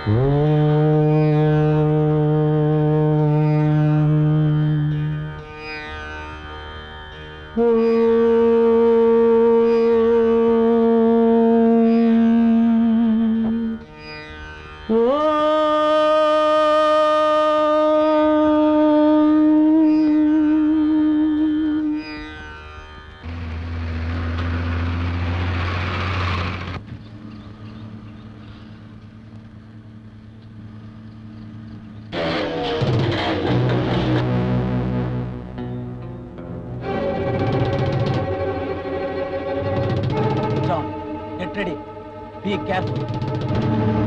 John, get ready. Be careful.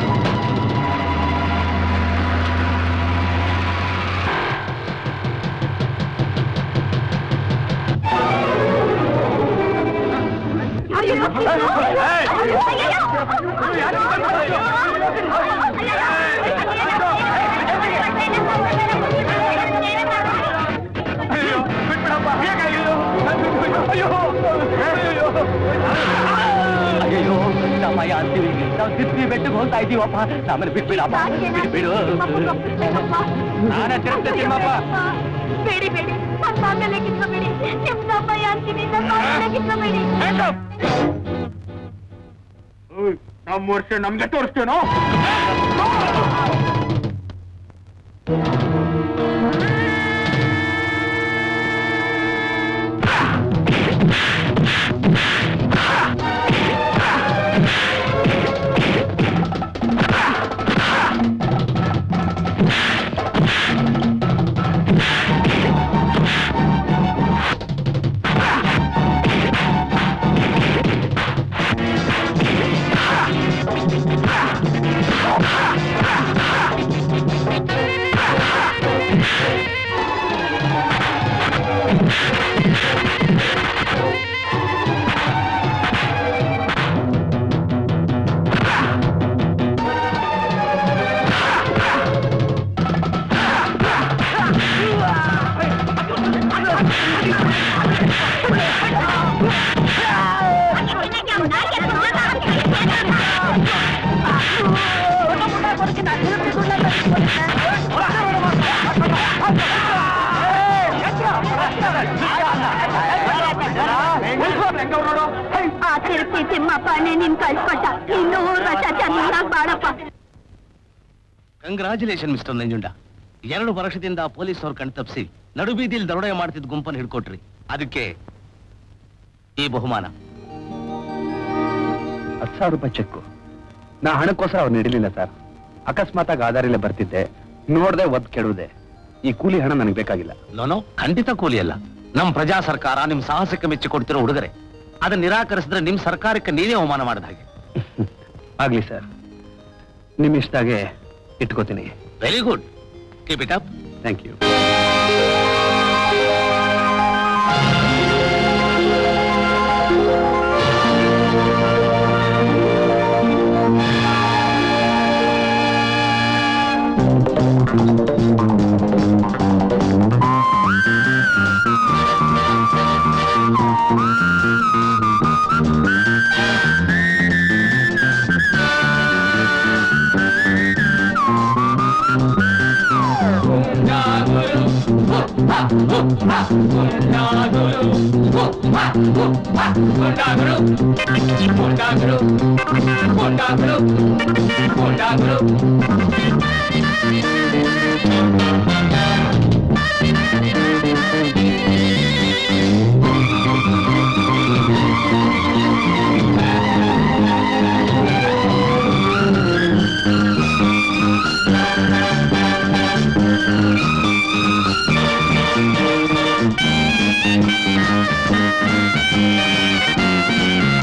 ಅಯ್ಯೋ ನಮ್ಮಯ್ಯ ಅಂತೀವಿ ನಾವು ತಿಪ್ಪಿ ಬೆಟ್ಟಕ್ಕೆ ಹೋಗ್ತಾ ಇದೀವಪ್ಪ ನಮ್ಮನ್ನ ಬಿಟ್ಬಿಡಪ್ಪ ಬಿಟ್ಬಿಡು ನಾನೇ ತಿರುಗ್ತೆ ತಿಮ್ಮಪ್ಪ ಬೇಡಿ ಬೇಡಿ ಅಪ್ಪ ಮೇಲೆ ಕಿತ್ಕೋಬೇಡಿ ನಿಮ್ದಪ್ಪಯ್ಯ ಅಂತೀನಿ ನನ್ನ ಮೇಲೆ ಕಿತ್ಕೋಬೇಡಿ ನಮ್ಮ ವರ್ಷ ನಮ್ಗೆ ತೋರಿಸ್ತೇನೋ ಆ ತಿರುಪತಿ ತಿಮ್ಮಪ್ಪನೇ ನಿನ್ ಕಳ್ಸ್ಕೊಟ್ಟ ಇನ್ನೂ ವರ್ಷ ಚೆನ್ನಾಗ್ ಬಾಳಪ್ಪ ಕಂಗ್ರಾಚುಲೇಷನ್ ಮಿಸ್ಟರ್ ನಂಜುಂಡ ಎರಡು ವರ್ಷದಿಂದ ಪೊಲೀಸ್ ಅವ್ರು ಕಣ್ತಪ್ಸಿ ನಡುಬೀದಿಲ್ ದರೋಡೆ ಮಾಡ್ತಿದ್ದ ಗುಂಪನ್ನು ಹಿಡ್ಕೊಟ್ರಿ ಅದಕ್ಕೆ ಈ ಬಹುಮಾನ ಹತ್ತು ಸಾವಿರ ರೂಪಾಯಿ ಚೆಕ್ಕು ನಾ ಹಣಕ್ಕೋಸ್ಕರ ಅವ್ರು ನೀಡಲಿಲ್ಲ ಸರ್ ಅಕಸ್ಮಾತಾಗಿ ಆಧಾರಿಲ್ಲ ಬರ್ತಿದ್ದೆ ನೋಡ್ದೆ ಒದ್ ಕೆಡುವುದೆ ಈ ಕೂಲಿ ಹಣ ನನಗೆ ಬೇಕಾಗಿಲ್ಲ ನೋನೋ ಖಂಡಿತ ಕೂಲಿ ಅಲ್ಲ ನಮ್ ಪ್ರಜಾ ಸರ್ಕಾರ ನಿಮ್ ಸಾಹಸಕ್ಕೆ ಮೆಚ್ಚಿ ಕೊಡ್ತಿರೋ ಉಡುಗೊರೆ ಅದನ್ನ ನಿರಾಕರಿಸಿದ್ರೆ ನಿಮ್ ಸರ್ಕಾರಕ್ಕೆ ನೀವೇ ಅವಮಾನ ಮಾಡಿದ ಹಾಗೆ ಆಗ್ಲಿ ಸರ್ ನಿಮ್ ಇಷ್ಟಾಗೆ ಇಟ್ಕೋತೀನಿ very good keep it up thank you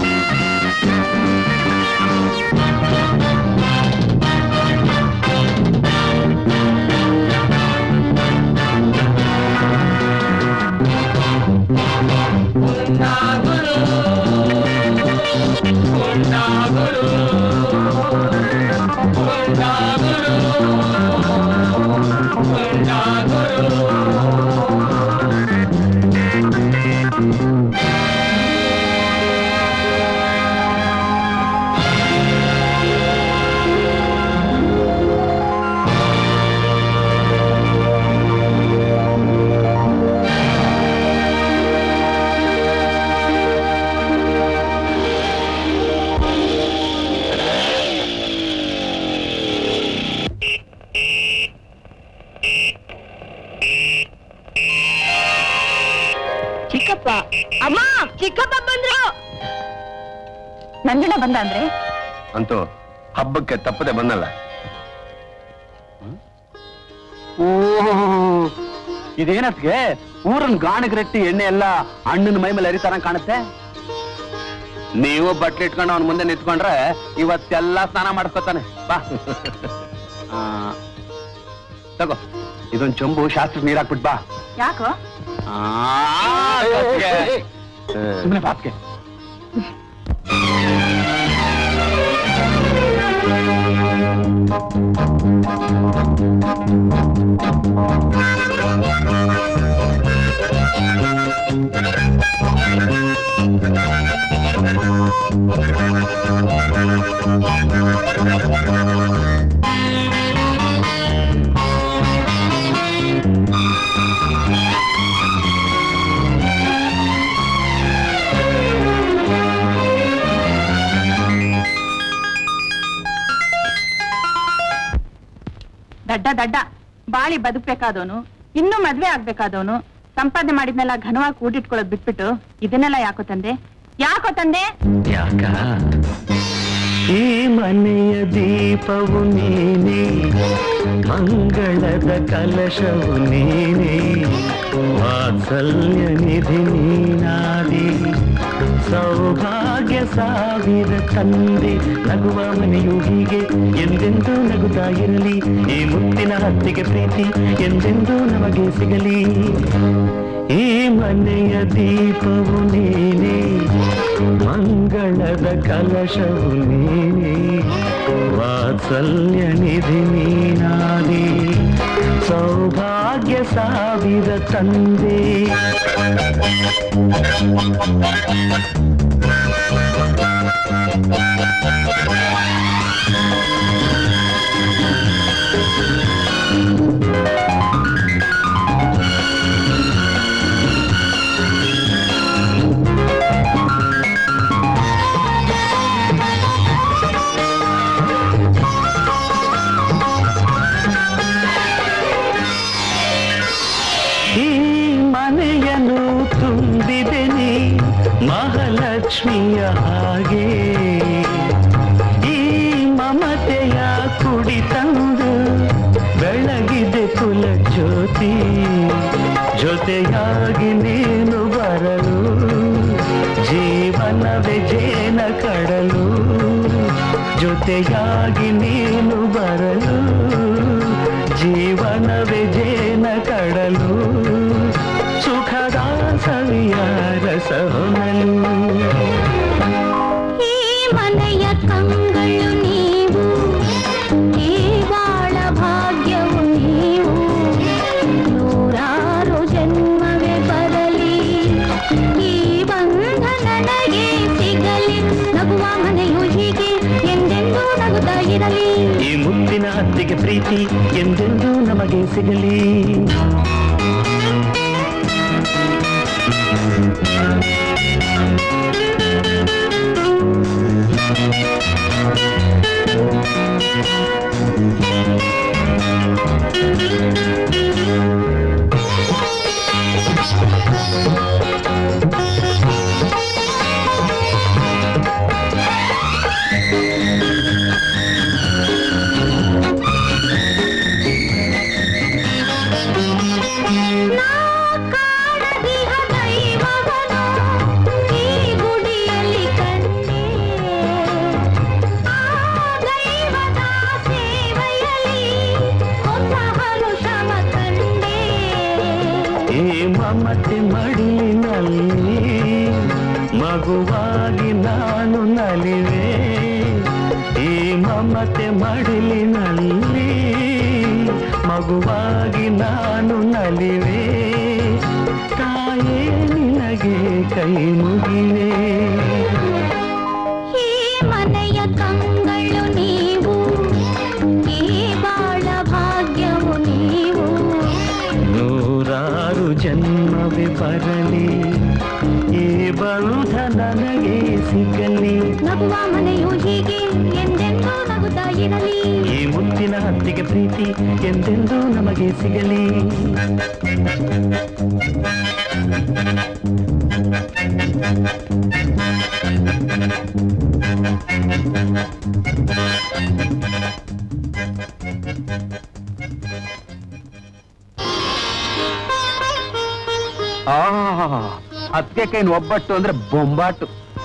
ಆ ಚಿಕ್ಕಪ್ಪ ಬಂದ್ರು ನಂಜಣ್ಣ ಬಂದ ಅಂದ್ರೆ ಅಂತೂ ಹಬ್ಬಕ್ಕೆ ತಪ್ಪದೆ ಬಂದಲ್ಲ ಇದೇನತ್ಗೆ ಊರನ್ ಗಾಣಗ್ರಟ್ಟಿ ಎಣ್ಣೆ ಎಲ್ಲ ಹಣ್ಣಿನ ಮೈ ಮೇಲೆ ಹರಿತಾರ ಕಾಣುತ್ತೆ ನೀವು ಬಟ್ಲು ಇಟ್ಕೊಂಡು ಅವನ ಮುಂದೆ ನಿಂತ್ಕೊಂಡ್ರೆ ಇವತ್ತೆಲ್ಲ ಸ್ನಾನ ಮಾಡ್ಕೋತಾನೆ ಬಾ ಆ, ತಗೋ ಇದೊಂದ್ ಚೊಂಬು ಶಾಸ್ತ್ರ ನೀರ್ ಹಾಕ್ಬಿಟ್ ಬಾ ಯಾಕೋ ಸುಮ್ಮನೆ ಬಾತ್ಗೆ ದಡ್ಡ ದಡ್ಡ ಬಾಳಿ ಬದುಕ್ಬೇಕಾದವನು ಇನ್ನೂ ಮದ್ವೆ ಆಗ್ಬೇಕಾದವನು ಸಂಪಾದನೆ ಮಾಡಿದ್ನೆಲ್ಲ ಘನವಾಗಿ ಕೂಡಿಟ್ಕೊಳ್ಳೋದ್ ಬಿಟ್ಬಿಟ್ಟು ಇದನ್ನೆಲ್ಲ ಯಾಕೋ ತಂದೆ ಯಾಕೋ ತಂದೆ ಯಾಕ ಈ ಮನೆಯ ದೀಪವು ನೀನೇ ಮಂಗಳದ ಕಲಶವು ನೀನೇ ವಾತ್ಸಲ್ಯ ನಿಧಿ ನೀನಾದಿ ಸೌಭಾಗ್ಯ ಸಾವಿರ ತಂದೆ ನಗುವ ಮನೆಯು ಹೀಗೆ ಎಂದೆಂದೂ ನಗುತ್ತಾ ಇರಲಿ ಈ ಮುತ್ತಿನ ಹತ್ತಿಗೆ ಪ್ರೀತಿ ಎಂದೆಂದೂ ನಮಗೆ ಸಿಗಲಿ ಈ ಮನೆಯ ದೀಪವು ನೀನೇ ಮಂಗಳದ ಕಲಶವು ನೀನೇ ವಾತ್ಸಲ್ಯ ನಿಧಿ ನೀನಾದಿ ಸೌಭಾಗ್ಯ ಸಾವಿರ ತಂದೆ ಈ ಮನೆಯನ್ನು ತುಂಬಿದೆ ನೀ ಮಹಾಲಕ್ಷ್ಮಿಯ ಹಾಗೆ ಈ ಮಮತೆಯ ಕುಡಿ ತಂದು ಬೆಳಗಿದೆ ಕುಲ ಜ್ಯೋತಿ ಜೊತೆಯಾಗಿ ನೀನು ಬರಲು ಜೀವನವೇ ಜೇನ ಕಡಲು ಜೊತೆಯಾಗಿ ನೀನು ಬರಲು ಜೀವನವೇ ಜೇನ ಕಡಲು ಸುಖದ ಸವಿಯ ರಸವನಲು ಈ ಮನೆಯ ಕಂಗಳು ನೀವು ಈ ಬಾಳ ಭಾಗ್ಯವು ನೀವು ನೂರಾರು ಜನ್ಮವೇ ಬರಲಿ ಈ ಬಂಧ ನನಗೆ ಸಿಗಲಿ ನಗುವ ಮನೆಯು ಹೀಗೆ ಎಂದೆಂದೂ ನಗುತ್ತಾ ಇರಲಿ ಈ ಮುತ್ತಿನ ಹತ್ತಿಗೆ ಪ್ರೀತಿ ಎಂದೆಂದೂ ನಮಗೆ ಸಿಗಲಿ ನಾ ಕಾಣದಿಹ ದೈವವನು ಈ ಗುಡಿಯಲ್ಲಿ ಕಂಡೆ ಆ ದೈವದ ಸೇವೆಯಲ್ಲಿ ಹೊಸ ಹರುಷವ ಕಂಡೆ ಈ ಮಮತೆ ಮಡಿಲಿನಲ್ಲಿ ಮಗುವಾಗಿ ನಾನು ನಲಿವೆ ಈ ಮಮತೆ ಮಡಿಲಿನಲ್ಲಿ ಮಗುವಾಗಿ ನಾನು ನಲಿವೆ ತಾಯೇ ನಿನಗೆ ಕೈ ಮುಗಿವೆ ಈ ಮನೆಯ ಕಂಗಳು ನೀವು ಈ ಬಾಳ ಭಾಗ್ಯವು ನೀವು ನೂರಾರು ಜನ್ಮವೇ ಬರಲಿ ಈ ಬಂಧ ನನಗೆ ಸಿಗಲಿ ನಗುವ ಮನೆಯು ಹೀಗೆ ಎಂದೆಂದೂ ನಗುತ್ತಾ ಇರಲಿ ಈ ಮುತ್ತಿನ ಹತ್ತಿಗೆ ಪ್ರೀತಿ ಎಂದೆಂದೂ ನಮಗೆ ಸಿಗಲಿ ಅದಕ್ಕೆ ಕೈನ್ ಒಬ್ಬಟ್ಟು ಅಂದ್ರೆ ಬೊಂಬಾಟು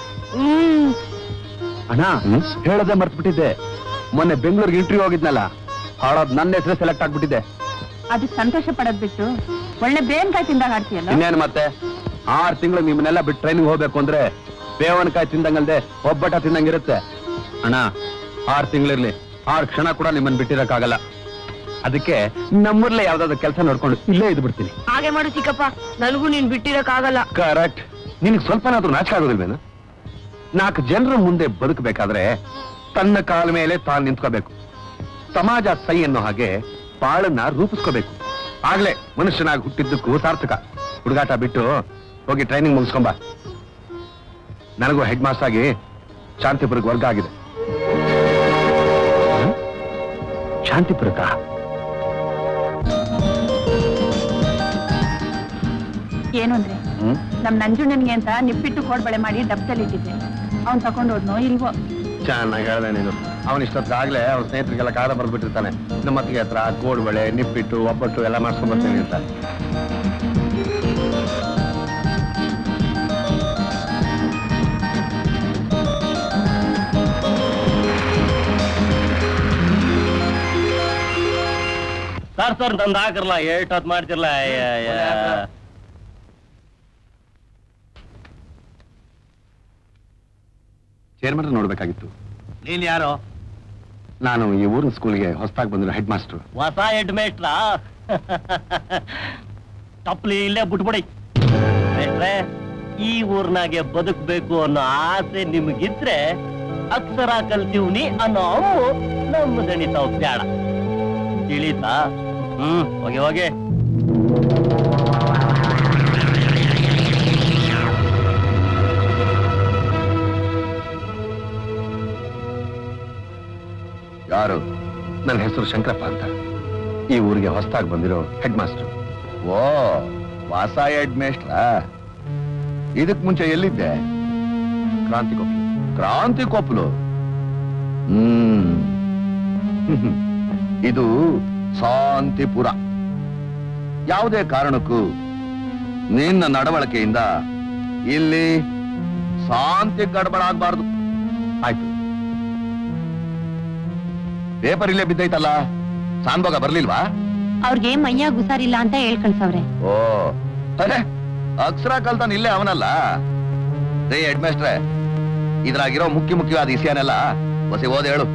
ಅಣ್ಣ ಹೇಳದೆ ಮರ್ತ್ಬಿಟ್ಟಿದ್ದೆ ಮೊನ್ನೆ ಬೆಂಗಳೂರಿಗೆ ಇಂಟರ್ವ್ಯೂ ಹೋಗಿದ್ನಲ್ಲ ಹಾಳೋದ್ ನನ್ನ ಹೆಸರು ಸೆಲೆಕ್ಟ್ ಆಗ್ಬಿಟ್ಟಿದ್ದೆ ಅದಕ್ಕೆ ಸಂತೋಷ ಪಡೋದ್ ಬಿಟ್ಟು ಒಳ್ಳೆ ಬೇನ್ಕಾಯಿ ತಿಂದಾಗ ಆಡ್ತೀಯಲ್ಲ ಇನ್ನೇನು ಮತ್ತೆ ಆರ್ ತಿಂಗಳು ನಿಮ್ಮನ್ನೆಲ್ಲ ಬಿಟ್ಟು ಟ್ರೈನಿಂಗ್ ಹೋಗ್ಬೇಕು ಅಂದ್ರೆ ಬೇವನಕಾಯಿ ತಿಂದಂಗಲ್ದೆ ಒಬ್ಬಟ ತಿಂದಂಗಿರುತ್ತೆ ಅಣ್ಣ ಆರ್ ತಿಂಗಳಿರ್ಲಿ ಆರ್ ಕ್ಷಣ ಕೂಡ ನಿಮ್ಮನ್ನ ಬಿಟ್ಟಿರಕ್ಕಾಗಲ್ಲ ಅದಕ್ಕೆ ನಮ್ಮೂರ್ಲೆ ಯಾವ್ದಾದ್ರು ಕೆಲಸ ನೋಡ್ಕೊಂಡು ಇಲ್ಲೇ ಇದ್ದು ಬಿಡ್ತೀನಿ ಹಾಗೆ ಮಾಡು ಚಿಕ್ಕಪ್ಪ ನನಗೂ ನೀನ್ ಬಿಟ್ಟಿರಕ್ಕಾಗಲ್ಲ ಕರೆಕ್ಟ್ ನಿನಗೆ ಸ್ವಲ್ಪನಾದ್ರೂ ನಾಚಿಕೆ ಆಗೋದಿಲ್ವೇನು ನಾಲ್ಕು ಜನರ ಮುಂದೆ ಬದುಕಬೇಕಾದ್ರೆ ತನ್ನ ಕಾಲ ಮೇಲೆ ತಾನು ನಿಂತ್ಕೋಬೇಕು ಸಮಾಜ ಸೈ ಅನ್ನೋ ಹಾಗೆ ಬಾಳನ್ನ ರೂಪಿಸ್ಕೋಬೇಕು ಆಗ್ಲೇ ಮನುಷ್ಯನಾಗಿ ಹುಟ್ಟಿದ್ದಕ್ಕೂ ಸಾರ್ಥಕ ಹುಡುಗಾಟ ಬಿಟ್ಟು ಹೋಗಿ ಟ್ರೈನಿಂಗ್ ಮುಗಿಸ್ಕೊಂಬ ನನಗೂ ಹೆಡ್ ಮಾಸ್ಟರ್ ಆಗಿ ಶಾಂತಿಪುರಕ್ಕೆ ವರ್ಗ ಆಗಿದೆ ಹ್ಮ್? ಶಾಂತಿಪುರಕ್ಕ ಏನು ಅಂದ್ರೆ ಹ್ಮ್ ನಮ್ ನಂಜುಂಡನ್ಗೆ ಅಂತ ನಿಪ್ಪಿಟ್ಟು ಕೋಡ್ಬಳೆ ಮಾಡಿ ಡಬ್ದಲ್ಲಿ ಇಟ್ಟಿದ್ದೆ ಅವ್ನ್ ತಕೊಂಡ್ ಹೋದ್ನೋ ಇಲ್ವೋ ಚೆನ್ನಾಗಿ ಹೇಳ್ದೆ ನೀನು ಅವನ ಇಷ್ಟೊತ್ತಾಗ್ಲೇ ಅವ್ನ ಸ್ನೇಹಿತರಿಗೆಲ್ಲ ಕಾಲ ಬರ್ದ್ಬಿಟ್ಟಿರ್ತಾನೆ ನಮ್ಮ ಅತ್ತಿಗೆ ಹತ್ರ ಕೋಡ್ಬಳೆ ನಿಪ್ಪಿಟ್ಟು ಒಬ್ಬಟ್ಟು ಎಲ್ಲ ಮಾಡ್ಸ್ಕೊಂಡ್ ಬರ್ತೀನಿ ಅಂತ ಸರ್ ಸರ್ ತಂದು ಹಾಕರ್ಲ ಏಟ್ ಹೊತ್ತು ಮಾಡ್ತಿರ್ಲ ಚೇರ್ಮನ್ ನೋಡ್ಬೇಕಾಗಿತ್ತು ನೀನ್ ಯಾರು ನಾನು ಈ ಊರಿನ ಸ್ಕೂಲ್ಗೆ ಹೊಸದಾಗಿ ಬಂದಿರೋ ಹೆಡ್ ಮಾಸ್ಟರ್ ಹೊಸ ಹೆಡ್ ಮೇಟ್ರ ತಪ್ಪಲಿ ಇಲ್ಲೇ ಬಿಟ್ಬಿಡಿ ಮೇಟ್ರೆ ಈ ಊರ್ನಾಗೆ ಬದುಕ್ಬೇಕು ಅನ್ನೋ ಆಸೆ ನಿಮಗಿದ್ರೆ ಅಕ್ಷರ ಕಲ್ತೀವ್ನಿ ಅನ್ನೋ ಅವು ನಮ್ಮ ದಣಿತಾವ್ ಬ್ಯಾಡ ತಿಳಿತಾ ಹ್ಮ್ ಹೋಗಿ ಹೋಗಿ ಯಾರು ನನ್ನ ಹೆಸರು ಶಂಕರಪ್ಪ ಅಂತ ಈ ಊರಿಗೆ ಹೊಸದಾಗಿ ಬಂದಿರೋ ಹೆಡ್ ಮಾಸ್ಟರ್ ಓ ಹೊಸ ಹೆಡ್ ಮೇಸ್ಟ್ರ ಇದಕ್ ಮುಂಚೆ ಎಲ್ಲಿದ್ದೆ ಕ್ರಾಂತಿ ಕೊಪ್ಪಲು ಕ್ರಾಂತಿ ಕೊಪ್ಪಲು ಹ್ಮ್ ಇದು ಶಾಂತಿಪುರ ಯಾವುದೇ ಕಾರಣಕ್ಕೂ ನಿನ್ನ ನಡವಳಿಕೆಯಿಂದ ಇಲ್ಲಿ ಶಾಂತಿ ಗಡಬಡ ಆಗ್ಬಾರ್ದು ಆಯ್ತು ಪೇಪರ್ ಇಲ್ಲೇ ಬಿದ್ದೈತಲ್ಲ ಸಾನ್ಭೋಗ ಬರ್ಲಿಲ್ವಾ ಅವ್ರಿಗೆ ಮೈಯಾಗ ಹುಷಾರಿಲ್ಲ ಅಂತ ಹೇಳ್ ಕಳ್ಸವ್ರೆ ಓ ಅರೆ ಅಕ್ಷರ ಕಲ್ತಾನ ಇಲ್ಲೇ ಅವನಲ್ಲ ರೇ ಹೆಡ್ ಮಾಸ್ಟ್ರೆ ಇದ್ರಾಗಿರೋ ಮುಖ್ಯ ಮುಖ್ಯವಾದ ವಿಷಯನೆಲ್ಲ ಹೊಸಿ ಓದ್ ಹೇಳು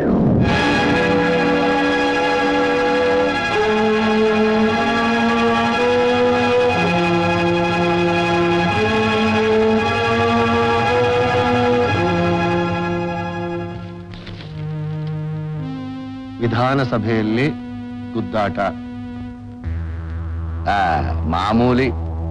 ವಿಧಾನಸಭೆಯಲ್ಲಿ ಗುದ್ದಾಟ ಆ, ಮಾಮೂಲಿ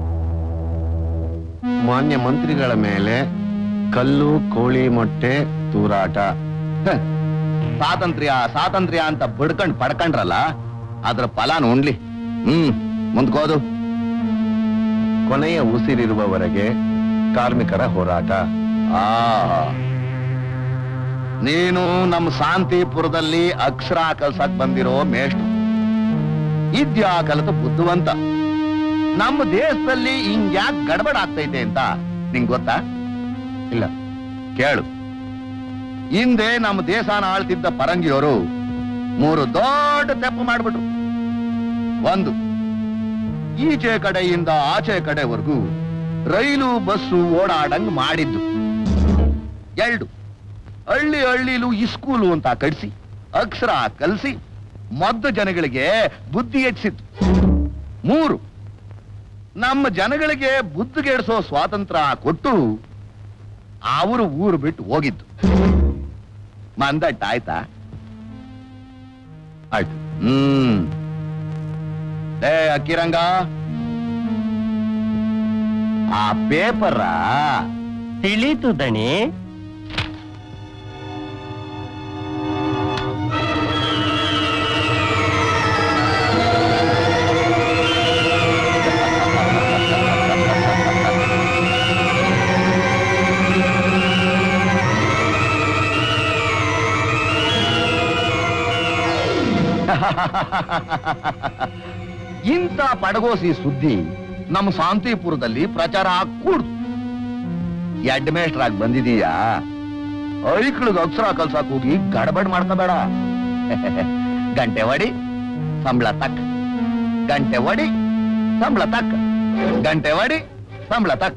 ಮಾನ್ಯ ಮಂತ್ರಿಗಳ ಮೇಲೆ ಕಲ್ಲು ಕೋಳಿ ಮೊಟ್ಟೆ ತೂರಾಟ ಹ, ಸ್ವಾತಂತ್ರ್ಯ ಸ್ವಾತಂತ್ರ್ಯ ಅಂತ ಬಡ್ಕಂಡ್ ಪಡ್ಕಂಡ್ರಲ್ಲ ಅದ್ರ ಫಲ ನೋಡ್ಲಿ ಹ್ಮ್ ಮುಂದ್ಕೋದು ಕೊನೆಯ ಉಸಿರಿರುವವರೆಗೆ ಕಾರ್ಮಿಕರ ಹೋರಾಟ ಆ ನೀನು ನಮ್ಮ ಶಾಂತಿಪುರದಲ್ಲಿ ಅಕ್ಷರ ಕಲ್ಸಕ್ ಬಂದಿರೋ ಮೇಷ್ಟ್ರು ಇದ್ಯಾ ಕಲಿತು ಬುದ್ಧಿವಂತ ನಮ್ಮ ದೇಶದಲ್ಲಿ ಹಿಂಗ್ಯಾಕ್ ಗಡಬಡ ಆಗ್ತೈತೆ ಅಂತ ನಿಂಗ್ ಗೊತ್ತಾ ಇಲ್ಲ ಕೇಳು ಹಿಂದೆ ನಮ್ಮ ದೇಶನ ಆಳ್ತಿದ್ದ ಪರಂಗಿಯವರು ಮೂರು ದೊಡ್ಡ ತೆಪ್ಪು ಮಾಡ್ಬಿಟ್ರು ಒಂದು ಈಚೆ ಕಡೆಯಿಂದ ಆಚೆ ಕಡೆವರೆಗೂ ರೈಲು ಬಸ್ಸು ಓಡಾಡಂಗ್ ಮಾಡಿದ್ದು ಎರಡು ಹಳ್ಳಿ ಹಳ್ಳಿಲೂ ಇಸ್ಕೂಲು ಅಂತ ಕಟ್ಸಿ ಅಕ್ಷರ ಕಲಿಸಿ ಮದ್ದ ಜನಗಳಿಗೆ ಬುದ್ಧಿ ಹೆಚ್ಚಿತ್ತು ಮೂರು ನಮ್ಮ ಜನಗಳಿಗೆ ಬುದ್ಧಿಗೆಡಿಸೋ ಸ್ವಾತಂತ್ರ್ಯ ಕೊಟ್ಟು ಅವರು ಊರು ಬಿಟ್ಟು ಹೋಗಿದ್ದು ಮಂದಟ್ಟ ಆಯ್ತಾ ಆಯ್ತು ಹ್ಮ್ ಏ ಅಕ್ಕಿರಂಗ ಆ ಪೇಪರ ತಿಳಿತು ದಣಿ ಇಂಥ ಪಡಗೋಸಿ ಸುದ್ದಿ ನಮ್ಮ ಶಾಂತಿಪುರದಲ್ಲಿ ಪ್ರಚಾರ ಕೂಡ್ದು ಹೆಡ್ ಮೇಸ್ಟರ್ ಆಗಿ ಬಂದಿದೀಯಾ ಐಕ್ಳಿಗೆ ಅಕ್ಷರ ಕಲ್ಸಕ್ ಹೋಗಿ ಗಡಬಡ್ ಮಾಡ್ಕೋಬೇಡ ಗಂಟೆ ಹೊಡಿ ಸಂಬಳ ತಕ್ಕ ಗಂಟೆ ಹೊಡಿ ಸಂಬಳ ತಕ್ಕ ಗಂಟೆ ಹೊಡಿ ಸಂಬಳ ತಕ್ಕ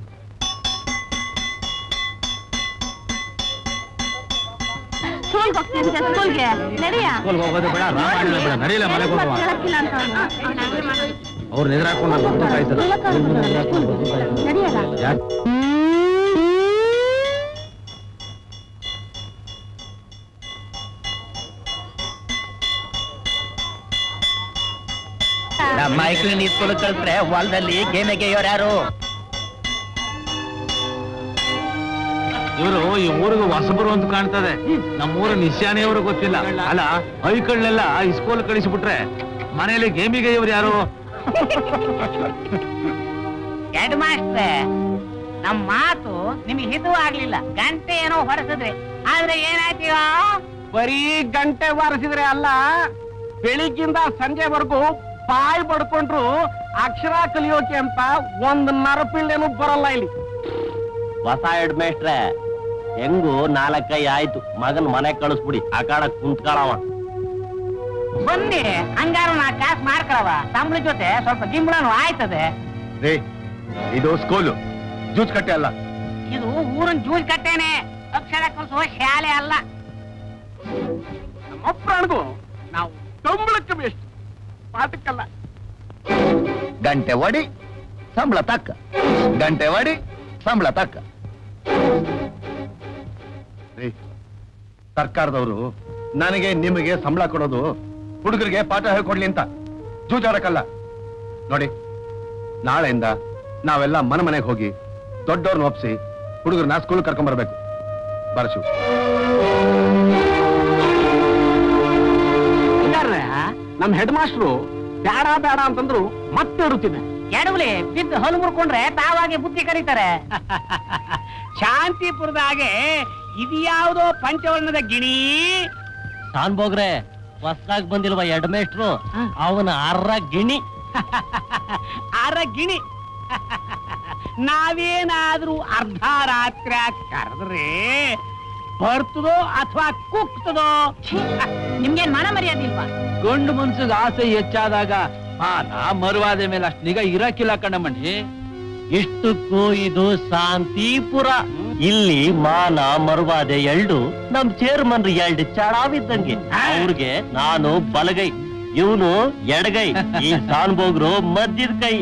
ಸ್ಕೂಲ್ಗೆ ಹೋಗ್ತೀನಿ ಸ್ಕೂಲ್ಗೆ ನಡಿಯ ಸ್ಕೂಲ್ಗೆ ಹೋಗೋದು ಬೇಡ ರಾಮಾಯಣ ಬೇಡ ನಡೀಲ ಮನೆಗೆ ಹೋಗುವ ಅವ್ರು ಎದುರಾಕೊಂಡು ನಾನು ಬಂದು ಕಾಯ್ತದ ನಡಿಯಲ್ಲ ಯಾಕೆ ನಮ್ಮ ಐಕ್ಳು ನಿಂತ್ಕೊಂಡು ಕಳಿಸ್ರೆ ಹೊಲದಲ್ಲಿ ಗೇಮೆ ಗೆಯ್ಯೋರು ಯಾರು ಇವರು ಈ ಊರಿಗೆ ಹೊಸಬರು ಅಂತ ಕಾಣ್ತದೆ ನಮ್ಮ ಊರ ನಿಶಾನೆಯವರು ಗೊತ್ತಿಲ್ಲ ಅಲ್ಲ ಐಕಳ್ನೆಲ್ಲ ಈ ಸ್ಕೂಲ್ ಕಳಿಸಿಬಿಟ್ರೆ ಮನೆಯಲ್ಲಿ ಗೇಮಿಗೆ ಇವ್ರು ಯಾರು ಹೆಡ್ ಮಾಸ್ಟ್ರೆ ನಮ್ ಮಾತು ನಿಮ್ಗೆ ಹಿತವೂ ಆಗ್ಲಿಲ್ಲ ಗಂಟೆ ಏನೋ ಹೊರಸಿದ್ರಿ ಆದ್ರೆ ಏನಾಯ್ತೀಗ ಬರೀ ಗಂಟೆ ಬಾರಿಸಿದ್ರೆ ಅಲ್ಲ ಬೆಳಿಗ್ಗಿಂದ ಸಂಜೆವರೆಗೂ ಬಾಯಿ ಬಡ್ಕೊಂಡ್ರು ಅಕ್ಷರ ಕಲಿಯೋಕೆ ಅಂತ ಒಂದ್ ನರಪಿಳ್ಳೆನೂ ಬರಲ್ಲ ಇಲ್ಲಿ ಹೊಸ ಹೆಡ್ ಮೇಸ್ಟ್ರೆ ಹೆಂಗು ನಾಲ್ಕೈ ಆಯ್ತು ಮಗನ್ ಮನೆ ಕಳಿಸ್ಬಿಡಿ ಆ ಕಾಡ ಕುಂತ್ಕೊಳವ ಬನ್ನಿ ಹಂಗಾರು ನಾ ಕಾಸ್ ಮಾಡ್ಕೊಳವ ಸಂಬಳ ಜೊತೆ ಸ್ವಲ್ಪ ಗಿಂಬಳನು ಆಯ್ತದೆ ರೇ ಇದು ಸ್ಕೂಲು ಜೂಜ್ ಕಟ್ಟೆ ಅಲ್ಲ ಇದು ಊರಿನ ಜೂಜ್ ಕಟ್ಟೇನೆ ಅಕ್ಷರ ಕಲಿಸುವ ಶಾಲೆ ಅಲ್ಲ ನಮ್ಮ ಪ್ರಾಣಗೂ ನಾವು ಕಂಬಳಕ್ಕೆ ಬೆಸ್ಟ್ ಪಾಠಕ್ಕಲ್ಲ ಗಂಟೆ ಹೊಡಿ ಸಂಬಳ ತಕ್ಕ ಗಂಟೆ ಹೊಡಿ ಸಂಬಳ ತಕ್ಕ ರೀ ಸರ್ಕಾರದವರು ನನಗೆ ನಿಮಗೆ ಸಂಬಳ ಕೊಡೋದು ಹುಡುಗರಿಗೆ ಪಾಠ ಹೇಳ್ಕೊಡ್ಲಿ ಅಂತ ಜೂಜಾಡಕ್ಕಲ್ಲ ನೋಡಿ ನಾಳೆಯಿಂದ ನಾವೆಲ್ಲ ಮನೆ ಮನೆಗೆ ಹೋಗಿ ದೊಡ್ಡವ್ರನ್ನ ಒಪ್ಸಿ ಹುಡುಗರನ್ನ ಸ್ಕೂಲ್ ಕರ್ಕೊಂಡ್ ಬರ್ಬೇಕು ಬರ್ಸು ಇದಾರ್ರೆ ನಮ್ ಹೆಡ್ ಮಾಸ್ಟ್ರು ಬೇಡ ಬೇಡ ಅಂತಂದ್ರು ಮತ್ತೆ ಇಡುತ್ತೀನಿ ಎಡವಲಿ ಬಿದ್ದು ಹಲು ಮುರ್ಕೊಂಡ್ರೆ ತಾವಾಗೆ ಬುದ್ಧಿ ಕರೀತಾರೆ ಶಾಂತಿಪುರದಾಗೆ ಇದ್ಯಾವುದೋ ಪಂಚವರ್ಣದ ಗಿಣಿ ಸಾನ್ಬೋಗ್ರೆ ಹೊಸ್ದಾಗ್ ಬಂದಿಲ್ವ ಹೆಡ್ ಮೇಸ್ಟ್ರು ಅವನ ಅರ್ರ ಗಿಣಿ ಅರ ಗಿಣಿ ನಾವೇನಾದ್ರೂ ಅರ್ಧ ರಾತ್ರಿ ಕರೆದ್ರೆ ಬರ್ತದೋ ಅಥವಾ ಕುಕ್ತದೋ ನಿಮ್ಗೇನ್ ಮನ ಮರ್ಯಾದಿಲ್ವಾ ಗಂಡು ಮನ್ಸಿಗೆ ಆಸೆ ಹೆಚ್ಚಾದಾಗ ಆ ನಾ ಮರುವಾದ ಮೇಲೆ ಅಷ್ಟು ನಿಗ ಇರಕ್ಕಿಲ್ಲ ಕಣ್ಣಮಣಿ ಇಷ್ಟಕ್ಕೂ ಇದು ಶಾಂತಿಪುರ ಇಲ್ಲಿ ಮಾನ ಮರುವಾದೆ ಎಲ್ಡು ನಮ್ ಚೇರ್ಮನ್ ಎರಡು ಚಳಾವಿದ್ದಂಗೆ ಅವ್ರಿಗೆ ನಾನು ಬಲಗೈ ಇವನು ಎಡಗೈ ಈ ಸಾನ್ಬೋಗ್ರು ಮಧ್ಯದ ಕೈ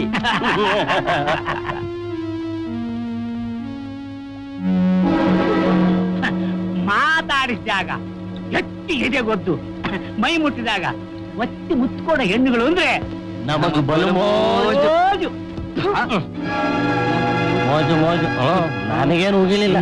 ಮಾತಾಡಿಸಿದಾಗ ಎತ್ತಿ ಎದೆ ಗೊತ್ತು ಮೈ ಮುಟ್ಟಿದಾಗ ಒತ್ತಿ ಮುತ್ಕೊಡೋ ಹೆಣ್ಣುಗಳು ಅಂದ್ರೆ ನಮಗ್ ಬಲು ಮೋಜು ಮೋಜು. ಮೋಜು ಮೋಜು ಹ್ಮ್, ನನಗೇನು ಉಗಿಲಿಲ್ಲ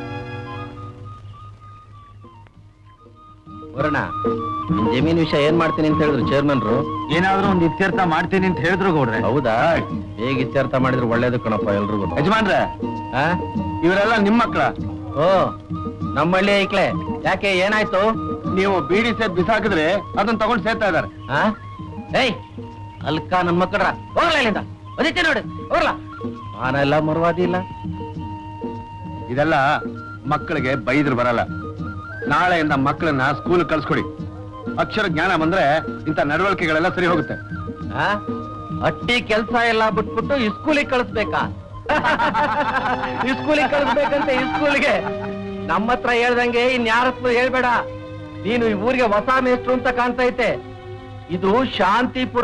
ಬರೋಣ ಜಮೀನ್ ವಿಷಯ ಏನ್ ಮಾಡ್ತೀನಿ ಅಂತ ಹೇಳಿದ್ರು ಚೇರ್ಮನ್ರು ಏನಾದ್ರೂ ಒಂದು ಇತ್ಯರ್ಥ ಮಾಡ್ತೀನಿ ಅಂತ ಹೇಳಿದ್ರು ಗೌಡ್ರೆ ಹೌದಾ ಹೇಗೆ ಇತ್ಯರ್ಥ ಮಾಡಿದ್ರೆ ಒಳ್ಳೇದು ಕಣಪ್ಪ ಎಲ್ರಿಗೂ ಯಜಮಾನ್ರೆ ಆ? ಇವರೆಲ್ಲ ನಿಮ್ಮ ಮಕ್ಕಳ ಓ ನಮ್ಮಳ್ಳಿ ಐಕ್ಲೆ ಯಾಕೆ ಏನಾಯ್ತು ನೀವು ಬೀಡಿ ಸೇದ್ ಬಿಸಾಕಿದ್ರೆ ಅದನ್ನ ತಗೊಂಡು ಸೇರ್ತಾ ಇದಾರೆ ಆ? ಏಯ್ ಅಲ್ಕ ನನ್ ಮಕ್ಕಳ ಹೋಗ್ಲ ಇಲ್ಲಿಂದ ಒದಿತೆ ನೋಡಿ ಹೋಗ್ಲ ನಾನೆಲ್ಲ ಮರುವಾದಿ ಇಲ್ಲ ಇದೆಲ್ಲ ಮಕ್ಕಳಿಗೆ ಬೈದ್ರು ಬರಲ್ಲ ನಾಳೆಯಿಂದ ಮಕ್ಕಳನ್ನ ಸ್ಕೂಲ್ ಕಳ್ಸ್ಕೊಡಿ ಅಕ್ಷರ ಜ್ಞಾನ ಬಂದ್ರೆ ಇಂಥ ನಡವಳಿಕೆಗಳೆಲ್ಲ ಸರಿ ಹೋಗುತ್ತೆ ಆ? ಅಟ್ಟಿ ಕೆಲ್ಸ ಎಲ್ಲ ಬಿಟ್ಬಿಟ್ಟು ಇಸ್ಕೂಲಿಗೆ ಕಳಿಸ್ಬೇಕಾ ಇಸ್ಕೂಲಿಗೆ ಕಳಿಸ್ಬೇಕಂತ ಇಸ್ಕೂಲಿಗೆ ನಮ್ಮ ಹತ್ರ ಹೇಳ್ದಂಗೆ ಇನ್ಯಾರ ಹತ್ರ ಹೇಳ್ಬೇಡ ನೀನು ಈ ಊರಿಗೆ ಹೊಸ ಮೇಷ್ಟ್ರು ಅಂತ ಕಾಣ್ತೈತೆ ಇದು ಶಾಂತಿಪುರ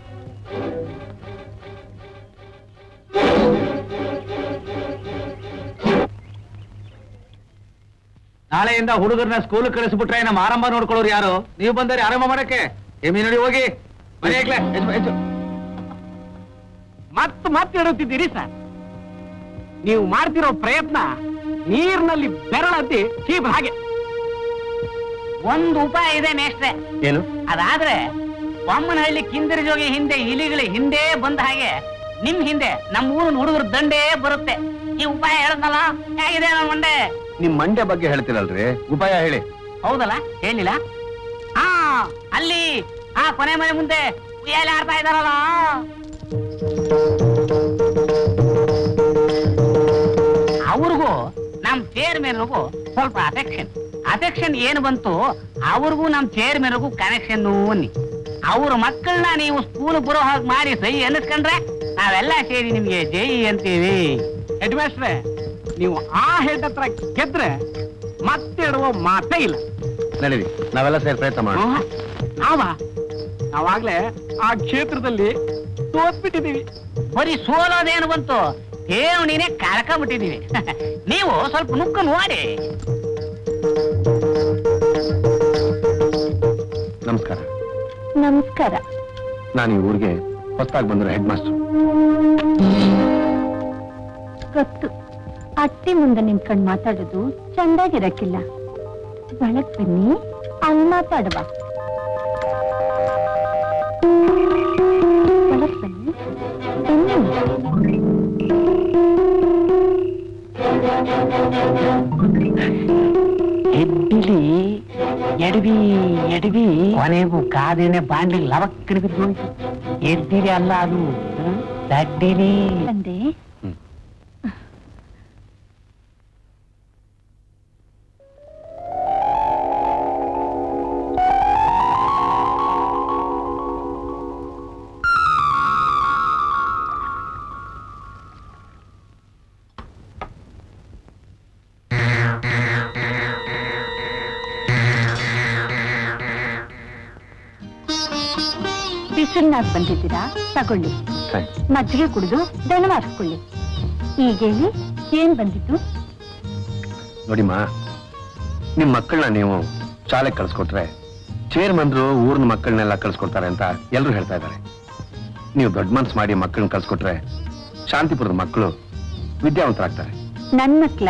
ನಾಳೆಯಿಂದ ಹುಡುಗರನ್ನ ಸ್ಕೂಲ್ ಕಳಿಸ್ಬಿಟ್ರೆ ನಮ್ಮ ಆರಂಭ ನೋಡ್ಕೊಳ್ಳೋರು ಯಾರು ನೀವು ಬಂದರೆ ಆರಂಭ ಮಾಡಕ್ಕೆ ಎಮ್ಮಿ ನೋಡಿ ಹೋಗಿ ಮನೆ ಹಾಕ್ಲೆ, ಹೆಚ್ಚು ಹೆಚ್ಚು ಮತ್ ಮತ್ತೆ ಇಡುತ್ತಿದ್ದೀರಿ ಸರ್ ನೀವು ಮಾಡ್ತಿರೋ ಪ್ರಯತ್ನ ನೀರಿನಲ್ಲಿ ಬೆರಳದ್ದಿ ಚೀಪ್ ಹಾಗೆ ಒಂದು ಉಪಾಯ ಇದೆ ಮೇಷ್ಟ್ರೆ ಏನು ಅದಾದ್ರೆ ಬೊಮ್ಮನಹಳ್ಳಿ ಕಿಂದಿರ ಜೋಗಿ ಹಿಂದೆ ಇಲಿಗಳ ಹಿಂದೆ ಬಂದ ಹಾಗೆ ನಿಮ್ ಹಿಂದೆ ನಮ್ಮ ಊರಿನ ಹುಡುಗರ ದಂಡೇ ಬರುತ್ತೆ ಈ ಉಪಾಯ ಹೇಳದ್ನಲ್ಲ ಹೇಗಿದೆ ನನ್ನ ಮಂಡೆ ನಿಮ್ ಮಂಡ್ಯ ಬಗ್ಗೆ ಹೇಳ್ತೀರಲ್ರಿ ಉಪಾಯ ಹೇಳಿ ಹೌದಲ್ಲ ಹೇಳಿಲ್ಲ ಹಾ ಅಲ್ಲಿ ಆ ಕೊನೆ ಮನೆ ಮುಂದೆ ಉಯ್ಯಾಲೆ ಆಡ್ತಾ ಇದಾರಲ್ಲ ಅವ್ರಿಗೂ ನಮ್ ಚೇರ್ಮನ್ರಿಗೂ ಸ್ವಲ್ಪ ಅಫೆಕ್ಷನ್ ಅಫೆಕ್ಷನ್ ಏನು ಬಂತು ಅವ್ರಿಗೂ ನಮ್ ಚೇರ್ಮನ್ರಿಗೂ ಕನೆಕ್ಷನ್ ಅನ್ನಿ ಅವ್ರ ಮಕ್ಕಳನ್ನ ನೀವು ಸ್ಕೂಲ್ ಬರೋ ಹಾಗೆ ಮಾಡಿ ಸೈ ಅನ್ನಿಸ್ಕೊಂಡ್ರೆ ನಾವೆಲ್ಲ ಸೇರಿ ನಿಮ್ಗೆ ಜೈ ಅಂತೀವಿ ಹೆಡ್ ಮಾಸ್ಟ್ರೆ ನೀವು ಆ ಹೆಡ್ ಹತ್ರ ಗೆದ್ರೆ ಮತ್ತೆ ಇಡುವ ಮಾತೇ ಇಲ್ಲ ನಡೀರಿ ನಾವೆಲ್ಲ ಸೇರಿ ಪ್ರಯತ್ನ ಮಾಡೋಣ ನಾವ ನಾವಾಗ್ಲೇ ಆ ಕ್ಷೇತ್ರದಲ್ಲಿ ಸೋತ್ಬಿಟ್ಟಿದೀವಿ ಬರೀ ಸೋಲೋದೇನು ಬಂತು ಠೇವಣಿನೇ ಕಳ್ಕೊಂಡ್ಬಿಟ್ಟಿದೀವಿ ನೀವು ಸ್ವಲ್ಪ ನುಗ್ಗು ನೋಡಿ ನಮಸ್ಕಾರ ನಮಸ್ಕಾರ ನಾನು ಈ ಊರಿಗೆ ಹೊಸದಾಗಿ ಬಂದಿರೋ ಹೆಡ್ ಮಾಸ್ಟರ್ ಗೊತ್ತು ಅಟ್ಟಿ ಮುಂದೆ ನಿಂತ್ಕೊಂಡ್ ಮಾತಾಡೋದು ಚಂದಾಗಿರಕ್ಕಿಲ್ಲ ಒಳಗ್ ಬನ್ನಿ ಅಲ್ಲಿ ಮಾತಾಡುವ ಒಳಗ್ ಬನ್ನಿ ಬನ್ನಿ ಎಡ್ಡಿಲಿ ಎಡವಿ ಎಡವಿ ಕೊನೆಗೂ ಕಾದಿನೇ ಬಾಂಡ್ಲಿ ಲವಕ್ಕನ ಬಿದ್ದೋಯ್ತು ಎದ್ದಿರಿ ಅಲ್ಲ ಅದು ಹ್ಮ್? ದಡ್ಡಿರಿ ಬಂದೆ ಬಿಸಿಲ್ನಾಗ್ ಬಂದಿದ್ದೀರಾ ತಗೊಳ್ಳಿ ಮಜ್ಜಿಗೆ ಕುಡಿದು ದಣ ಮಾರಿಸ್ಕೊಳ್ಳಿ ಈಗ ಹೇಳಿ ಏನ್ ಬಂದಿತ್ತು ನೋಡಿಮ್ಮ ನಿಮ್ ಮಕ್ಕಳನ್ನ ನೀವು ಶಾಲೆಗೆ ಕಳ್ಸ್ಕೊಟ್ರೆ ಚೇರ್ಮನ್ರು ಊರ್ನ ಮಕ್ಕಳನ್ನೆಲ್ಲ ಕಳ್ಸ್ಕೊಡ್ತಾರೆ ಅಂತ ಎಲ್ರು ಹೇಳ್ತಾ ಇದ್ದಾರೆ ನೀವು ದೊಡ್ಡ ಮನ್ಸ್ ಮಾಡಿ ಮಕ್ಕಳನ್ನ ಕಳ್ಸ್ಕೊಟ್ರೆ ಶಾಂತಿಪುರದ ಮಕ್ಕಳು ವಿದ್ಯಾವಂತರಾಗ್ತಾರೆ ನನ್ ಮಕ್ಳ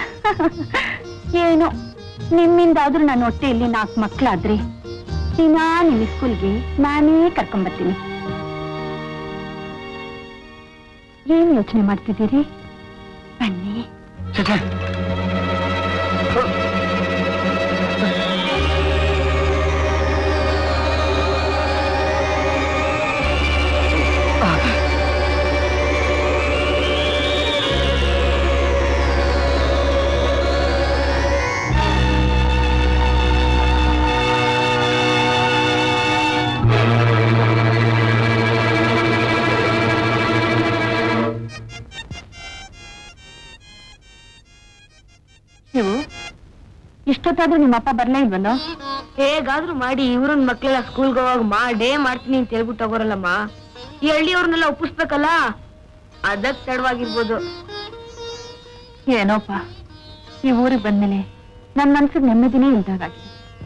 ಏನೋ ನಿಮ್ಮಿಂದಾದ್ರೂ ನನ್ನ ಹೊಟ್ಟೆಯಲ್ಲಿ ನಾಲ್ಕು ಮಕ್ಳಾದ್ರೆ ದಿನಾ ನಿಮ್ ಸ್ಕೂಲ್ಗೆ ನಾನೇ ಕರ್ಕೊಂಬರ್ತೀನಿ ಏನ್ ಯೋಚನೆ ಮಾಡ್ತಿದ್ದೀರಿ ಬನ್ನಿ ನೀವು ಇಷ್ಟೊತ್ತಾದ್ರೂ ನಿಮ್ಮಪ್ಪ ಬರ್ಲೇ ಇಲ್ವಲ್ಲೋ ಹೇಗಾದ್ರೂ ಮಾಡಿ ಇವ್ರನ್ ಮಕ್ಳೆಲ್ಲ ಸ್ಕೂಲ್ಗೆ ಹೋವಾಗ ಮಾಡೇ ಮಾಡ್ತೀನಿ ಅಂತ ಹೇಳ್ಬಿಟ್ಟು ಹೋಗೋರಲ್ಲಮ್ಮ ಈ ಹಳ್ಳಿಯವ್ರನ್ನೆಲ್ಲ ಒಪ್ಪಿಸ್ಬೇಕಲ್ಲ ಅದಕ್ ತಡವಾಗಿರ್ಬೋದು ಏನೋಪ್ಪ ಈ ಊರಿಗೆ ಬಂದ್ಮೇಲೆ ನನ್ ಮನ್ಸಿಗೆ ನೆಮ್ಮದಿನೇ ಇಲ್ದಾಗಾಗಿದೆ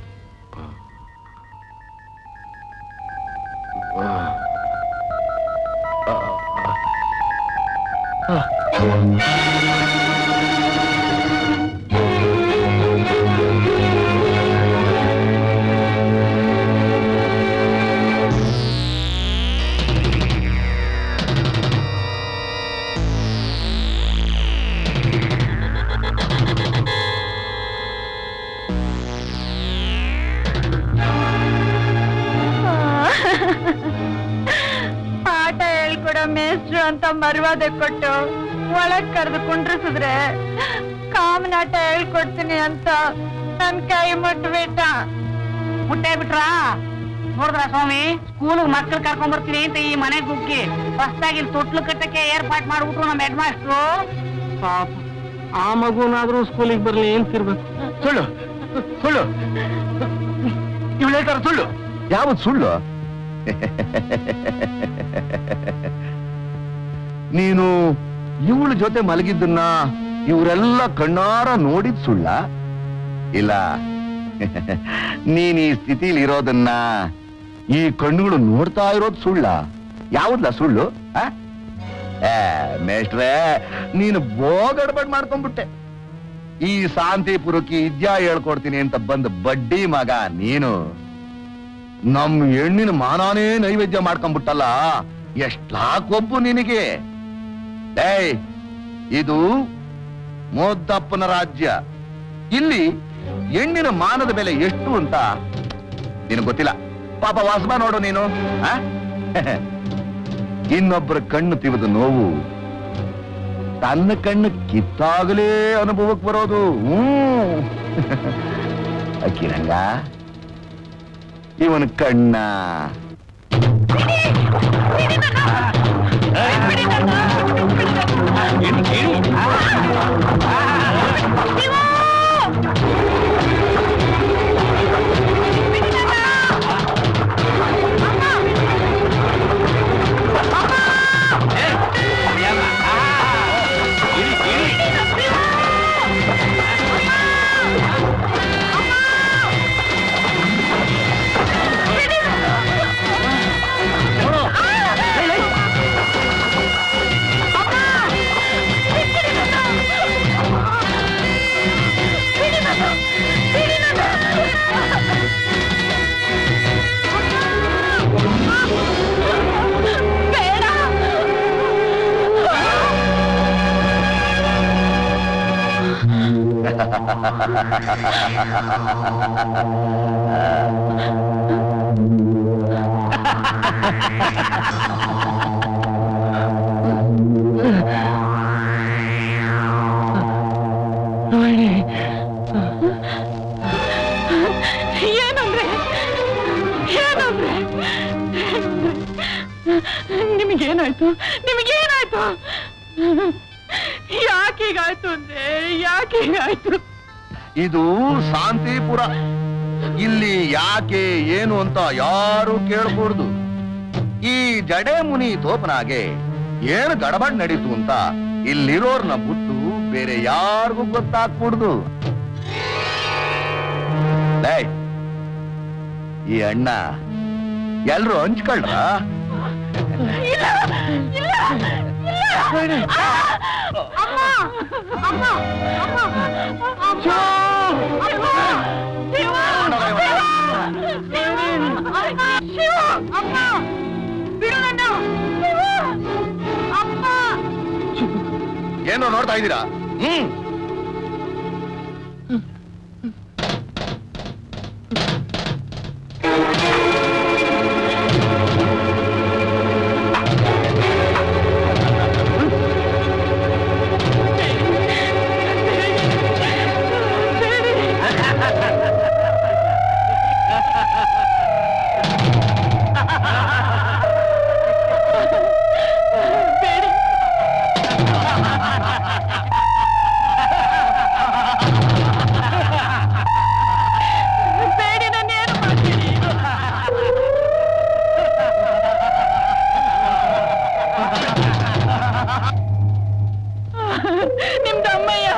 ಪಾಠ ಹೇಳ್ಕೊಡೋ ಮೇಷ್ಟ್ರು ಅಂತ ಮರ್ವಾದೆ ಕೊಟ್ಟು ಒಳಗ್ ಕರೆದು ಕುಂಡ್ರಿಸಿದ್ರೆ ಕಾಮನಾಟ ಹೇಳ್ಕೊಡ್ತೀನಿ ಅಂತ ನನ್ ಕೈ ಮುಟ್ಬಿಟ್ಟ ಮುಟ್ಟೆ ಬಿಟ್ರಾ ನೋಡಿದ್ರ ಸ್ವಾಮಿ ಸ್ಕೂಲ್ ಮಕ್ಕಳು ಕರ್ಕೊಂಡ್ ಬರ್ತೀನಿ ಅಂತ ಈ ಮನೆಗ್ ಗುಗ್ಗಿ ಹೊಸ್ದಾಗಿ ಇಲ್ಲಿ ತೊಟ್ಲು ಕಟ್ಟಕ್ಕೆ ಏರ್ಪಾಟ್ ಮಾಡ್ಬಿಟ್ರು ನಮ್ಮ ಹೆಡ್ ಮಾಸ್ಟ್ರು ಪಾಪ ಆ ಮಗುನಾದ್ರೂ ಸ್ಕೂಲಿಗೆ ಬರ್ಲಿ ಅಂತಿರ್ಬೇಕು ಸುಳ್ಳು ಸುಳ್ಳು ಇವಳು ಹೇಳ್ತಾರ ಸುಳ್ಳು ಯಾವತ್ ಸುಳ್ಳು ನೀನು ಇವಳ ಜೊತೆ ಮಲಗಿದ್ದನ್ನ ಇವರೆಲ್ಲ ಕಣ್ಣಾರ ನೋಡಿದ್ ಸುಳ್ಳ ಇಲ್ಲ ನೀನ್ ಈ ಸ್ಥಿತಿಲಿ ಇರೋದನ್ನ ಈ ಕಣ್ಣುಗಳು ನೋಡ್ತಾ ಇರೋದ್ ಸುಳ್ಳ ಯಾವ್ದಲ್ಲ ಸುಳ್ಳು ಆ? ಏ ಮೇಷ್ಟ್ರೇ ನೀನು ಬೋಗಡ್ಬಡ್ ಮಾಡ್ಕೊಂಡ್ಬಿಟ್ಟೆ ಈ ಶಾಂತಿಪುರಕ್ಕೆ ಇದ್ಯಾ ಹೇಳ್ಕೊಡ್ತೀನಿ ಅಂತ ಬಂದ್ ಬಡ್ಡಿ ಮಗ ನೀನು ನಮ್ ಹೆಣ್ಣಿನ ಮಾನಾನೇ ನೈವೇದ್ಯ ಮಾಡ್ಕೊಂಡ್ಬಿಟ್ಟಲ್ಲ ಎಷ್ಟ್ಲಾ ಕೊಬ್ಬು ನಿನಗೆ ಏಯ್ ಇದು ಮೋದ್ದಪ್ಪನ ರಾಜ್ಯ ಇಲ್ಲಿ ಹೆಣ್ಣಿನ ಮಾನದ ಬೆಲೆ ಎಷ್ಟು ಅಂತ ನಿನಗೆ ಗೊತ್ತಿಲ್ಲ ಪಾಪ ವಾಸಮ ನೋಡು ನೀನು ಆ? ಇನ್ನೊಬ್ಬರ ಕಣ್ಣು ತಿವಿದ ನೋವು ತನ್ನ ಕಣ್ಣು ಕಿತ್ತಾಗಲೇ ಅನುಭವಕ್ಕೆ ಬರೋದು ಹ್ಮ್ ಅಕ್ಕಿರಂಗ ಇವನ ಕಣ್ಣ ಏನಂದ್ರೆ ಏನಂದ್ರೆ ನಿಮಗೇನಾಯ್ತು ನಿಮಗೇನಾಯ್ತು ಯಾಕೆ ಹೀಗಾಯ್ತು ಅಂದ್ರೆ ಯಾಕೆ ಹೀಗಾಯ್ತು ಇದು ಶಾಂತಿಪುರ ಇಲ್ಲಿ ಯಾಕೆ ಏನು ಅಂತ ಯಾರು ಕೇಳಕೂಡ್ದು ಈ ಜಡೆ ಮುನಿ ತೋಪನಾಗೆ ಏನು ಗಡಬಡ್ ನಡೀತು ಅಂತ ಇಲ್ಲಿರೋರ್ನ ಬಿಟ್ಟು ಬೇರೆ ಯಾರಿಗೂ ಗೊತ್ತಾಗ್ಕೂಡ್ದು ಲೇ, ಈ ಅಣ್ಣ ಎಲ್ರು ಹಂಚ್ಕೊಳ್ರ ಇಲ್ಲ ಇಲ್ಲ ಇಲ್ಲ ಅಮ್ಮ ಅಮ್ಮ ಅಮ್ಮ ಅಮ್ಮ ಶಿವ ಶಿವ ಶಿವ ಅಮ್ಮ ಬಿಡು ನನ್ನ ಶಿವ ಅಮ್ಮ ಏನೋ ನೋಡ್ತಾ ಇದ್ದೀರಾ ಹ್ಮ್ ಬೇಡಿ ನನ್ನ ಏನು ಮಾಡ್ತೀರಿ ನಿಮ್ದು ಅಮ್ಮಯ್ಯ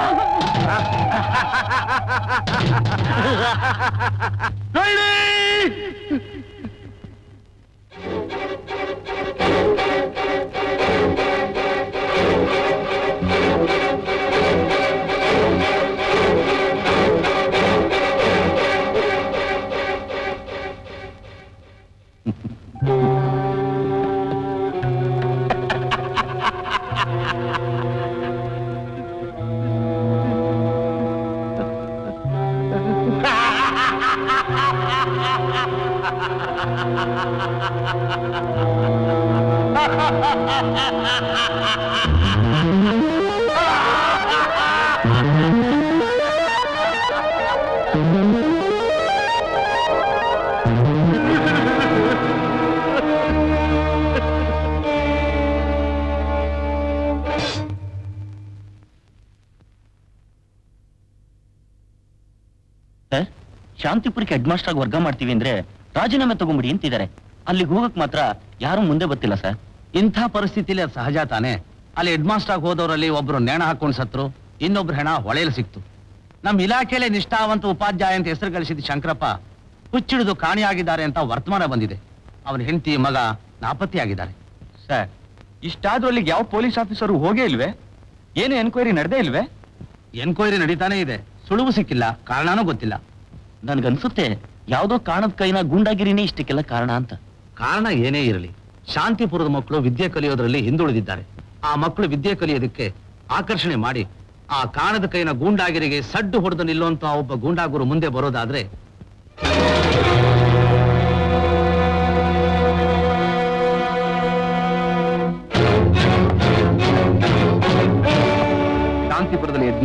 ಸರ್ ಶಾಂತಿಪುರಕ್ಕೆ ಹೆಡ್ ಮಾಸ್ಟರ್ ಆಗಿ ವರ್ಗ ಮಾಡ್ತೀವಿ ಅಂದ್ರೆ ರಾಜೀನಾಮೆ ತಗೊಂಬಿಡಿ ಅಂತಿದ್ದಾರೆ ಅಲ್ಲಿಗೆ ಹೋಗಕ್ ಮಾತ್ರ ಯಾರು ಮುಂದೆ ಬರ್ತಿಲ್ಲ ಸರ್ ಇಂಥ ಪರಿಸ್ಥಿತಿಲಿ ಅದು ಸಹಜ ತಾನೆ ಅಲ್ಲಿ ಹೆಡ್ ಮಾಸ್ಟರ್ ಆಗಿ ಹೋದವರಲ್ಲಿ ಒಬ್ರು ನೇಣ ಹಾಕೊಂಡು ಸತ್ರು ಇನ್ನೊಬ್ರು ಹೆಣ ಹೊಳೆಯಲ್ಲಿ ಸಿಕ್ತು ನಮ್ಮ ಇಲಾಖೆಯಲ್ಲಿ ನಿಷ್ಠಾವಂತ ಉಪಾಧ್ಯಾಯ ಅಂತ ಹೆಸರು ಗಳಿಸಿದ ಶಂಕರಪ್ಪ ಹುಚ್ಚಿಡಿದು ಕಾಣಿಯಾಗಿದ್ದಾರೆ ಅಂತ ವರ್ತಮಾನ ಬಂದಿದೆ ಅವನ ಹೆಂಡತಿ ಮಗ ನಾಪತ್ತೆಯಾಗಿದ್ದಾರೆ ಸರ್ ಇಷ್ಟಾದ್ರೂ ಅಲ್ಲಿಗೆ ಯಾವ ಪೊಲೀಸ್ ಆಫೀಸರು ಹೋಗೇ ಇಲ್ವೇ ಏನು ಎನ್ಕ್ವೈರಿ ನಡೆದೇ ಇಲ್ವೇ ಎನ್ಕ್ವೈರಿ ನಡೀತಾನೆ ಇದೆ ಸುಳುವು ಸಿಕ್ಕಿಲ್ಲ ಕಾರಣನೂ ಗೊತ್ತಿಲ್ಲ ನನ್ಗನ್ಸುತ್ತೆ ಯಾವ್ದೋ ಕಾರಣದ ಕೈನ ಗೂಂಡಾಗಿರಿನೇ ಇಷ್ಟಕ್ಕೆಲ್ಲ ಕಾರಣ ಅಂತ ಕಾರಣ ಏನೇ ಇರಲಿ ಶಾಂತಿಪುರದ ಮಕ್ಕಳು ವಿದ್ಯೆ ಕಲಿಯೋದ್ರಲ್ಲಿ ಹಿಂದುಳಿದಿದ್ದಾರೆ ಆ ಮಕ್ಕಳು ವಿದ್ಯೆ ಕಲಿಯೋದಕ್ಕೆ ಆಕರ್ಷಣೆ ಮಾಡಿ ಆ ಕಾಣದ ಕೈನ ಗೂಂಡಾಗಿರಿಗೆ ಸಡ್ಡು ಹೊಡೆದು ನಿಲ್ಲುವಂತ ಒಬ್ಬ ಗೂಂಡಾಗುರು ಮುಂದೆ ಬರೋದಾದ್ರೆ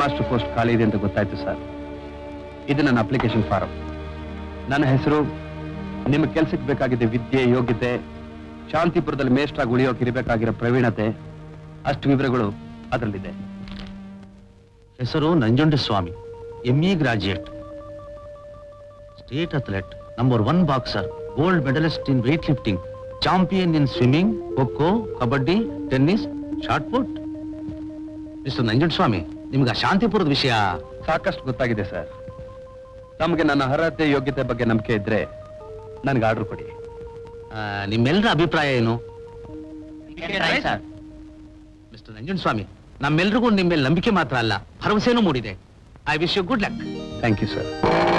ಮಾಸ್ಟರ್ ಪೋಸ್ಟ್ ಖಾಲಿ ಇದೆ ಅಂತ ಗೊತ್ತಾಯ್ತು ಸರ್ ಇದು ನನ್ನ ಅಪ್ಲಿಕೇಶನ್ ಫಾರಂ ನನ್ನ ಹೆಸರು ನಿಮ್ಮ ಕೆಲಸಕ್ಕೆ ಬೇಕಾಗಿದ್ದ ವಿದ್ಯೆ ಯೋಗ್ಯತೆ ಶಾಂತಿಪುರದಲ್ಲಿ ಮೇಷ್ಟ್ರಾಗಿ ಉಳಿಯೋಕೆ ಇರಬೇಕಾಗಿರೋ ಪ್ರವೀಣತೆ ಅಷ್ಟು ವಿವರಗಳು ಅದರಲ್ಲಿದೆ ಹೆಸರು Nanjundaswamy M E graduate state athlete number one boxer gold medalist in weight lifting champion in swimming kho kho kabaddi tennis shot put mister Nanjundaswamy ನಿಮ್ಗೆ ಆ ಶಾಂತಿಪುರದ ವಿಷಯ ಸಾಕಷ್ಟು ಗೊತ್ತಾಗಿದೆ ಸರ್ ತಮಗೆ ನನ್ನ ಅರ್ಹತೆ ಯೋಗ್ಯತೆ ಬಗ್ಗೆ ನಂಬಿಕೆ ಇದ್ರೆ ನನಗೆ ಆರ್ಡರ್ ಕೊಡಿ ಆ, ನಿಮ್ಮೆಲ್ಲರ ಅಭಿಪ್ರಾಯ ಏನು ಮಿಸ್ಟರ್ ನಂಜುಂಡಸ್ವಾಮಿ ನಮ್ಮೆಲ್ರಿಗೂ ನಿಮ್ಮ ಮೇಲೆ ನಂಬಿಕೆ ಮಾತ್ರ ಅಲ್ಲ ಭರವಸೆನೂ ಮೂಡಿದೆ I wish you good luck thank you sir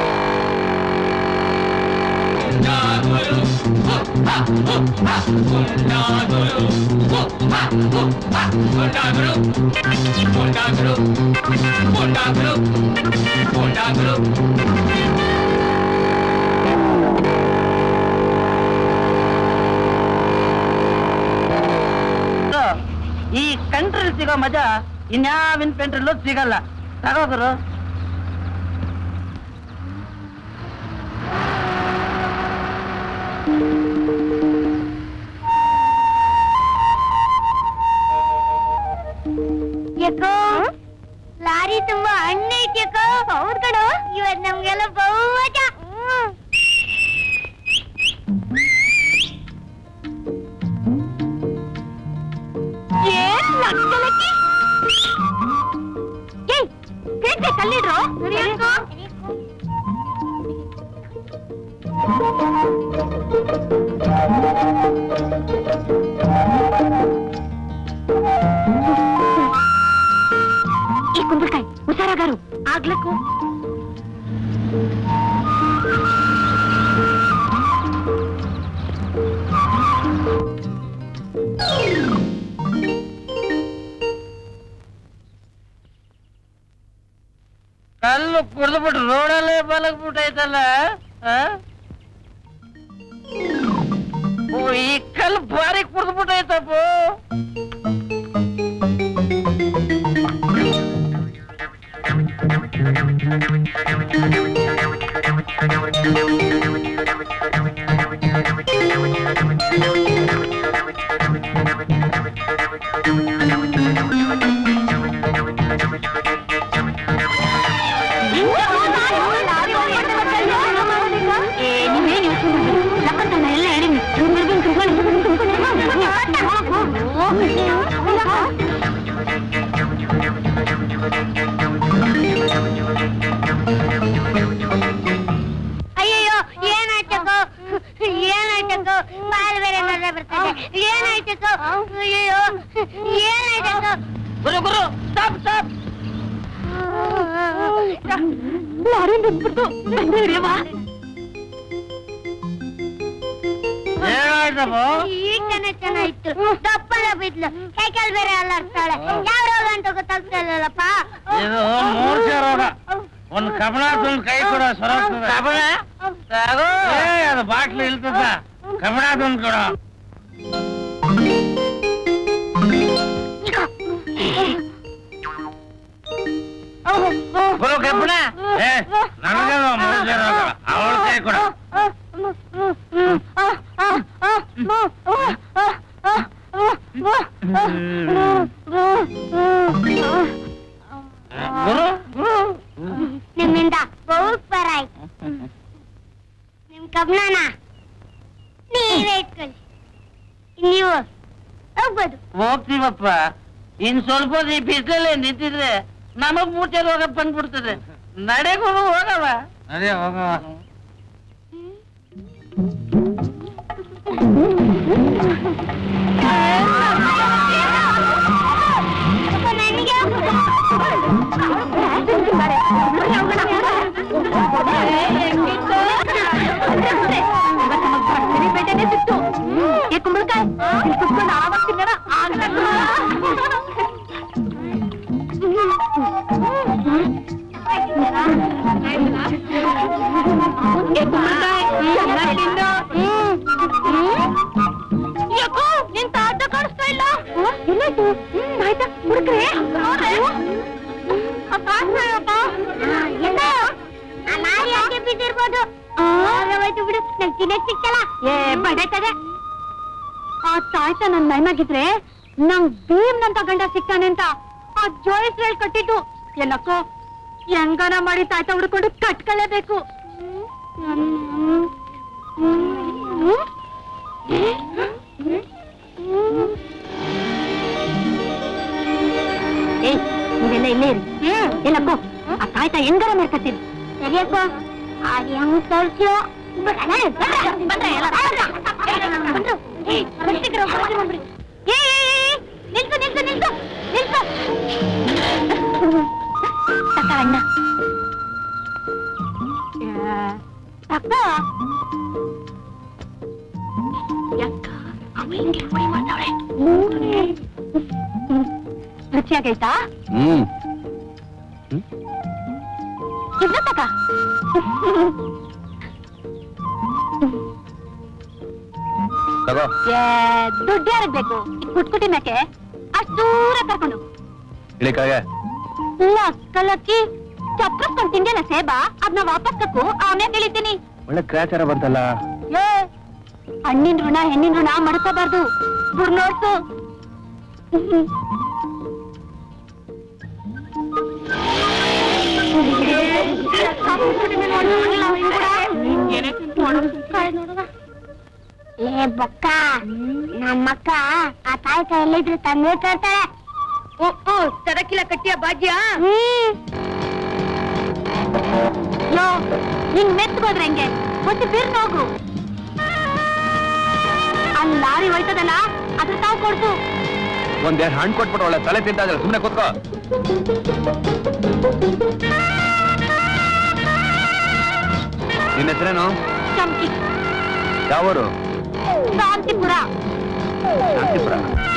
ಈ ಕಂಟ್ರಿಲ್ ಸಿಗೋ ಮಜಾ ಇನ್ಯಾವಿನ ಪೆಂಟ್ರಲ್ಲೂ ಸಿಗಲ್ಲ ತಗೋದ್ರು ಯಾಕೋ ಲಾರಿ ತುಂಬಾ ಹಣ್ಣು ಐತಿ ಯಾಕೋ ಹೌದ್ ಕಣೋ ಇವತ್ ನಮ್ಗೆಲ್ಲ ಬಹು ಮಜಾ ಹ್ಮ್. ಏನ್ ಲಕ್ಕಲಕ್ಕಿ? ಏಯ್, ಕೇಕ್ಗೆ ಕಲ್ಲಿಡ್ರು ಈ ಕುಂಬಳಕಾಯಿ ಹುಷಾರಾಗಾರು ಆಗ್ಲಕ್ಕು ಕಲ್ಲು ಕುಡಿದ್ಬಿಟ್ಟು ರೋಡಲ್ಲೇ ಬಲಗ್ಬಿಟ್ಟೈತಲ್ಲ ಆ? ಓ ಈ ಕಲ್ಲು ಭಾರಿ ಕುಡಿದ್ಬಿಟ್ಟೈತಪ್ಪ ಅಯ್ಯಯ್ಯೋ ಏನಾಯ್ತಕ್ಕೋ ಏನಾಯ್ತಕ್ಕೋ ಬಾಲ್ ಬೇರೆ ನಲ್ಲ ಬರ್ತದೆ ಏನಾಯ್ತಕ್ಕೋ ಅಯ್ಯಯ್ಯೋ ಏನಾಯ್ತಕ್ಕೋ ಗುರು ಗುರು ಸ್ಟಾಪ್ ಸ್ಟಾಪ್ ಲಾರಿ ನಿಂತ್ಬಿಡ್ತು ಏನಾಯ್ತಪ್ಪ ಈಗ ತಾನೇ ಚೆನ್ನಾಗಿತ್ತು ದಪ್ಪನ ಬಿದ್ಲು ಕೈಕಾಲ್ ಬೇರೆ ಅಲ್ಲಾಡ್ತಾಳೆ ಯಾವ ರೋಗ ಅಂತ ಗೊತ್ತಾಗ್ತಾ ಇಲ್ಲಲ್ಲಪ್ಪ ಇದು ಮೂರ್ಛೆ ರೋಗ ಒಂದ್ ಕಮಲ ಒಂದ್ ಕೈ ಕೊಡ ಸೊರಗ್ತದೆ ಕಮಲ ಏ ಅದು ಬಾಟ್ಲು ಇಲ್ತದ ಕಮಲ ಒಂದ್ ಕೊಡ ಗುರು ಕಬ್ಬಣ ಏ ನನಗೆ ಮೂರ್ಛೆ ರೋಗ ಅವಳ ಕೈ ಕೊಡ ಗುರು ನಿಮ್ಮಿಂದ ಬಹುತ್ ಪರ ಆಯ್ತು ನಿಮ್ ಕಬ್ಣನ ನೀವೇ ಇಟ್ಕೊಳ್ಳಿ ನೀವು ಹೋಗ್ಬೋದು ಹೋಗ್ತೀವಪ್ಪ ಇನ್ ಸ್ವಲ್ಪ ಹೊತ್ತು ಈ ಬಿಸಿಲಲ್ಲೇ ನಿಂತಿದ್ರೆ ನಮಗ್ ಮೂಟೆ ರೋಗ ಬಂದ್ಬಿಡ್ತದೆ ನಡೆಗೂ ಹೋಗವ ನಡೆ ಹೋಗವ ಯಾಕೋ ನಿನ್ ತಾತ ಕಾಣಿಸ್ತಾ ಇಲ್ಲ ಎಲ್ಲಾಯ್ತು ಆಯ್ತಾ ಹುಡುಕ್ರೆ ಅಪ್ಪ ಬಡಾಯ್ತದೆ ಆ ತಾಯ್ತ ನನ್ ಮೈಮಾಗಿದ್ರೆ ನಂಗ್ ಭೀಮ್ನಂತ ಗಂಡ ಸಿಗ್ತಾನೆ ಅಂತ ಆ ಜೋಯಿಸ್ ಹೇಳ್ ಕಟ್ಟಿದ್ದು ಎಲ್ಲಕ್ಕೋ ಹೆಂಗನ ಮಾಡಿ ತಾಯ್ತ ಹುಡ್ಕೊಂಡು ಕಟ್ಕೊಳ್ಳೇಬೇಕು ಏ ನೀವೆಲ್ಲ ಇಲ್ಲೇ ಇರಿ ಎಲ್ಲಕ್ಕೋ ಆ ತಾಯ್ತ ಹೆಂಗಾರ ಮಾಡ್ಕತ್ತೀರಿ ಸರಿಯಕ್ಕೋ ಅದು ಹೆಂಗ್ ತೋರ್ಸ್ಯೋ ನಿಲ್ಸು ನಿಲ್ಸು ನಿಲ್ಸು ನಿಲ್ಸು ತಕ್ಕ ಅಣ್ಣ ತಕ್ಕ ಯಕ್ಕ ಅವ ಹಿಂಗೆ ಪುಡಿ ಮಾಡ್ತಾವಳೆ ರುಚಿಯಾಗೈತಾ ಹ್ಮ್ ಇನ್ನು ತಕ ತಗೋ ಏ, ದುಡ್ಡು ಯಾರಿಗ್ ಬೇಕು ಕುಟ್ಕುಟಿ ಮೇಕೆ ಅಷ್ಟು ದೂರ ಕರ್ಕೊಂಡು ಇಳಿ ಕೆಳಗೆ ಲಕ್ಕಲಕ್ಕಿ ಚಪ್ರಸ್ಕೊಂಡ್ ತಿಂದೇನ ಸೇಬ ಅದ್ನ ವಾಪಸ್ ಕಕ್ಕು ಆಮೇಲೆ ಹೇಳಿದ್ದೀನಿ ಒಳ್ಳೆ ಕ್ರಾಚಾರ ಬಂತಲ್ಲ ಏ ಹಣ್ಣಿನ ಋಣ ಹೆಣ್ಣಿನ ಋಣ ಮಡ್ಕೋಬಾರ್ದು ದುರ್ನೋಡ್ಸು ಏ ಬೊಕ್ಕ ನಮ್ಮಕ್ಕ ಆ ತಾಯಿ ಕೈಯಲ್ಲಿದ್ರೆ ತಂದೆ ತರ್ತಾಳೆ ಓ ಓ ತರಕಿಲ್ಲ ಕಟ್ಟಿಯ ಬಾಜ್ಯ ಯೋ ಹಿಂಗ್ ಮೆತ್ಕೋದ್ರೆ ಹೆಂಗೆ ಮತ್ತೆ ಬಿರ್ ಹೋಗು ಅಲ್ಲಿ ಲಾರಿ ಹೋಯ್ತದಲ್ಲ ಅದ್ರ ತಾವು ಕೊಡ್ತು ಒಂದೆರಡು ಹಣ್ಣು ಕೊಟ್ಬಿಟ್ಟು ಒಳ್ಳೆ ತಲೆ ತಿಂತಾ ಇದ್ರೆ ಸುಮ್ಮನೆ ಕೂತ್ಕೋ ನಿನ್ನ ಹೆಸರೇನು ಚಮ್ಕಿ ಯಾವೂರು ಶಾಂತಿಪುರ ಶಾಂತಿಪುರ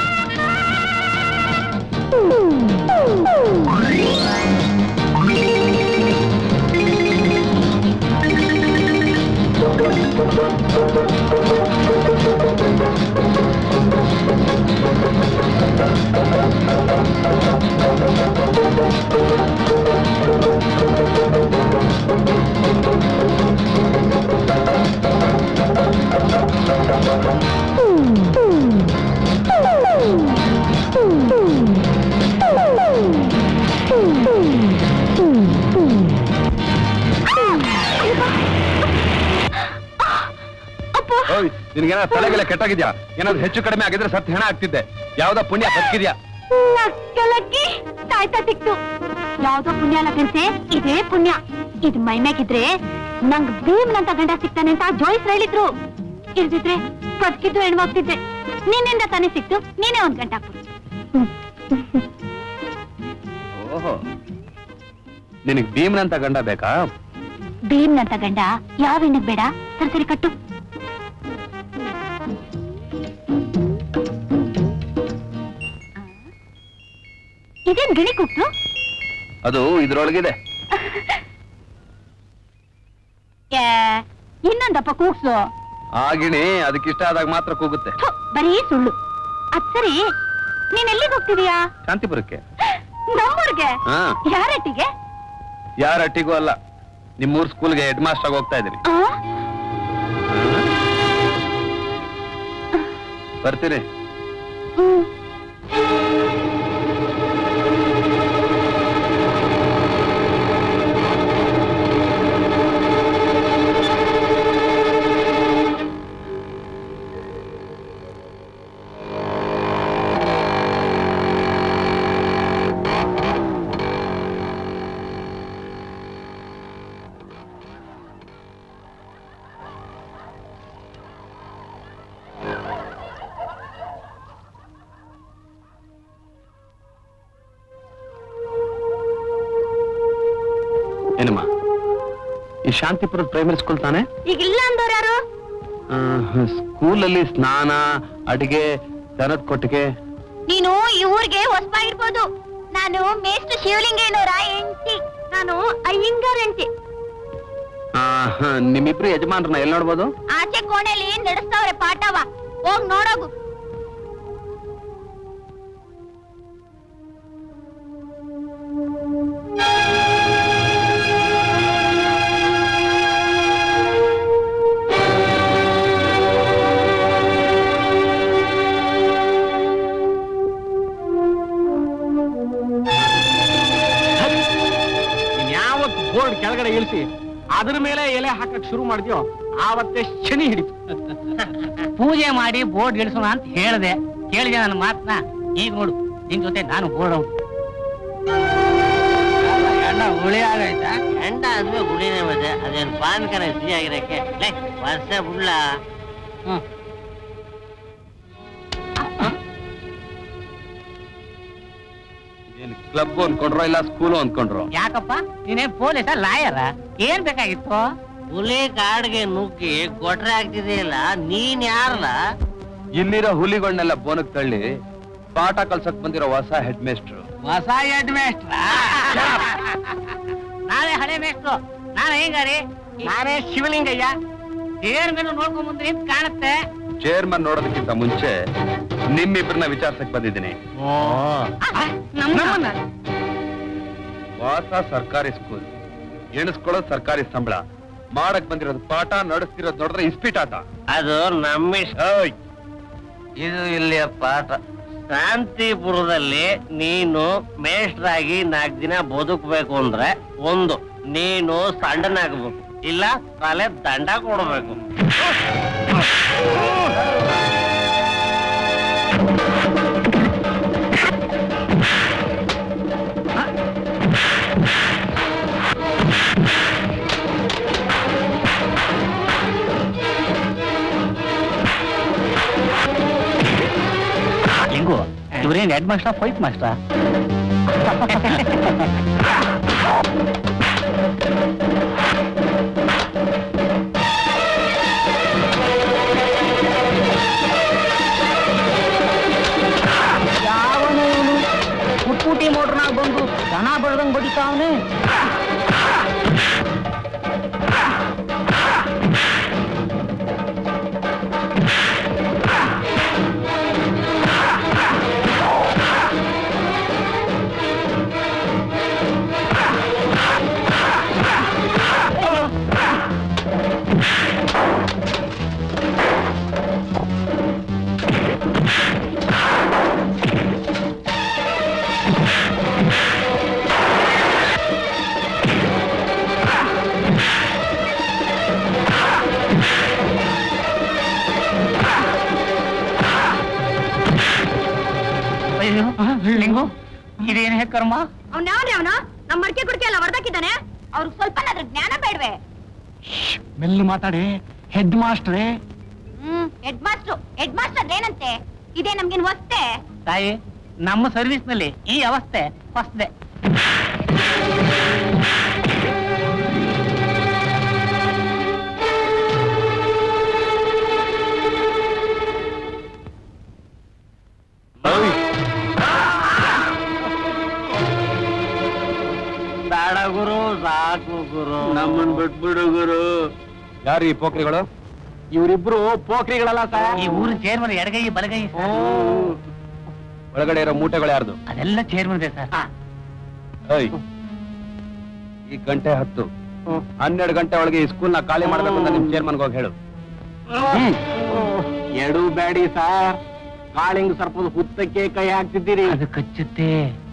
ಓಯ್ ನಿನ್ಗೇನ ತಲೆಗೆಲ್ಲ ಕೆಟ್ಟಾಗಿದ್ಯಾ ಏನಾದ್ರು ಹೆಚ್ಚು ಕಡಿಮೆ ಆಗಿದ್ರೆ ಸತ್ ಹೆಣ ಆಗ್ತಿದ್ದೆ ಯಾವ್ದೋ ಪುಣ್ಯ ಬದುಕಿದ್ಯಾ ಲಕ್ಕಲಕ್ಕಿ ತಾಯ್ತಾ ಸಿಕ್ತು ಯಾವ್ದೋ ಪುಣ್ಯ ಅಲ್ಲ ಕಣ್ಸೆ ಇದೇ ಪುಣ್ಯ ಇದು ಮೈಮ್ಯಾಗಿದ್ರೆ ನಂಗ್ ಭೀಮ್ನಂತ ಗಂಡ ಸಿಗ್ತಾನೆ ಅಂತ ಜೋಯಿಸ್ ಹೇಳಿದ್ರು ಇಲ್ದಿದ್ರೆ ಬದುಕಿದ್ದು ಹೆಣ್ಮಗ್ತಿದ್ದೆ ನಿನ್ನಿಂದ ತಾನೇ ಸಿಕ್ತು ನೀನೇ ಒಂದ್ ಗಂಟ ಹಾಕ್ಬಿಡು ಓಹೋ ನಿನಗ್ ಭೀಮ್ನಂತ ಗಂಡ ಬೇಕಾ ಭೀಮ್ನಂತ ಗಂಡ ಯಾವ ಹೆಣ್ಣಗ್ ಬೇಡ ಸರಿ ಸರಿ ಕಟ್ಟು ಇದೇನ್ ಗಿಣಿ ಕೂಗ್ತು ಅದು ಇದ್ರೊಳಗಿದೆ ಏ, ಇನ್ನೊಂದಪ್ಪ ಕೂಗ್ಸು ಆ ಗಿಣಿ ಅದಕ್ಕಿಷ್ಟ ಆದಾಗ ಮಾತ್ರ ಕೂಗುತ್ತೆ ಥು, ಬರೀ ಸುಳ್ಳು ಅದ್ ಸರಿ ನೀನ್ ಎಲ್ಲಿಗೆ ಹೋಗ್ತಿದೀಯಾ ಶಾಂತಿಪುರಕ್ಕೆ ನಮ್ಮೂರ್ಗೆ ಹಾ ಯಾರಟ್ಟಿಗೆ ಯಾರ ಅಟ್ಟಿಗೂ ಅಲ್ಲ ನಿಮ್ಮೂರ್ ಸ್ಕೂಲ್ಗೆ ಹೆಡ್ ಮಾಸ್ಟರ್ ಆಗಿ ಹೋಗ್ತಾ ಇದೀನಿ ಆ? ಬರ್ತೀನಿ ಹ್ಮ್. ಏನಮ್ಮ ಈ ಶಾಂತಿಪುರದ ಪ್ರೈಮರಿ ಸ್ಕೂಲ್ ತಾನೆ ಈಗ ಇಲ್ಲ ಅಂದವ್ರು ಯಾರು ಸ್ಕೂಲಲ್ಲಿ ಸ್ನಾನ ಅಡಿಗೆ ದನದ ಕೊಟ್ಟಿಗೆ ನೀನು ಈ ಊರಿಗೆ ಹೊಸಬಾಗಿರ್ಬೋದು ನಾನು ಮೇಸ್ಟ್ ಶಿವಲಿಂಗೇನವರ ಹೆಂಡತಿ ನಾನು ಅಯ್ಯಂಗಾರ್ ಹೆಂಡತಿ ಆ, ಹ, ನಿಮ್ಮಿಬ್ರು ಯಜಮಾನ್ರನ್ನ ಎಲ್ಲಿ ನೋಡ್ಬೋದು ಆಚೆ ಕೋಣೆಯಲ್ಲಿ ನಡೆಸ್ತಾವ್ರೆ ಪಾಠವ ಹೋಗ್ ನೋಡೋಗು ಕೂರಿಸಿ ಅದ್ರ ಮೇಲೆ ಎಲೆ ಹಾಕಕ್ ಶುರು ಮಾಡಿದ್ಯೋ ಆವತ್ತೇ ಶನಿ ಹಿಡಿತು ಪೂಜೆ ಮಾಡಿ ಬೋರ್ಡ್ ಇಳಿಸೋಣ ಅಂತ ಹೇಳ್ದೆ ಕೇಳಿದೆ ನನ್ನ ಮಾತನ್ನ ಈಗ ನೋಡು ನಿನ್ ಜೊತೆ ನಾನು ಬೋರ್ಡ್ ಔಟ್ ಎಣ್ಣ ಹುಳಿ ಆಗೈತಾ ಎಂಡ ಅಂದ್ರೆ ಗುಡಿನೇ ಮತ್ತೆ ಅದೇನು ಪಾನ್ಕನ ಸಿಹಿ ಆಗಿರಕ್ಕೆ ಲೇ ವರ್ಷ ಬುಳ್ಳ ಹ್ಮ್ ಏನ್ ಕ್ಲಬ್ ಅನ್ಕೊಂಡ್ರೋ ಇಲ್ಲ ಸ್ಕೂಲು ಅನ್ಕೊಂಡ್ರೋ ಯಾಕಪ್ಪ ನೀನೇ ಪೊಲೀಸ ಲಾಯರ ಏನ್ ಬೇಕಾಗಿತ್ತು ಹುಲಿ ಕಾಡ್ಗೆ ನುಗ್ಗಿ ಕೊಟ್ರೆ ಆಗ್ತಿದೆಯಲ್ಲ ನೀನ್ ಯಾರಲ್ಲ ಇಲ್ಲಿರೋ ಹುಲಿಗಳನ್ನೆಲ್ಲ ಬೋನಕ್ ತಳ್ಳಿ ಪಾಠ ಕಲ್ಸಕ್ ಬಂದಿರೋ ಹೊಸ ಹೆಡ್ ಮೇಸ್ಟ್ರು ಹೊಸ ಹೆಡ್ ಮೇಸ್ಟ್ರ ನಾನೇ ಹಳೆ ಮೇಸ್ಟ್ರು ನಾನು ಹೆಂಗಾರಿ ನಾನೇ ಶಿವಲಿಂಗಯ್ಯ ಏನ್ ಮೇಲೂ ನೋಡ್ಕೊಂಡ್ ಬಂದ್ರಿ ಅಂತ ಕಾಣುತ್ತೆ ಚೇರ್ಮನ್ ನೋಡೋದಕ್ಕಿಂತ ಮುಂಚೆ ನಿಮ್ಮಿಬ್ರನ್ನ ವಿಚಾರಿಸಕ್ ಬಂದಿದ್ದೀನಿ ನಮ್ಮನ್ನ ವಾಸ ಸರ್ಕಾರಿ ಸ್ಕೂಲ್ ಎಣಿಸ್ಕೊಳ್ಳೋದು ಸರ್ಕಾರಿ ಸಂಬಳ ಮಾಡಕ್ ಬಂದಿರೋದು ಪಾಠ ನಡೆಸ್ತಿರೋದು ನೋಡಿದ್ರೆ ಇಸ್ಪೀಟಾಟ ಅದು ನಮ್ಮಿಷ್ಟ ಓಯ್ ಇದು ಇಲ್ಲಿಯ ಪಾಠ ಶಾಂತಿಪುರದಲ್ಲಿ ನೀನು ಮೇಷ್ಟ್ರಾಗಿ ನಾಲ್ಕು ದಿನ ಬದುಕಬೇಕು ಅಂದ್ರೆ ಒಂದು ನೀನು ಸಣ್ಣನಾಗಬೇಕು ಇಲ್ಲ ತಲೆ ದಂಡ ಕೊಡಬೇಕು ಲಿಂಗು ಇವ್ರೇನ್ ಹೆಡ್ ಮಾಸ್ಟರ್ ಫೈಟ್ ಮಾಸ್ಟರ್ ಯಾವನು ಇವನು ಪುಟ್ಪುಟಿ ಮೋಟ್ರನಾಗ ಬಂದು ದನ ಬಡ್ದಂಗ್ ಬಡಿತಾವನೆ ಅಯ್ಯೋ ಲಿಂಗು ಇದೇನ್ ಹೇ ಕರ್ಮ ಅವ್ನ ಯಾವ್ರಿ ಅವನು ನಮ್ಮ ಮಡಿಕೆ ಕುಡಿಕೆ ಎಲ್ಲ ಹೊಡೆದಾಕಿದ್ದಾನೆ ಅವ್ರಿಗೆ ಸ್ವಲ್ಪ ಜ್ಞಾನ ಬೇಡ್ವೆ ಮೆಲ್ಲ ಮಾತಾಡಿ ಹೆಡ್ ಮಾಸ್ಟ್ರೇ ಹ್ಮ್ ಹೆಡ್ ಮಾಸ್ಟ್ರು ಹೆಡ್ ಮಾಸ್ಟರ್ ಏನಂತೆ ಇದೇ ನಮ್ಗೇನ್ ಹೊಸ್ತೆ ತಾಯಿ ನಮ್ಮ ಸರ್ವಿಸ್ ನಲ್ಲಿ ಈ ಅವಸ್ಥೆ ಹೊಸದೆ ಬೇಡ ಗುರು ಸಾಕು ಗುರು ನಮ್ಮನ್ ಬಿಟ್ಬಿಡು ಗುರು ಯಾರು ಈ ಪೋಖ್ರಿಗಳು ಇವರಿಬ್ರು ಪೋಖ್ರಿಗಳಲ್ಲ ಸರ್ ಈ ಊರು ಚೇರ್ಮನ್ ಎಡಗೈ ಬಲಗೈ ಸರ್. ಒಳಗಡೆ ಇರೋ ಮೂಟೆಗಳು ಯಾರ್ದು ಅದೆಲ್ಲ ಚೇರ್ಮನ್ ಇದೆ ಸರ್ ಏಯ್ ಈ ಗಂಟೆ ಹತ್ತು ಹನ್ನೆರಡು ಗಂಟೆ ಒಳಗೆ ಈ ಸ್ಕೂಲ್ ನ ಖಾಲಿ ಮಾಡ್ಬೇಕು ಅಂತ ನಿಮ್ ಚೇರ್ಮನ್ಗೆ ಹೋಗಿ ಹೇಳು ಎಡು ಬ್ಯಾಡಿ ಸರ್ ಕಾಳಿಂಗ್ ಸರ್ಪದ ಹುತ್ತಕ್ಕೆ ಕೈ ಹಾಕ್ತಿದ್ದೀರಿ ಅದು ಕಚ್ಚುತ್ತೆ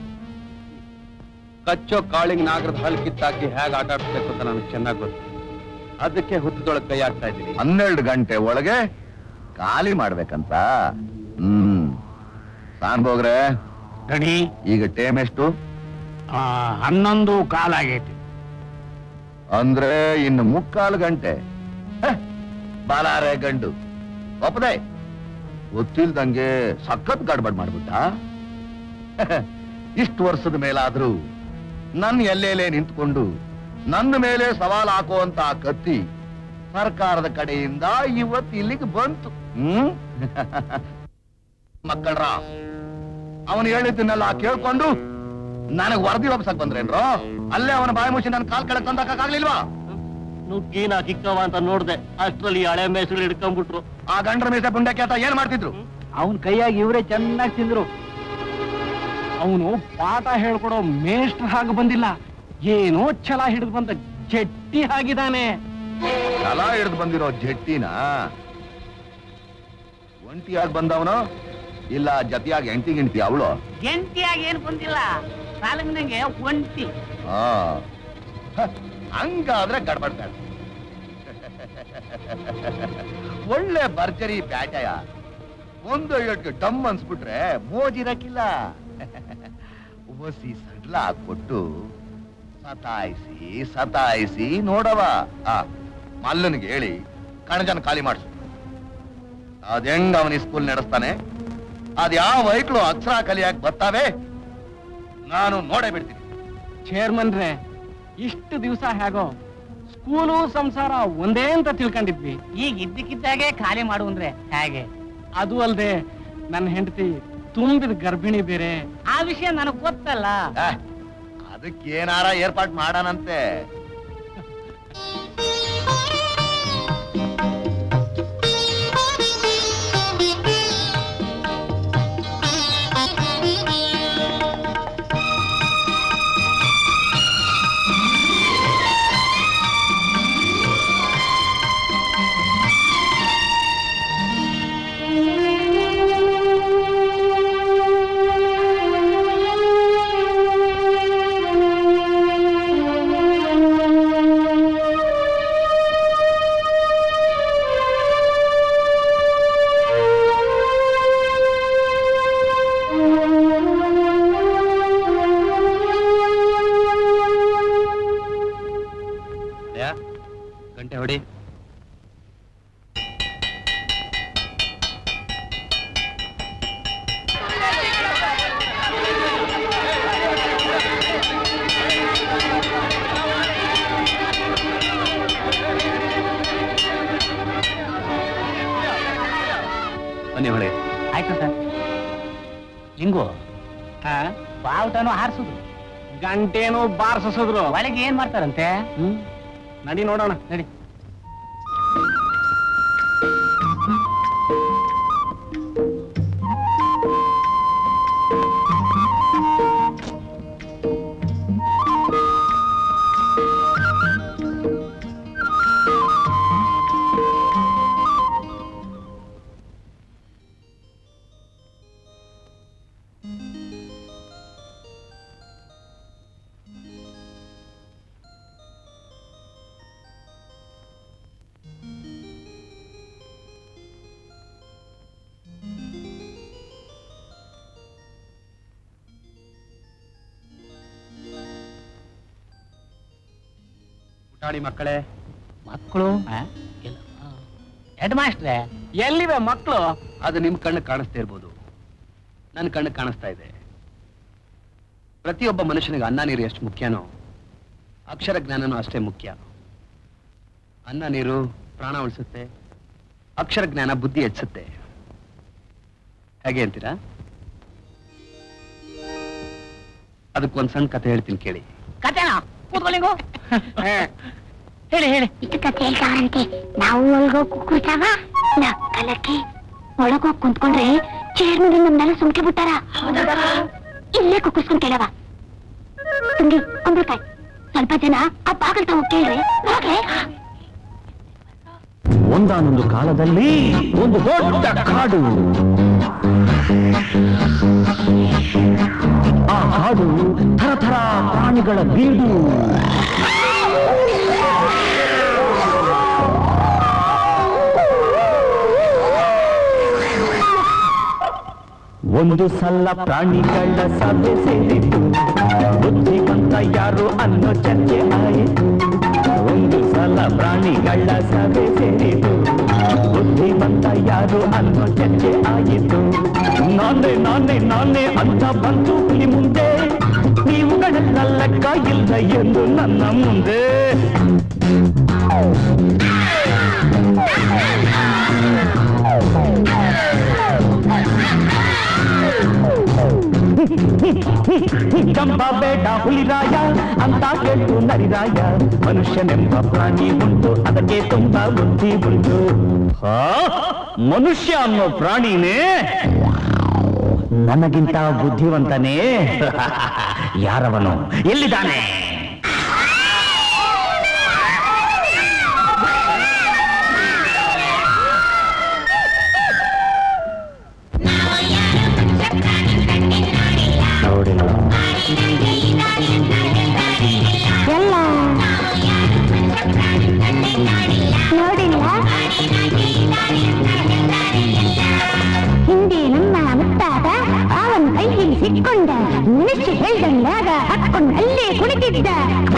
ಕಚ್ಚೋ ಕಾಳಿಂಗ್ ನಾಗರದ ಹಲ್ ಕಿತ್ತಾಕಿ ಹೇಗ್ ಆಟ ಆಡ್ಸ್ಬೇಕು ಅಂತ ನನಗೆ ಚೆನ್ನಾಗಿ ಗೊತ್ತು ಅದಕ್ಕೆ ಹುತ್ತದೊಳಗೆ ಕೈ ಹಾಕ್ತಾ ಇದ್ದೀನಿ ಹನ್ನೆರಡು ಗಂಟೆ ಒಳಗೆ ಖಾಲಿ ಮಾಡ್ಬೇಕಂತ ಹ್ಮ್ ಸಾನ್ಭೋಗ್ರೆ ರೆಡಿ ಈಗ ಟೇಮ್ ಎಷ್ಟು ಹನ್ನೊಂದು ಕಾಲಾಗೈತಿ ಅಂದ್ರೆ ಇನ್ನು ಮುಕ್ಕಾಲು ಗಂಟೆ ಹೆ, ಬಾಲಾರೆ ಗಂಡು ಒಪ್ಪದೆ ಗೊತ್ತಿಲ್ದಂಗೆ ಸಖತ್ ಗಡ್ಬಡ್ ಮಾಡ್ಬಿಟ್ಟ ಇಷ್ಟು ವರ್ಷದ ಮೇಲಾದ್ರೂ ನನ್ನ ಎಲ್ಲೆಲೆ ನಿಂತ್ಕೊಂಡು ನನ್ನ ಮೇಲೆ ಸವಾಲ್ ಹಾಕುವಂತ ಆ ಕತ್ತಿ ಸರ್ಕಾರದ ಕಡೆಯಿಂದ ಇವತ್ತು ಇಲ್ಲಿಗೆ ಬಂತು ಹ್ಮ್ ಮಕ್ಕಳ್ರ ಅವನು ಹೇಳಿದ್ದನ್ನೆಲ್ಲ ಕೇಳ್ಕೊಂಡು ನನಗ್ ವರದಿ ಒಪ್ಸಕ್ ಬಂದ್ರೇನ್ರೋ ಅಲ್ಲೇ ಅವನ ಬಾಯಿ ಮುಚ್ಚಿ ನನ್ನ ಕಾಲ್ ಕೆಳಕ್ ತಂದಾಕಾಗ್ಲಿಲ್ವಾ ನುಗ್ಗಿನ ಕಿಕ್ಕವ ಅಂತ ನೋಡ್ದೆ ಅಷ್ಟ್ರಲ್ಲಿ ಹಳೆ ಮೇಸ್ಗಳು ಹಿಡ್ಕೊಂಡ್ಬಿಟ್ರು ಆ ಗಂಡ್ರ ಮೀಸೆ ಪುಂಡಕ್ಕೆ ಆತ ಏನ್ ಮಾಡ್ತಿದ್ರು ಅವನ್ ಕೈಯಾಗಿ ಇವರೇ ಚೆನ್ನಾಗಿ ತಿಂದ್ರು ಅವನು ಪಾಠ ಹೇಳ್ಕೊಡೋ ಮೇಷ್ಟ್ರ ಹಾಗೆ ಬಂದಿಲ್ಲ ಏನೋ ಛಲ ಹಿಡಿದು ಬಂದ ಜಟ್ಟಿ ಆಗಿದ್ದಾನೆ ಛಲ ಹಿಡಿದು ಬಂದಿರೋ ಜಟ್ಟಿನ ಒಂಟಿಯಾಗಿ ಬಂದವನು ಇಲ್ಲ ಜತಿಯಾಗಿ ಎಂಟಿ ಗಿಂಟಿ ಅವಳು ಜಂಟಿಯಾಗಿ ಏನು ಬಂದಿಲ್ಲ ಸಾಲಂಗನಂಗೆ ಒಂಟಿ ಆ ಹ, ಹಂಗಾದ್ರೆ ಗಡ್ಬಡ್ ಬೇಡ ಒಳ್ಳೆ ಭರ್ಜರಿ ಬ್ಯಾಟಯ ಒಂದು ಐವಟ್ಗೆ ಡಮ್ ಅನ್ಸ್ಬಿಟ್ರೆ ಮೋಜಿರಕ್ಕಿಲ್ಲ ಒಸಿ ಸಡ್ಲ ಹಾಕ್ಬಿಟ್ಟು ಸತಾಯಿಸಿ ಸತಾಯಿಸಿ ನೋಡವ ಆ ಮಲ್ಲನಿಗೆ ಹೇಳಿ ಕಣಜನ ಖಾಲಿ ಮಾಡಿಸು ಅದ್ ಹೆಂಗ್ ಅವನಿ ಸ್ಕೂಲ್ ನಡೆಸ್ತಾನೆ ಅದ್ ಯಾವ ವೈಕ್ಳು ಅಕ್ಷರ ಕಲಿಯಾಕ್ ಬರ್ತಾವೆ ನಾನು ನೋಡೇ ಬಿಡ್ತೀನಿ ಚೇರ್ಮನ್ರೆ ಇಷ್ಟು ದಿವಸ ಹೇಗೋ ಸ್ಕೂಲು ಸಂಸಾರ ಒಂದೇ ಅಂತ ತಿಳ್ಕೊಂಡಿದ್ವಿ ಈಗ ಇದ್ದಕ್ಕಿದ್ದಾಗೆ ಖಾಲಿ ಮಾಡು ಅಂದ್ರೆ ಹೇಗೆ ಅದು ಅಲ್ದೆ ನನ್ನ ಹೆಂಡತಿ ತುಂಬಿದ ಗರ್ಭಿಣಿ ಬೇರೆ ಆ ವಿಷಯ ನನಗ್ ಗೊತ್ತಲ್ಲ ಆ, ಅದಕ್ಕೇನಾರ ಏರ್ಪಾಟ್ ಮಾಡಾನಂತೆ ಗಂಟೆ ಹೊಡಿ ಬನ್ನಿ ಹೊಳೆ ಆಯ್ತು ಸರ್ ಲಿಂಗು ಬಾವುಟನು ಹಾರಿಸುದು ಗಂಟೇನು ಬಾರ್ಸಿದ್ರು ಒಳಗೆ ಏನ್ ಮಾಡ್ತಾರಂತೆ ನಡಿ ನೋಡೋಣ ನಡಿ ಪುಟಾಣಿ ಮಕ್ಕಳೇ ಮಕ್ಕಳು ಹೆಡ್ ಮಾಸ್ಟ್ರೆ ಎಲ್ಲಿವೆ ಮಕ್ಕಳು ಅದು ನಿಮ್ ಕಣ್ಣು ಕಾಣಿಸ್ತಾ ಇರ್ಬೋದು ನನ್ನ ಕಣ್ಣು ಕಾಣಿಸ್ತಾ ಇದೆ ಪ್ರತಿಯೊಬ್ಬ ಮನುಷ್ಯನಿಗೆ ಅನ್ನ ನೀರು ಎಷ್ಟು ಮುಖ್ಯನೋ ಅಕ್ಷರ ಜ್ಞಾನನೂ ಅಷ್ಟೇ ಮುಖ್ಯ ಅನ್ನ ನೀರು ಪ್ರಾಣ ಉಳಿಸುತ್ತೆ ಅಕ್ಷರ ಜ್ಞಾನ ಬುದ್ಧಿ ಹೆಚ್ಚುತ್ತೆ ಹೇಗೆ ಅಂತೀರಾ ಅದಕ್ಕೊಂದ್ ಸಣ್ಣ ಕಥೆ ಹೇಳ್ತೀನಿ ಕೇಳಿ ಕತೆನಾ ಕೂತ್ಕೊ ಲಿಂಗು ಹೇಳಿ ಹೇಳಿ ಇಷ್ಟು ಕತೆ ಹೇಳ್ತಾವ್ರಂತೆ ನಾವು ಒಳಗೋಗ್ ಕೂರ್ತಾವ ನಕ್ಕಲಕ್ಕೆ ಒಳಗೋಗ್ ಕುಂತ್ಕೊಂಡ್ರೆ ಚೇರ್ಮನ್ ನಮ್ನೆಲ್ಲ ಸುಮ್ಕೆ ಬಿಟ್ಟಾರ ಇಲ್ಲೇ ಕುಕ್ಕರ್ಸ್ಕೊಂಡ್ ಕೇಳವ ತುಂಗಿ ಕುಂಬಳಕಾಯ್ ಸ್ವಲ್ಪ ಜನ ಆ ಬಾಗಲ್ ತಾವು ಕೇಳ್ರಿ ಹೋಗ್ಲೆ ಒಂದಾನೊಂದು ಕಾಲದಲ್ಲಿ ಒಂದು ದೊಡ್ಡ ಕಾಡು ಆ ಕಾಡು ಥರಥರ ಪ್ರಾಣಿಗಳ ಬೀಡು ಒಂದು ಸಲ ಪ್ರಾಣಿಗಳ ಸಭೆ ಸೇರಿತು ಬುದ್ಧಿವಂತ ಯಾರು ಅನ್ನೋ ಚರ್ಚೆ ಆಯಿತು ಒಂದು ಸಲ ಪ್ರಾಣಿಗಳ ಸಭೆ ಸೇರಿತು ಬುದ್ಧಿವಂತ ಯಾರು ಅನ್ನೋ ಚರ್ಚೆ ಆಯಿತು ನಾನೇ ನಾನೇ ನಾನೇ ಅಂತ ಬಂತು ಹುಲಿ ಮುಂದೆ ನೀವುಗಳೆಲ್ಲ ಲೆಕ್ಕ ಇಲ್ಲ ಎಂದು ನನ್ನ ಮುಂದೆ ಕಂಬ ಬೇಡ ಹುಲಿರಾಯ ಅಂತ ಕೇಳ್ತು ನರಿರಾಯ ಮನುಷ್ಯನೆಂಬ ಪ್ರಾಣಿ ಉಂಟು ಅದಕ್ಕೆ ತುಂಬಾ ಬುದ್ಧಿ ಉಂಟು ಹಾ? ಮನುಷ್ಯ ಅನ್ನೋ ಪ್ರಾಣಿನೇ ನನಗಿಂತ ಬುದ್ಧಿವಂತನೇ ಯಾರವನು ಎಲ್ಲಿದ್ದಾನೆ ನೋಡಿಲ್ಲ ಎಲ್ಲ ಸಿಕ್ಕೊಂಡ ನಿನಕ್ಕೆ ಹೇಳ್ದಂಗಾಗ ಹತ್ಕೊಂಡು ಅಲ್ಲೇ ಕುಳಿತಿದ್ದ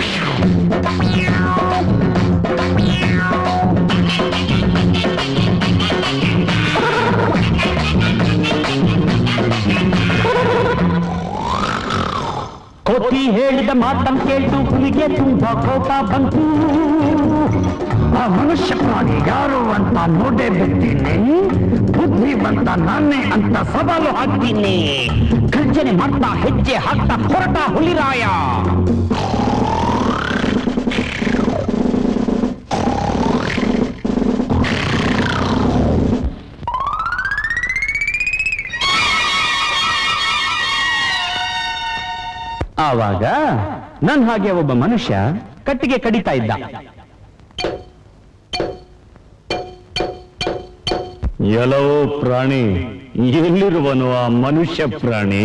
ಕೋತಿ ಹೇಳಿದ ಮಾತನ್ನು ಕೇಳ್ತು ಹುಲಿಗೆ ತುಂಬಾ ಕೋಪ ಬಂತು ಆ ಮನುಷ್ಯ ಪ್ರಾಣಿ ಯಾರು ಅಂತ ನೋಡೇ ಬಿಡ್ತೀನಿ ಬುದ್ಧಿ ಬಂತ ನಾನೇ ಅಂತ ಸವಾಲು ಹಾಕ್ತೀನಿ ಗರ್ಜನೆ ಮಾಡ್ತಾ ಹೆಜ್ಜೆ ಹಾಕ್ತಾ ಹೊರಟ ಹುಲಿರಾಯ ಆವಾಗ ನನ್ ಹಾಗೆ ಒಬ್ಬ ಮನುಷ್ಯ ಕಟ್ಟಿಗೆ ಕಡಿತಾ ಇದ್ದ ಎಲ್ಲವೋ ಪ್ರಾಣಿ ಎಲ್ಲಿರುವನು ಆ ಮನುಷ್ಯ ಪ್ರಾಣಿ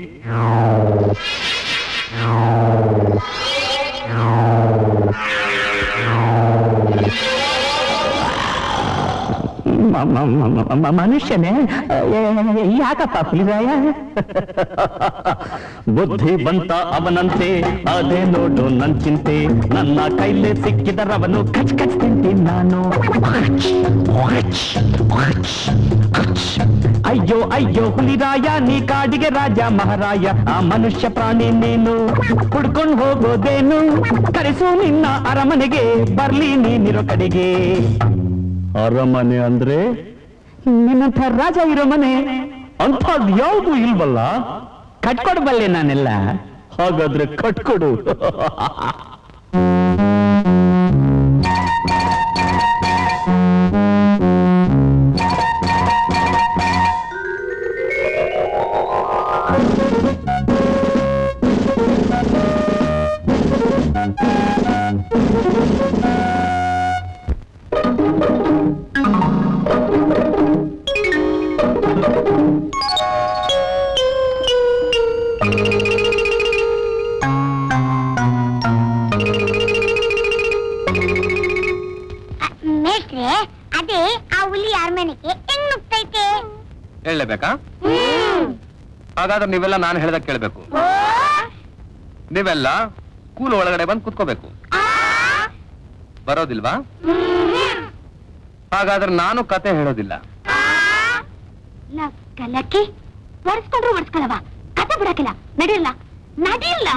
ಮ- ಮ- ಮ- ಮ- ಮನುಷ್ಯನೇ ಯಾಕಪ್ಪ ಹುಲಿರಾಯ ಬುದ್ಧಿ ಬಂತ ಅವನಂತೆ ಅದೇ ನೋಡು ನನ್ ಚಿಂತೆ ನನ್ನ ಕೈಲೇ ಸಿಕ್ಕಿದರವನು ಕಚ್ ಕಚ್ ತಿಂತೀನಿ ನಾನು ಅಯ್ಯೋ ಅಯ್ಯೋ ಹುಲಿರಾಯ ನೀ ಕಾಡಿಗೆ ರಾಜ ಮಹಾರಾಯ ಆ ಮನುಷ್ಯ ಪ್ರಾಣಿ ನೀನು ಹುಡ್ಕೊಂಡು ಹೋಗೋದೇನು ಕರೆಸು ನಿನ್ನ ಅರಮನೆಗೆ ಬರ್ಲಿ ನೀನಿರೋ ಕಡೆಗೆ ಅರಮನೆ ಅಂದ್ರೆ ನಿನ್ನಂಥ ರಾಜ ಇರೋ ಮನೆ ಅಂಥದ್ದು ಯಾವುದು ಇಲ್ವಲ್ಲ ಕಟ್ಕೊಡ್ಬಲ್ಲೆ ನಾನೆಲ್ಲ ಹಾಗಾದ್ರೆ ಕಟ್ಕೊಡು ಮೇಷ್ಟ್ರೆ ಅದೇ ಆ ಹುಲಿ ಅರಮನೆಗೆ ಹೆಂಗ್ ನುಗ್ತೈತೆ ಹೇಳಬೇಕಾ ಹಾಗಾದ್ರೆ ನೀವೆಲ್ಲ ನಾನು ಹೇಳ್ದಾಗ ಕೇಳ್ಬೇಕು ನೀವೆಲ್ಲ ಸ್ಕೂಲ್ ಒಳಗಡೆ ಬಂದು ಕುತ್ಕೋಬೇಕು ಬರೋದಿಲ್ವಾ ಹಾಗಾದ್ರೆ ನಾನು ಕತೆ ಹೇಳೋದಿಲ್ಲ ಲಕ್ಕಲಕ್ಕಿ ಒರೆಸ್ಕೊಂಡ್ರು ಒರೆಸ್ಕೊಳವ ಕತೆ ಬಿಡಕಿಲ್ಲ ನಡಿಯಲ್ಲ ನಡಿಯಲ್ಲ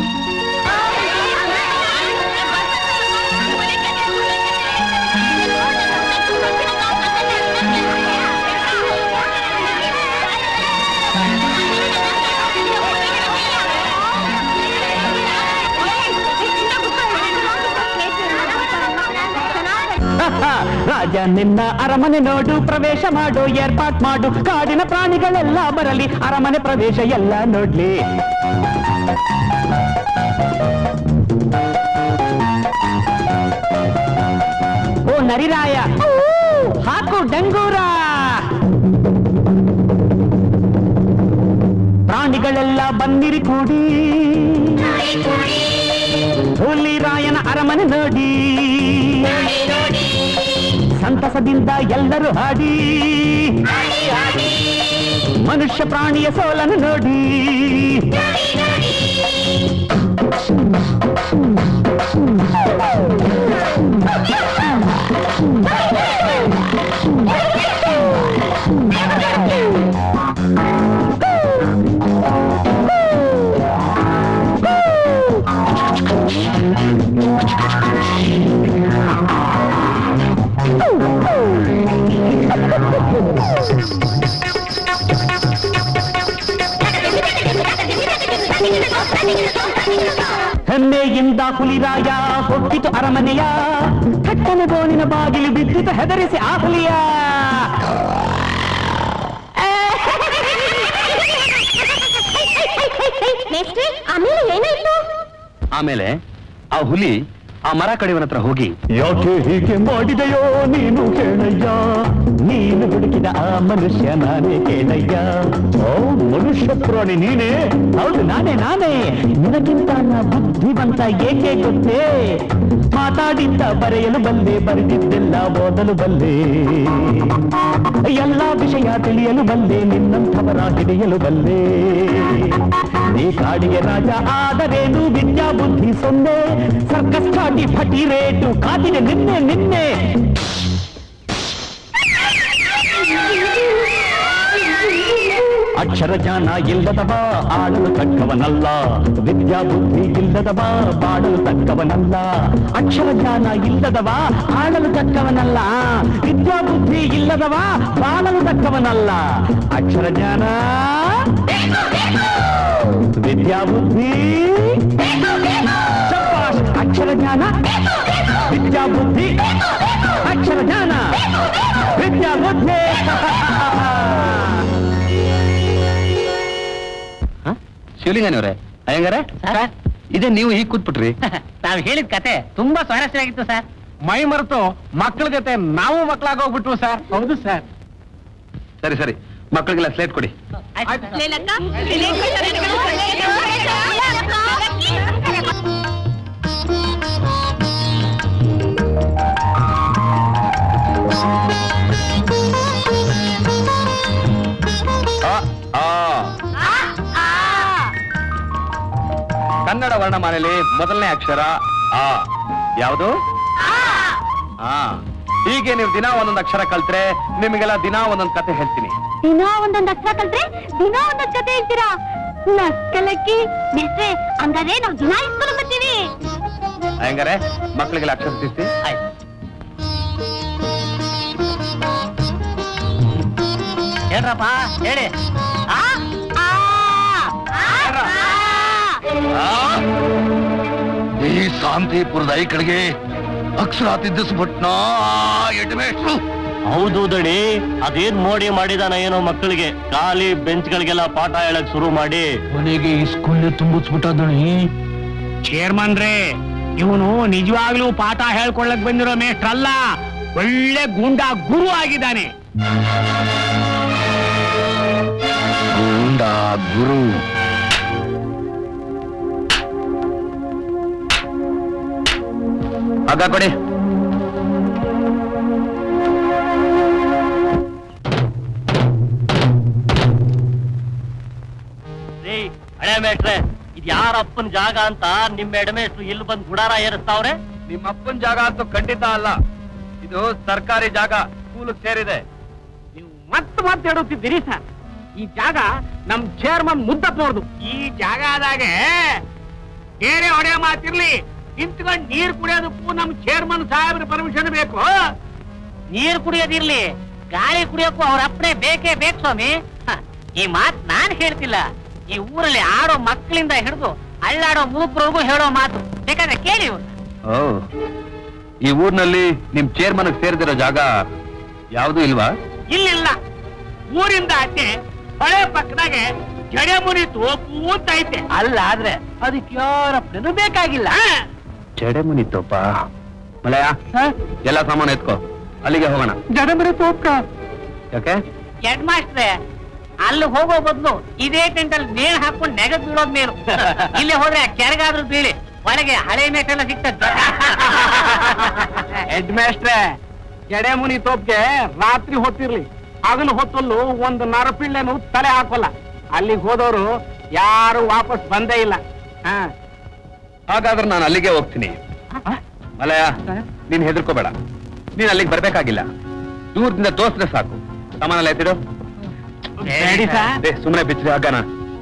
ರಾಜ ನಿನ್ನ ಅರಮನೆ ನೋಡು ಪ್ರವೇಶ ಮಾಡು ಏರ್ಪಾಟ್ ಮಾಡು ಕಾಡಿನ ಪ್ರಾಣಿಗಳೆಲ್ಲ ಬರಲಿ ಅರಮನೆ ಪ್ರವೇಶ ಎಲ್ಲ ನೋಡ್ಲಿ ಓ ನರಿರಾಯ ಹಾಕು ಡಂಗೂರ ಪ್ರಾಣಿಗಳೆಲ್ಲ ಬಂದಿರಿ ಕೂಡಿ ಹುಲಿರಾಯನ ಅರಮನೆ ನೋಡಿ ಸಂತಸದಿಂದ ಎಲ್ಲರೂ ಹಾಡಿ ಮನುಷ್ಯ ಪ್ರಾಣಿಯ ಸೋಲನ್ನು ನೋಡಿ ಹೆಮ್ಮೆಯಿಂದ ಹುಲಿರಾಯ ಹೊಕ್ಕಿತು ಅರಮನೆಯ ಥಟ್ಟನೆ ಬೋನಿನ ಬಾಗಿಲು ಬಿದ್ದಿತು ಹೆದರಿಸಿ ಆ ಹುಲಿಯ ಮೇಷ್ಟ್ರೆ ಆಮೇಲೆ ಏನಾಯ್ತು ಆಮೇಲೆ ಆ ಹುಲಿ ಆ ಮರ ಕಡಿವನ ಹತ್ರ ಹೋಗಿ ಯಾಕೆ ಹೀಗೆ ಮಾಡಿದೆಯೋ ನೀನು ಕೇಳಯ್ಯ ನೀನು ಹುಡುಕಿದ ಆ ಮನುಷ್ಯ ನಾನೇ ಕೇಳಯ್ಯ ಓ ಮನುಷ್ಯ ಪ್ರಾಣಿ ನೀನೇ ಹೌದು ನಾನೇ ನಾನೇ ನಿನಗಿಂತ ನಾ ಬುದ್ಧಿವಂತ ಏಕೆ ಗೊತ್ತೇ ಮಾತಾಡಿದ್ದ ಬರೆಯಲು ಬಲ್ಲೆ ಬರೆದಿದ್ದೆಲ್ಲ ಓದಲು ಬಲ್ಲೆ ಎಲ್ಲ ವಿಷಯ ತಿಳಿಯಲು ಬಲ್ಲೆ ನಿನ್ನಂಥವರ ಹಿಡಿಯಲು ಬಲ್ಲೆ ನೀ ಕಾಡಿಯ ರಾಜ ಆದರೇನು ವಿದ್ಯಾ ಬುದ್ಧಿ ಸೊನ್ನೆ ಸರ್ಕಸ್ ಚಾಟಿ ಫಟಿ ರೇಟು ಕಾದಿದೆ ನಿನ್ನೆ ನಿನ್ನೆ ಅಕ್ಷರ ಜ್ಞಾನ ಇಲ್ಲದವ ಆಡಲು ತಕ್ಕವನಲ್ಲ ವಿದ್ಯಾ ಬುದ್ಧಿ ಇಲ್ಲದವ ಬಾಡಲು ತಕ್ಕವನಲ್ಲ ಅಕ್ಷರ ಜ್ಞಾನ ಇಲ್ಲದವ ಆಡಲು ತಕ್ಕವನಲ್ಲ ವಿದ್ಯಾ ಬುದ್ಧಿ ಇಲ್ಲದವ ಬಾಳಲು ತಕ್ಕವನಲ್ಲ ಅಕ್ಷರ ಜ್ಞಾನ ವಿದ್ಯಾ ಬುದ್ಧಿ ಶಬ್ಬಾಷ್. ಅಕ್ಷರ ಜ್ಞಾನ ವಿದ್ಯಾ ಬುದ್ಧಿ ಅಕ್ಷರ ಜ್ಞಾನ ವಿದ್ಯಾ ಬುದ್ಧಿ ಶಿವಲಿಂಗನವ್ರೆ ಅಯ್ಯಂಗಾರೆ ಇದೇ ನೀವು ಹೀಗ್ ಕೂತ್ಬಿಟ್ರಿ ನಾವ್ ಹೇಳಿದ ಕತೆ ತುಂಬಾ ಸ್ವಾರಸ್ಯವಾಗಿತ್ತು ಸರ್ ಮೈ ಮರೆತು ಮಕ್ಕಳ ಜೊತೆ ನಾವು ಮಕ್ಕಳಾಗೋಗ್ಬಿಟ್ವು ಸರ್ ಹೌದು ಸರ್ ಸರಿ ಸರಿ ಮಕ್ಕಳಿಗೆಲ್ಲ ಸ್ಲೇಟ್ ಕೊಡಿ ಆ, ಆ. ಕನ್ನಡ ವರ್ಣಮಾಲೆಯಲ್ಲಿ ಮೊದಲನೇ ಅಕ್ಷರ ಆ ಯಾವುದು ಆ ಹೀಗೆ ನೀವು ದಿನ ಒಂದೊಂದು ಅಕ್ಷರ ಕಲ್ತ್ರೆ ನಿಮಗೆಲ್ಲ ದಿನ ಒಂದೊಂದು ಕತೆ ಹೇಳ್ತೀನಿ ದಿನ ಒಂದೊಂದ್ ಅಕ್ಷರ ಕಲ್ತ್ರೆ ದಿನ ಒಂದೊಂದ್ ಕತೆ ಹೇಳ್ತೀರಾ ನಕ್ಕಲಕ್ಕಿ ನೆಸ್ರೆ ಹಂಗಾದ್ರೆ ನಾವ್ ದಿನ ಇಸ್ಕೊಂಡು ಬರ್ತೀವಿ ಹೆಂಗಾರೆ ಮಕ್ಕಳಿಗೆಲ್ಲ ಅಕ್ಷರ ತಿಳಿಸಿ ಹೇಳ್ರಪ್ಪ ಹೇಳಿ ಆ ಈ ಶಾಂತಿಪುರದ ಐಕಳಿಗೆ ಅಕ್ಷರ ತಿದ್ದಿಸ್ಬಿಟ್ನ ಎಡ್ಮೇಷ್ಟ್ರು ಹೌದು ದಣಿ ಅದೇನ್ ಮೋಡಿ ಮಾಡಿದಾನ ಏನೋ ಮಕ್ಕಳಿಗೆ ಖಾಲಿ ಬೆಂಚ್ಗಳಿಗೆಲ್ಲ ಪಾಠ ಹೇಳಕ್ ಶುರು ಮಾಡಿ ಕೊನೆಗೆ ಈ ಸ್ಕೂಲ್ ತುಂಬಿಸ್ಬಿಟ್ಟದಣಿ ಚೇರ್ಮನ್ ರೇ ಇವನು ನಿಜವಾಗ್ಲೂ ಪಾಠ ಹೇಳ್ಕೊಳ್ಳಕ್ ಬಂದಿರೋ ಮೇಷ್ಟ್ರಲ್ಲ ಒಳ್ಳೆ ಗುಂಡ ಗುರು ಆಗಿದ್ದಾನೆ ಗೂಂಡ ಗುರು ಹಗ್ಗ ಕೊಡಿ ರೀ ಹಳೆ ಮೇಟ್ರೆ ಇದ್ ಯಾರ ಅಪ್ಪನ ಜಾಗ ಅಂತ ನಿಮ್ ಎಡಮೇಷ್ಟ್ರು ಇಲ್ಲಿ ಬಂದ್ ಗುಡಾರ ಏರಿಸ್ತಾವ್ರೆ ನಿಮ್ಮ ಅಪ್ಪನ ಜಾಗ ಅಂತೂ ಖಂಡಿತ ಅಲ್ಲ ಇದು ಸರ್ಕಾರಿ ಜಾಗ ಸ್ಕೂಲ್ ಸೇರಿದೆ ನೀವು ಮತ್ತೆ ಮತ್ತೆ ಹೇಳುತ್ತಿದ್ದೀರಿ ಸರ್ ಈ ಜಾಗ ನಮ್ ಚೇರ್ಮನ್ ಮುದ್ದಪ್ಪನವ್ರದು ಈ ಜಾಗದಾಗೆ ಬೇರೆ ಹೊಡೆಯ ಮಾತಿರ್ಲಿ ನಿಂತ್ಕೊಂಡು ನೀರ್ ಕುಡಿಯೋದಕ್ಕೂ ನಮ್ ಚೇರ್ಮನ್ ಸಾಹೇಬ್ರ ಪರ್ಮಿಷನ್ ಬೇಕು ನೀರ್ ಕುಡಿಯೋದಿರ್ಲಿ ಗಾಳಿ ಕುಡಿಯೋಕ್ಕೂ ಅವ್ರ ಅಪ್ಪಣೆ ಬೇಕೇ ಬೇಕು ಸ್ವಾಮಿ ಹ, ಈ ಮಾತ್ ನಾನ್ ಹೇಳ್ತಿಲ್ಲ ಈ ಊರಲ್ಲಿ ಆಡೋ ಮಕ್ಕಳಿಂದ ಹಿಡಿದು ಅಳ್ಳಾಡೋ ಮೂಕ್ರವ್ರಿಗೂ ಹೇಳೋ ಮಾತು ಬೇಕಾದ್ರೆ ಕೇಳಿ ಇವ್ರು ಓ ಈ ಊರಿನಲ್ಲಿ ನಿಮ್ ಚೇರ್ಮನ್ ಸೇರಿದಿರೋ ಜಾಗ ಯಾವುದು ಇಲ್ವಾ ಇಲ್ಲಿಲ್ಲ ಊರಿಂದ ಆಚೆ ಹೊಳೆ ಪಕ್ಕದಾಗೆ ಜಡೆಮುನಿ ತೋಪು ಅಂತ ಐತೆ ಅಲ್ಲ ಆದ್ರೆ ಅದಕ್ಕೆ ಯಾರಪ್ಪನೂ ಬೇಕಾಗಿಲ್ಲ ಜಡೆ ಮುನಿತೋಪ ಮಲಯ ಎಲ್ಲ ಸಾಮಾನು ಎತ್ಕೋ ಅಲ್ಲಿಗೆ ಹೋಗೋಣ ಜಡೆಮುನಿ ತೋಪ ಯಾಕೆ ಹೆಡ್ ಮಾಸ್ಟ್ರೆ ಅಲ್ಲಿ ಹೋಗೋ ಬದಲು ಇದೇ ಟೆಂಟಲ್ಲಿ ನೇಣ್ ಹಾಕೊಂಡು ನೆಗದ್ ಬೀಳೋದ್ ಮೇಲು ಇಲ್ಲಿ ಹೋದ್ರೆ ಕೆಳಗಾದ್ರೂ ಬೀಳಿ ಒಳಗೆ ಹಳೆ ಮೇಟೆಲ್ಲ ಸಿಗ್ತದೆ ಹೆಡ್ ಮೇಸ್ಟ್ರೆ ಜಡೆಮುನಿ ತೋಪ್ಗೆ ರಾತ್ರಿ ಹೊತ್ತಿರ್ಲಿ ಹಗಲು ಹೊತ್ತಲ್ಲೂ ಒಂದು ನರಪಿಳ್ಳೆನು ತಲೆ ಹಾಕೋಲ್ಲ ಅಲ್ಲಿಗೆ ಹೋದವರು ಯಾರು ವಾಪಸ್ ಬಂದೇ ಇಲ್ಲ ಹಾ ಹಾಗಾದ್ರೆ ನಾನು ಅಲ್ಲಿಗೆ ಹೋಗ್ತೀನಿ ಮಲಯ ನೀನ್ ಹೆದರ್ಕೋಬೇಡ ನೀನ್ ಅಲ್ಲಿಗೆ ಬರ್ಬೇಕಾಗಿಲ್ಲ ದೂರದಿಂದ ತೋರಿಸಿದ್ರೆ ಸಾಕು ಸಾಮಾನೆಲ್ಲ ಎತ್ತಿಡು ಬೇಡಿ ಸರ್ ಏ, ಸುಮ್ನೆ ಬಿಚ್ಚಿದೆ ಹಗ್ಗನ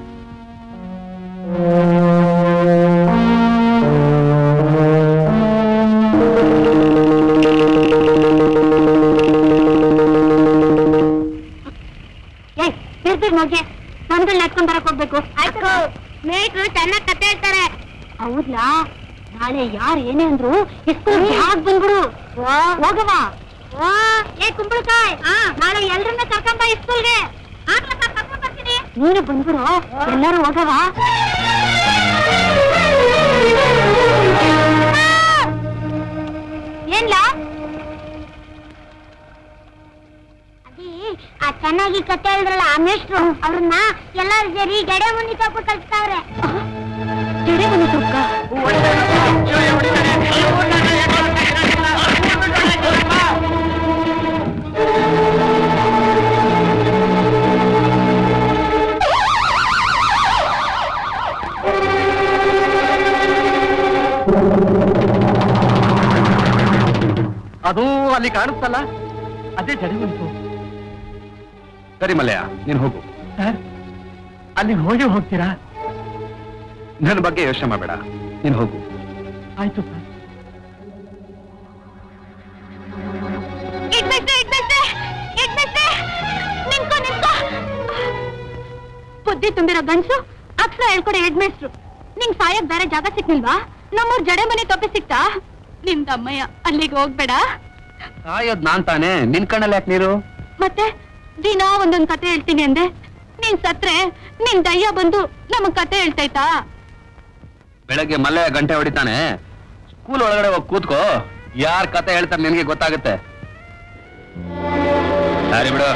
ಏಯ್ ತಿರ್ತಿರ್ ನೋಗೆ ನಮ್ಗಳು ನಡ್ಕೊಂಡ್ ಬರಕ್ ಹೋಗ್ಬೇಕು ಆಯ್ತು ಮೇಟ್ರು ಚೆನ್ನಾಗ್ ಕತೆ ಹೇಳ್ತಾರೆ ಹೌದ್ಲಾ ನಾಳೆ ಯಾರು ಏನೇ ಅಂದ್ರು ಇಸ್ಕೂಲ್ ಯಾಕೆ ಬಂದ್ಬಿಡು ಹೋಗವ ಏ ಕುಂಬಳಕಾಯ್ ನಾಳೆ ಎಲ್ರನ್ನ ಕರ್ಕೊಂಬ ಇಸ್ಕೂಲ್ಗೆ ನೀನು ಬಂದ್ಬಿಡು ಎಲ್ಲರೂ ಹೋಗವ ಏನ್ಲಾ ಚೆನ್ನಾಗಿ ಕತೆ ಹೇಳಿದ್ರಲ್ಲ ಆ ಮೇಷ್ಟ್ರು ಅವ್ರನ್ನ ಎಲ್ಲಾರು ಸೇರಿ ಗಡೆ ಮುನಿ ತಪ್ಪ ಕಲ್ಸ್ತಾವ್ರೆ ಜಡೆ ಮನೆ ಸೊಕ್ಕ ಅದು ಅಲ್ಲಿ ಕಾಣಿಸ್ತಲ್ಲ ಅದೇ ಜಡೆ ಬಂತು ಸರಿ ಮಲ್ಲಯ್ಯ ನೀನ್ ಹೋಗು ಅಲ್ಲಿ ಹೋಗಿ ಹೋಗ್ತೀರಾ ನನ್ನ ಬಗ್ಗೆ ಯೋಚನೆ ಮಾಡಬೇಡ ನೀನ್ ಹೋಗು ಆಯ್ತು ಸರ್ ಇಡ್ಬೇಕು ಇಡ್ಬೇಕು ಇಡ್ಬೇಕು ನಿಂತ್ಕೋ ನಿಂತ್ಕೋ ಬುದ್ಧಿ ತುಂಬಿರೋ ಗಂಡ್ಸು ಅಕ್ಷರ ಹೇಳ್ಕೊಡೋ ಹೆಡ್ ಮೇಸ್ಟ್ರು ನಿಂಗ್ ಸಾಯಕ್ ಬೇರೆ ಜಾಗ ಸಿಕ್ನಿಲ್ವಾ ನಮ್ಮೂರ್ ಜಡೆ ಮನೆ ತೊಪ್ಪಿ ಸಿಕ್ತಾ ನಿಮ್ದ ಅಮ್ಮಯ್ಯ ಅಲ್ಲಿಗೆ ಹೋಗ್ಬೇಡ ಕಾಯೋದ್ ನಾನ್ ತಾನೇ ನಿನ್ ಕಣ್ಣಲ್ಲಿ ಯಾಕೆ ನೀರು ಮತ್ತೆ ದಿನಾ ಒಂದೊಂದ್ ಕತೆ ಹೇಳ್ತೀನಿ ಅಂದೆ ನೀನ್ ಸತ್ರೆ ನಿನ್ ದಯ್ಯ ಬಂದು ನಮಗ್ ಕತೆ ಹೇಳ್ತೈತಾ ಬೆಳಗ್ಗೆ ಮಲ್ಲಯ್ಯ ಗಂಟೆ ಹೊಡಿತಾನೆ ಸ್ಕೂಲ್ ಒಳಗಡೆ ಹೋಗಿ ಕೂತ್ಕೋ ಯಾರ್ ಕತೆ ಹೇಳ್ತಾರೆ ನಿನಗೆ ಗೊತ್ತಾಗುತ್ತೆ ಸರಿ ಬಿಡು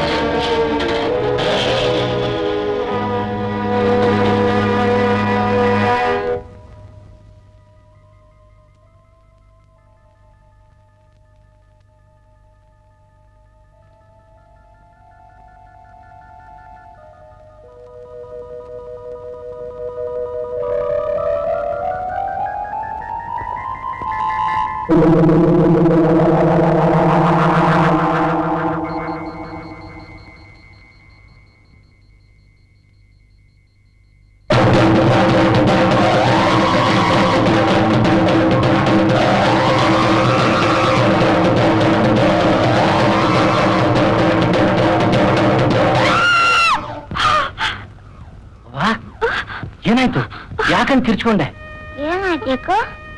ಏನಾಯ್ತು ಯಾಕಂತ ಕಿರ್ಚ್ಕೊಂಡೆ ಏನಾಯ್ತು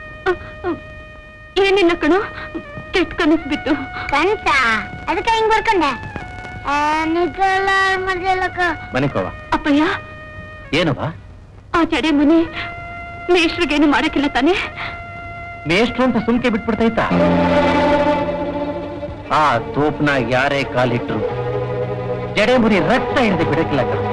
ಏನಿಲ್ಲ ಕಣು ಕೆಟ್ಟ ಕನಸ್ಬಿತ್ತು ಕನ್ಸ ಅದಕ್ಕೆ ಹಿಂಗ್ ಬರ್ಕೊಂಡೆ ನಿಜಲ್ಲ ಮಜಲಕ್ಕ ಮನೆಕೋವ ಅಪ್ಪಯ್ಯ ಏನವ್ವ ಆ ಜಡೆ ಮನೆ ಮೇಷ್ರಿಗೇನು ಮಾಡಕ್ಕಿಲ್ಲ ತಾನೆ ಮೇಷ್ಟ್ರು ಅಂತ ಸುಮ್ಕೆ ಬಿಟ್ಬಿಡ್ತೈತಾ ಆ ತೋಪ್ನ ಯಾರೇ ಕಾಲಿಟ್ರು ಜಡೆ ಮುರಿ ರಕ್ತ ಹಿಡಿದು ಬಿಡಕ್ಕಿಲ್ಲ ಕಣವ್ವ.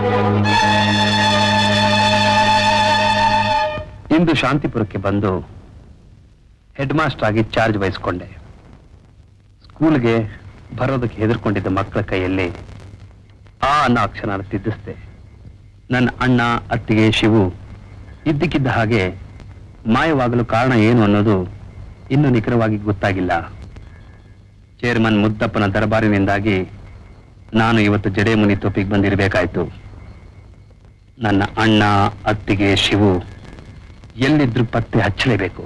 ಇಂದು ಶಾಂತಿಪುರಕ್ಕೆ ಬಂದು ಹೆಡ್ ಮಾಸ್ಟರ್ ಆಗಿ ಚಾರ್ಜ್ ವಹಿಸ್ಕೊಂಡೆ ಸ್ಕೂಲ್ಗೆ ಬರೋದಕ್ಕೆ ಹೆದರ್ಕೊಂಡಿದ್ದ ಮಕ್ಕಳ ಕೈಯಲ್ಲಿ ಆ ಅನ್ನೋ ಅಕ್ಷರ ತಿದ್ದಿಸ್ದೆ ನನ್ನ ಅಣ್ಣ ಅತ್ತಿಗೆ ಶಿವು ಇದ್ದಕ್ಕಿದ್ದ ಹಾಗೆ ಮಾಯವಾಗಲು ಕಾರಣ ಏನು ಅನ್ನೋದು ಇನ್ನೂ ನಿಖರವಾಗಿ ಗೊತ್ತಾಗಿಲ್ಲ ಚೇರ್ಮನ್ ಮುದ್ದಪ್ಪನ ದರಬಾರಿನಿಂದಾಗಿ ನಾನು ಇವತ್ತು ಜಡೆಮುನಿ ತೊಪ್ಪಿಗೆ ಬಂದಿರಬೇಕಾಯ್ತು ನನ್ನ ಅಣ್ಣ ಅತ್ತಿಗೆ ಶಿವು ಎಲ್ಲಿದ್ರು ಪತ್ತೆ ಹಚ್ಚಲೇಬೇಕು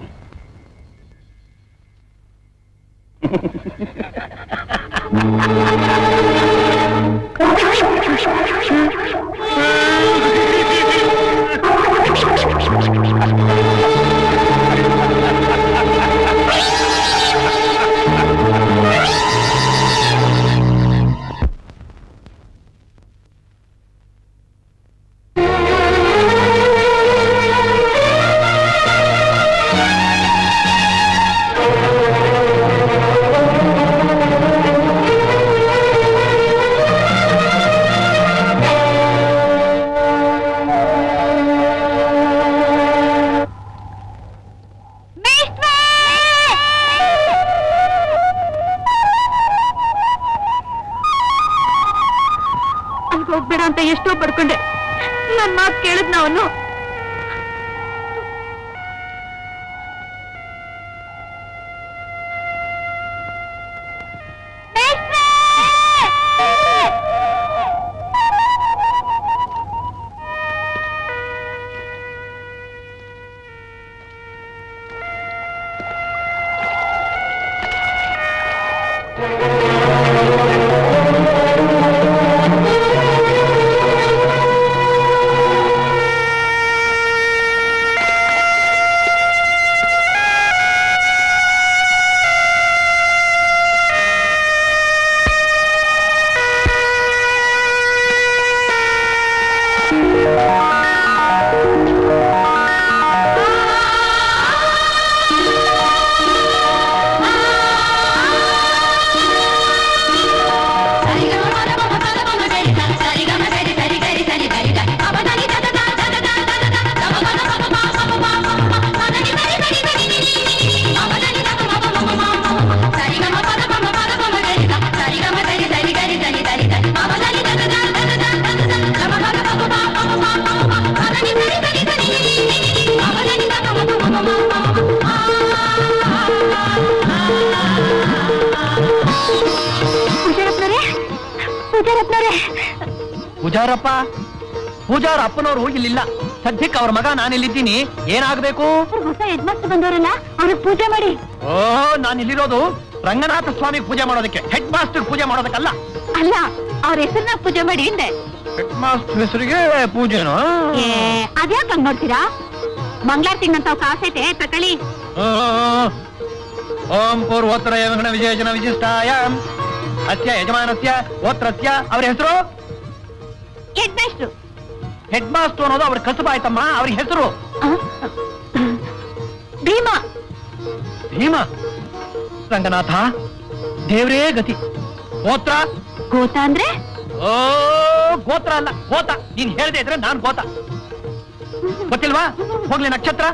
ಅಲ್ಗೆ ಹೋಗ್ಬೇಡ ಅಂತ ಎಷ್ಟೋ ಪಡ್ಕೊಂಡೆ ನನ್ ಮಾತು ಕೇಳಿದ್ನ ಅವನು ಸರಿಗಮಪ ಪೂಜಾರಪ್ಪ ಪೂಜಾರ ಅಪ್ಪನವರು ಇಲ್ಲಿಲ್ಲ ಸದ್ಯಕ್ಕೆ ಅವ್ರ ಮಗ ನಾನಿಲ್ಲಿದ್ದೀನಿ ಏನಾಗಬೇಕು ಹೊಸ ಹೆಡ್ಮಾಸ್ಟರ್ ಬಂದವರಲ್ಲ ಅವ್ರಿಗೆ ಪೂಜೆ ಮಾಡಿ ಓ ನಾನು ಇಲ್ಲಿರೋದು ರಂಗನಾಥ ಸ್ವಾಮಿಗೆ ಪೂಜೆ ಮಾಡೋದಕ್ಕೆ ಹೆಡ್ ಮಾಸ್ಟರ್ ಪೂಜೆ ಮಾಡೋದಕ್ಕಲ್ಲ ಅಲ್ಲ ಅವ್ರ ಹೆಸರನ್ನ ಪೂಜೆ ಮಾಡಿ ಹಿಂದೆ ಹೆಡ್ ಮಾಸ್ಟರ್ ಹೆಸರಿಗೆ ಪೂಜೆನೋ ಏ ಅದ್ಯಾಕ್ ಹಂಗ್ ನೋಡ್ತೀರಾ ಮಂಗ್ಳಾರ್ತಿಂಗ್ ತಾವ್ ಕಾಸೈತೆ ತಕೊಳ್ಳಿ ಓಂ ಪೂರ್ವೋತ್ತರ ಯಮಗಣ ವಿಜಯಜನ ವಿಶಿಷ್ಟಾಯ ಅಸ್ಯ ಯಜಮಾನಸ್ಯ ಓತ್ರಸ್ಯ ಅವ್ರ ಹೆಸರು ಹೆಡ್ಮಾಸ್ಟ್ರು ಹೆಡ್ ಮಾಸ್ಟರ್ ಅನ್ನೋದು ಅವ್ರ ಕಸುಬು ಆಯ್ತಮ್ಮ ಅವ್ರ ಹೆಸರು ಭೀಮಾ ಭೀಮ ರಂಗನಾಥ ದೇವ್ರೇ ಗತಿ ಗೋತ್ರ ಗೋತ ಅಂದ್ರೆ ಓ ಗೋತ್ರ ಅಲ್ಲ ಗೋತ ನೀನ್ ಹೇಳ್ದೆ ಇದ್ರೆ ನಾನ್ ಗೋತ ಗೊತ್ತಿಲ್ವಾ ಹೋಗ್ಲಿ ನಕ್ಷತ್ರ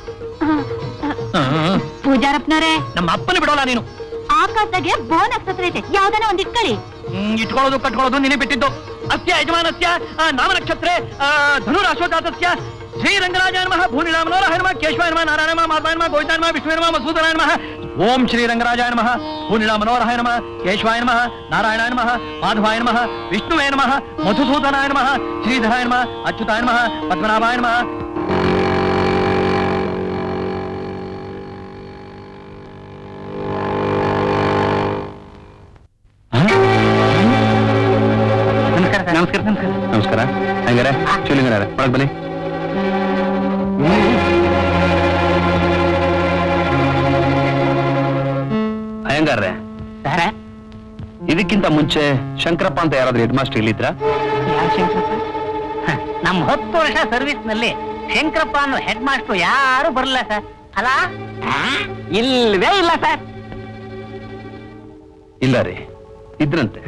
ಹ್ಮ್. ಪೂಜಾರಪ್ಪನವ್ರೆ ನಮ್ಮ ಅಪ್ಪನ ಬಿಡೋಲ್ಲ ನೀನು ಆಕಾಶದಾಗೆ ಬೋ ನಕ್ಷತ್ರ ಐತೆ ಯಾವ್ದಾನ ಒಂದ್ ಇಟ್ಕೊಳ್ಳಿ ಹ್ಮ್, ಇಟ್ಕೊಳ್ಳೋದು ಕಟ್ಕೊಳ್ಳೋದು ನಿನಗೆ ಬಿಟ್ಟಿದ್ದು ಅಸ್ಯ ಯಜಮಾನಸ್ಯ ಆ, ನಾಮ ನಕ್ಷತ್ರೆ ಧನುರಾಶ್ವಜಾತಸ್ಯ ಶ್ರೀರಂಗರಾಜ ನಮಃ ಭೂನಿಲಾಮನೋರ ಹನುಮ ಕೇಶವಾಯ ನಮಃ ನಾರಾಯಣ ನಮಃ ಮಾಧವಾಯ ನಮಃ ಗೋವಿಂದಾಯ ನಮಃ ವಿಷ್ಣುವೇ ನಮಃ ಮಸೂದರಾಯ ನಮಃ ಓಂ ಶ್ರೀರಂಗರಾಜಾಯ ನಮಃ ಭೂನಿಲಾ ಮನೋರಹಾಯ ನಮಃ ಕೇಶವಾಯ ನಮಃ ನಾರಾಯಣಾಯ ನಮಃ ಮಾಧವಾಯ ನಮಃ ವಿಷ್ಣುವೇ ನಮಃ ಮಧುಸೂದನಾಯ ನಮಃ ಶ್ರೀಧರಾಯ ನಮಃ ಅಚ್ಯುತಾಯ ನಮಃ ಪದ್ಮನಾಭಾಯ ನಮಃ ನಮಸ್ಕಾರ ನಮಸ್ಕಾರ ನಮಸ್ಕಾರ ನಮಸ್ಕಾರ ಹಂಗಾರೆ ಶಿವಲಿಂಗರ ಒಳಗ್ ಬನ್ನಿ ಅಯ್ಯಂಗಾರ್ರೆ ಸರ ಇದಕ್ಕಿಂತ ಮುಂಚೆ ಶಂಕರಪ್ಪ ಅಂತ ಯಾರಾದ್ರೂ ಹೆಡ್ ಮಾಸ್ಟರ್ ಇಲ್ಲಿದ್ರ ಯಾವ ಶಂಕರಪ್ಪ ಹ, ನಮ್ ಹತ್ತು ವರ್ಷ ಸರ್ವಿಸ್ ನಲ್ಲಿ ಶಂಕರಪ್ಪ ಅನ್ನೋ ಹೆಡ್ ಮಾಸ್ಟರ್ ಯಾರು ಬರಲ್ಲ ಸರ್ ಅಲ್ಲ ಆ? ಇಲ್ವೇ ಇಲ್ಲ ಸರ್ ಇಲ್ಲ ರೀ ಇದ್ರಂತೆ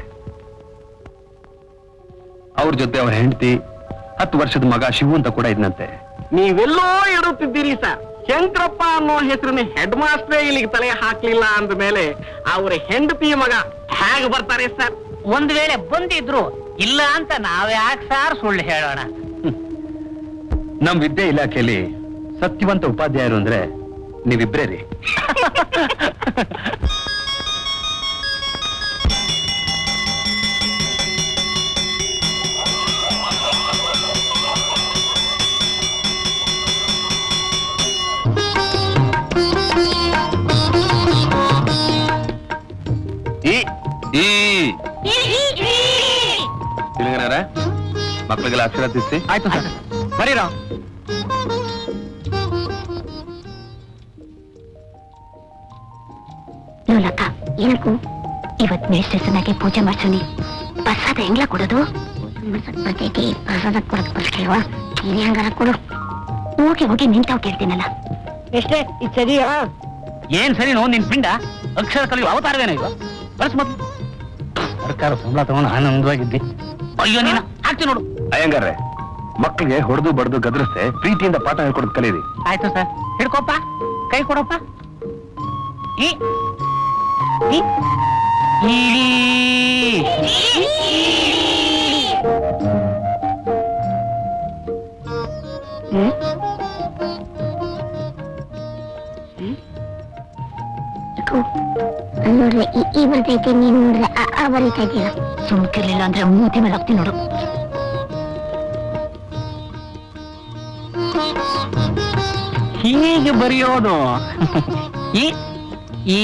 ಅವ್ರ ಜೊತೆ ಅವ್ರ ಹೆಂಡತಿ ಹತ್ತು ವರ್ಷದ ಮಗ ಶಿವು ಅಂತ ಕೂಡ ಇದ್ನಂತೆ ನೀವೆಲ್ಲೋ ಇಡುತ್ತಿದ್ದೀರಿ ಸರ್ ಶಂಕರಪ್ಪ ಅನ್ನೋ ಹೆಸರಿನ ಹೆಡ್ ಮಾಸ್ಟ್ರೇ ಇಲ್ಲಿಗೆ ತಲೆ ಹಾಕ್ಲಿಲ್ಲ ಅಂದ ಮೇಲೆ ಅವರ ಹೆಂಡತಿ ಮಗ ಹೇಗೆ ಬರ್ತಾರೆ ಸರ್ ಒಂದ್ ವೇಳೆ ಬಂದಿದ್ರು ಇಲ್ಲ ಅಂತ ನಾವ್ಯಾಕೆ ಸಾರ್ ಸುಳ್ಳು ಹೇಳೋಣ ನಮ್ ವಿದ್ಯೆ ಇಲಾಖೆಯಲ್ಲಿ ಸತ್ಯವಂತ ಉಪಾಧ್ಯಾಯರು ಅಂದ್ರೆ ನೀವಿಬ್ರೇ ರೀ ಈ ಈ ಶಿವಲಿಂಗನವರ ಮಕ್ಕಳಿಗೆಲ್ಲ ಅಕ್ಷರ ತಿರ್ಸಿ ಆಯ್ತು ಸರ್ ಬರೀರಾ ನೋಲಕ್ಕ ಏನಕ್ಕೂ ಇವತ್ ಮೇಷ್ಟ್ರಸನಾಗೆ ಪೂಜೆ ಮಾಡ್ಸೋನಿ ಪ್ರಸಾದ ಹೆಂಗ್ಲ ಕೊಡೋದು ಬರ್ತೈತಿ ಪ್ರಸಾದ ಕೊಡಕ್ ಬರ್ಸ್ಕಲ್ವಾ ನೀನೇ ಹಂಗಾರ ಕೊಡು ಹೋಗಿ ಹೋಗಿ ನಿಂತಾವ್ ಕೇಳ್ತೀನಲ್ಲ ಎಷ್ಟೇ ಇದು ಸರಿಯಾ ಏನ್ ಸರಿ ನೋ ನಿನ್ ಪಿಂಡ ಅಕ್ಷರ ಕಲಿಯುವ ಅವತಾರವೇನೋ ಇವ ಬಳಸ್ ಮೊದ್ಲು ಸರ್ಕಾರ ಸಂಬಳ ತಗೊಂಡು ಆನಂದವಾಗಿದ್ದಿ ಅಯ್ಯೋ ನೀನು ಹಾಕ್ತಿ ನೋಡು ಅಯ್ಯಂಗಾರ್ರೆ ಮಕ್ಕಳಿಗೆ ಹೊಡೆದು ಬಡ್ದು ಗದರಿಸ್ತೆ ಪ್ರೀತಿಯಿಂದ ಪಾಠ ಹೇಳ್ಕೊಡೋದು ಕಲೀರಿ ಆಯ್ತು ಸರ್ ಹಿಡ್ಕೊಪ್ಪ ಕೈ ಕೊಡಪ್ಪ ಈ ಈ. ಈ. ನೋಡ್ರೆ ಈ ಬರ್ತೈತೆ ನೀನ್ ನೋಡ್ರೆ ಆ ಬರೀತಾ ಇದೀಯ ಸುಮ್ಕಿರ್ಲಿಲ್ಲ ಅಂದ್ರೆ ಮೂತಿ ಮೇಲೆ ಹೋಗ್ತೀನಿ ನೋಡು ಹೀಗೆ ಬರೆಯೋದು ಈ ಈ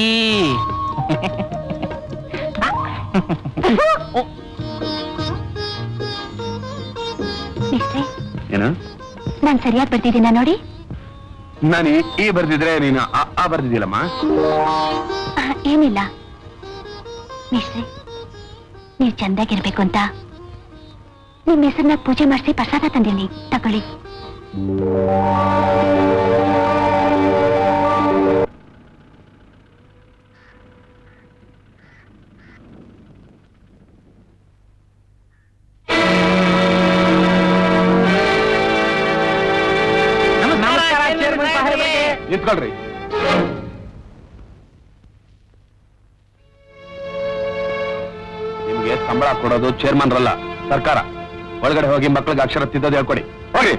ಮಿಸ್ಟ್ರೆ ಏನು ನಾನ್ ಸರಿಯಾಗಿ ಬರ್ತಿದ್ದೀನ ನೋಡಿ ನಾನು ಈ- ಈ ಬರ್ದಿದ್ರೆ ನೀನು ಆ ಆ ಬರ್ದಿದ್ದಿಲ್ಲಮ್ಮ ಆ, ಏನಿಲ್ಲ ಮಿಸ್ಟ್ರೆ ನೀವ್ ಚಂದಾಗಿರ್ಬೇಕು ಅಂತ ನಿಮ್ ಹೆಸರನ್ನ ಪೂಜೆ ಮಾಡಿಸಿ ಪ್ರಸಾದ ತಂದಿನಿ ತಗೊಳ್ಳಿ ನಮಸ್ಕಾರ ಚೇರ್ಮನ್ ಸಾಹೇಬ್ರಿಗೆ. ನಿಂತ್ಕೊಳ್ರಿ ನಿಮ್ಗೆ ಸಂಬಳ ಕೊಡೋದು ಚೇರ್ಮನ್ ರಲ್ಲ ಸರ್ಕಾರ ಒಳಗಡೆ ಹೋಗಿ ಮಕ್ಕಳಿಗೆ ಅಕ್ಷರ ತಿದ್ದೋದು ಹೇಳ್ಕೊಡಿ ಹೋಗಿ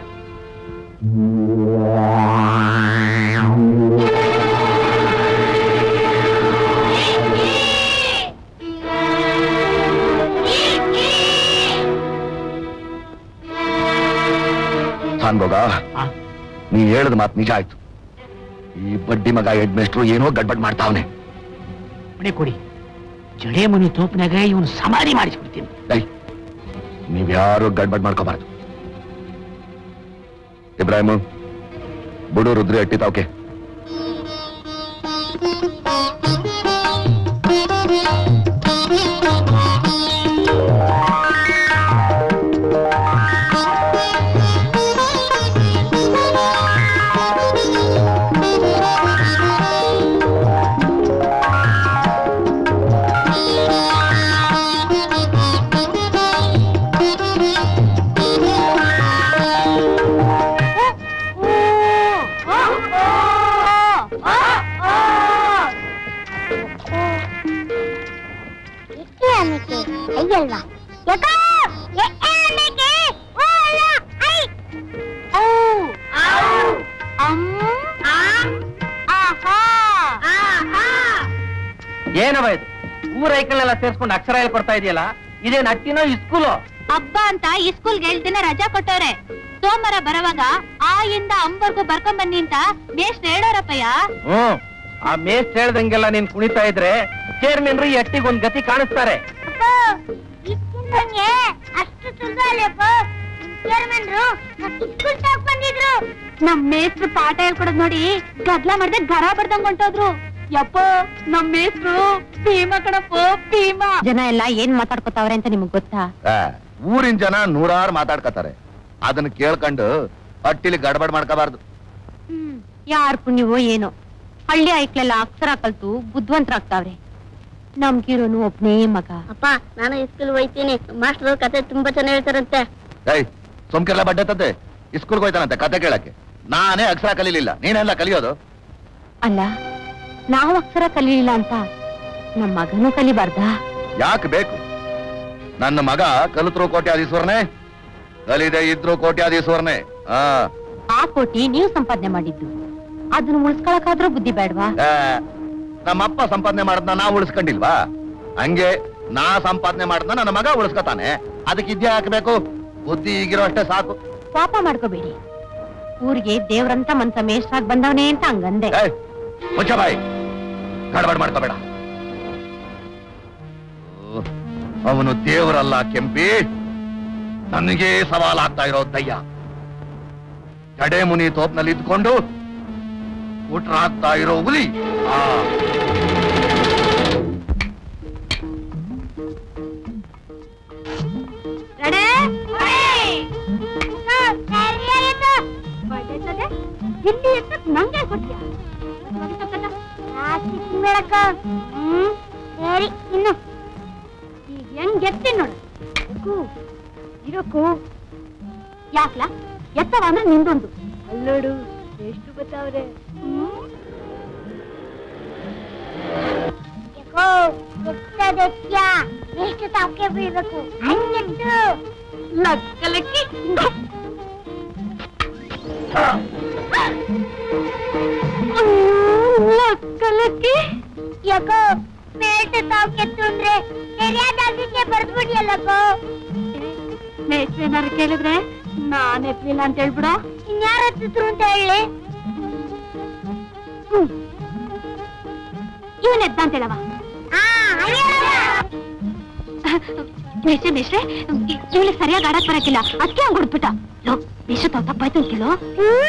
ಮಹಾನ್ ಭೋಗ ನೀ ಹೇಳದ ಮಾತು ನಿಜ ಆಯ್ತು ಈ ಬಡ್ಡಿ ಮಗ ಹೆಡ್ ಮೇಸ್ಟ್ರು ಏನೋ ಗಡ್ಬಡ್ ಮಾಡ್ತಾವನೆ ಮನೆ ಕೊಡಿ ಜಡೆ ಮುನಿ ತೋಪಿನಾಗ ಇವನು ಸಮಾಧಿ ಮಾಡಿಸ್ಬಿಡ್ತೀನಿ ಡೈ ನೀವ್ಯಾರು ಗಡ್ಬಡ್ ಮಾಡ್ಕೋಬಾರ್ದು ಇಬ್ರಾಹಿಮ್ ಬುಡು ರುದ್ರಿ ಅಟ್ಟಿ ತಾವ್ಕೆ ಅಯ್ಯಲ್ವಾ ಯಾಕೋ ಎ- ಎ ಅನ್ನಕ್ಕೆ ಓ ಅಲ್ಲ ಐ ಓ ಔ ಅಮ್ ಆ ಆಹಾ ಆಹಾ ಏನವ ಇದು ಊರ ಐಕಳೆಲ್ಲ ಸೇರ್ಸ್ಕೊಂಡು ಅಕ್ಷರ ಹೇಳ್ಕೊಡ್ತಾ ಇದೆಯಲ್ಲ ಇದೇನ್ ಅಟ್ಟಿನೋ ಇಸ್ಕೂಲು ಹಬ್ಬ ಅಂತ ಈ ಸ್ಕೂಲ್ಗೆ ಏಳ್ ದಿನ ರಜಾ ಕೊಟ್ಟವ್ರೆ ಸೋಮವಾರ ಬರೋವಾಗ ಆ ಇಂದ ಅಂಬರ್ಗೂ ಬರ್ಕೊಂಡ್ ಬನ್ನಿ ಅಂತ ಮೇಷ್ಟ್ರು ಹೇಳೋರಪ್ಪಯ್ಯ ಹ್ಮ್ ಆ ಮೇಸ್ಟ್ ಹೇಳ್ದಂಗೆಲ್ಲ ನೀನ್ ಕುಣಿತಾ ಇದ್ರೆ ಚೇರ್ಮನ್ರು ಈ ಅಟ್ಟಿಗೆ ಒಂದ್ ಗತಿ ಕಾಣಿಸ್ತಾರೆ ಅಷ್ಟು ಸುಲಭ ಅಲ್ಲಪ್ಪ ಚೇರ್ಮನ್ರು ಸ್ಕೂಲ್ ಬಂದಿದ್ರು ನಮ್ ಮೇಷ್ಟ್ರು ಪಾಠ ಹೇಳ್ಕೊಡೋದ್ ನೋಡಿ ಗದ್ಲ ಮಾಡ್ದೆ ಗರ ಬಡ್ದಂಗ್ ಹೊಂಟೋದ್ರು ಯಪ್ಪ ನಮ್ ಮೇಷ್ಟ್ರು ಭೀಮ ಕಣಪ್ಪ ಭೀಮ ಜನ ಎಲ್ಲ ಏನ್ ಮಾತಾಡ್ಕೊತಾವ್ರೆ ಅಂತ ನಿಮಗ್ ಗೊತ್ತಾ ಆ, ಊರಿನ ಜನ ನೂರಾರು ಮಾತಾಡ್ಕತಾರೆ ಅದನ್ನ ಕೇಳ್ಕೊಂಡು ಅಟ್ಟಿಲಿ ಗಡ್ಬಡ್ ಮಾಡ್ಕೋಬಾರ್ದು ಹ್ಮ್ ಯಾರ್ ಪುಣ್ಯವೋ ಏನೋ ಹಳ್ಳಿ ಐಕ್ಲೆಲ್ಲ ಅಕ್ಷರ ಕಲ್ತು ಬುದ್ಧಿವಂತರಾಗ್ತಾವ್ರೆ ನಮ್ಗಿರೋನು ಒಬ್ನೇ ಮಗ ಅಪ್ಪ ನಾನು ಸ್ಕೂಲ್ ಹೋಯ್ತೀನಿ ಮಾಸ್ಟರ್ ಕತೆ ತುಂಬಾ ಚೆನ್ನಾಗಿ ಹೇಳ್ತಾರಂತೆ ಏಯ್ ಸುಮ್ಕೆಲ್ಲ ಬಡ್ಡೆ ಇಸ್ಕೂಲ್ಗೆ ಹೋಯ್ತಾನಂತೆ ಕತೆ ಕೇಳಕ್ಕೆ ನಾನೇ ಅಕ್ಷರ ಕಲೀಲಿಲ್ಲ ನೀನೆಲ್ಲ ಕಲಿಯೋದು ಅಲ್ಲ ನಾವು ಅಕ್ಷರ ಕಲೀಲಿಲ್ಲ ಅಂತ ನಮ್ ಮಗನೂ ಕಲಿಬಾರ್ದಾ ಯಾಕೆ ಬೇಕು ನನ್ನ ಮಗ ಕಲಿತ್ರು ಕೋಟ್ಯಾಧೀಶ್ವರನೇ ಕಲಿದೆ ಇದ್ರು ಕೋಟ್ಯಾಧೀಶ್ವರನೇ ಆ ಆ ಕೋಟಿ ನೀವು ಸಂಪಾದನೆ ಮಾಡಿದ್ದು ಅದನ್ನ ಉಳಿಸ್ಕೊಳಕಾದ್ರೂ ಬುದ್ಧಿ ಬೇಡ್ವಾ ಆ, ನಮ್ಮಪ್ಪ ಸಂಪಾದನೆ ಮಾಡದ್ನ ನಾ ಉಳಿಸ್ಕೊಂಡಿಲ್ವಾ ಹಂಗೆ ನಾ ಸಂಪಾದನೆ ಮಾಡದ್ನ ನನ್ನ ಮಗ ಉಳಿಸ್ಕೊತಾನೆ ಅದಕ್ಕೆ ಇದ್ಯಾ ಹಾಕ್ಬೇಕು ಬುದ್ಧಿ ಈಗಿರೋ ಅಷ್ಟೇ ಸಾಕು ಪಾಪ ಮಾಡ್ಕೋಬೇಡಿ ಊರಿಗೆ ದೇವ್ರಂತ ಮನ್ಸ ಮೇಷ್ಟ್ರಾಗ್ ಬಂದವನೇ ಅಂತ ಹಂಗಂದೆ ಏಯ್, ಮುಚ್ಚ ಬಾಯಿ ಗಡಬಡ್ ಮಾಡ್ಕೋಬೇಡ ಓ, ಅವನು ದೇವರಲ್ಲ ಕೆಂಪಿ ನನಗೇ ಸವಾಲಾಗ್ತಾ ಇರೋ ದಯ್ಯ ಜಡೆ ಮುನಿ ತೋಪ್ನಲ್ಲಿ ಇದ್ಕೊಂಡು ಊಟ ಹಾಕ್ತಾ ಇರೋ ಹುಲಿ ಆ ಇಲ್ಲಿ ಎಷ್ಟೊತ್ತು ನಂಗೆ ಕೊಡ್ತೀಯ ಹ್ಮ್ ಸರಿ ಇನ್ನು ಈಗ ಹೆಂಗ್ ಎತ್ತಿ ನೋಡು ಇರೋಕು ಯಾಕ್ಲ ಎತ್ತವ ಅಂದ್ರೆ ನಿಂದೊಂದು ಅಲ್ಲೋಡು ಎಷ್ಟು ಗೊತ್ತಾವ್ರೆ ಎಷ್ಟು ತಾಕೆ ಬೀಳ್ಬೇಕು ಹಂಗೆತ್ತು ಲಕ್ಕಲಕ್ಕಿ ಲಕ್ಕಲಕ್ಕಿ ಯಾಕೋ ಮೇಲ್ಟ ತಾವು ಕೆತ್ತು ಅಂದ್ರೆ ಸರಿಯಾದಾಗಿಗೆ ಬರ್ದ್ಬಿಡಿಯಲ್ಲಕ್ಕೋ ಮೇಷ್ಟ್ರು ಏನಾರು ಕೇಳಿದ್ರೆ ನಾನ್ ಎತ್ಲಿಲ್ಲ ಅಂತ ಹೇಳ್ಬಿಡ ಇನ್ಯಾರ ಎತ್ತಿದ್ರು ಅಂತ ಹೇಳಿ ಇವನ್ ಎದ್ದ ಅಂತ ಹೇಳವ ಮೇಷ್ಟ್ರೆ ಮೇಷ್ಟ್ರೆ ಇವಳು ಸರಿಯಾಗಿ ಆಡಕ್ ಬರಕಿಲ್ಲ ಅದಕ್ಕೆ ಹಂಗ್ ಹೊಡ್ಬಿಟ್ಟ ಲೋ ಮೇಷ್ಟ್ರೆ ತಾವ್ ತಪ್ಪಾಯ್ತು ಅಂತ ಕೇಳು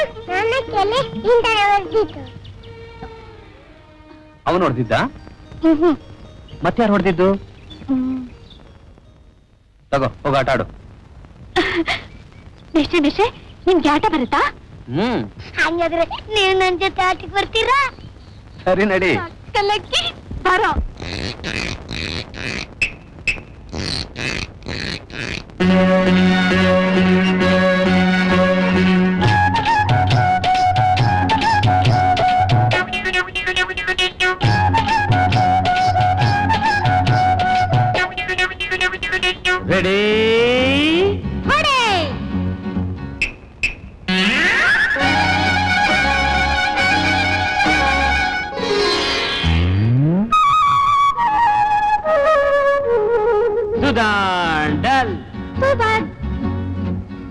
ಅವನು ಹೊಡೆದಿದ್ದ ಮತ್ತೆ ಯಾರು ಹೊಡೆದಿದ್ದು ತಗೋ ಹೋಗ ಆಟ ಆಡು ಮೇಷ್ಟ್ರೆ ಮೇಷ್ಟ್ರೆ ನಿಮ್ಗೆ ಆಟ ಬರುತ್ತಾ ಹ್ಮ್ ಹಂಗಾದ್ರೆ ನೀವು ನನ್ ಜೊತೆ ಆಟಕ್ಕೆ ಬರ್ತೀರಾ ಸರಿ ನಡಿ ಕಲಕ್ಕಿ ಬರೋ ರೆಡಿ ಹೊಡೆ ಸುಧಾಂಡಲ್ ಸೂಪರ್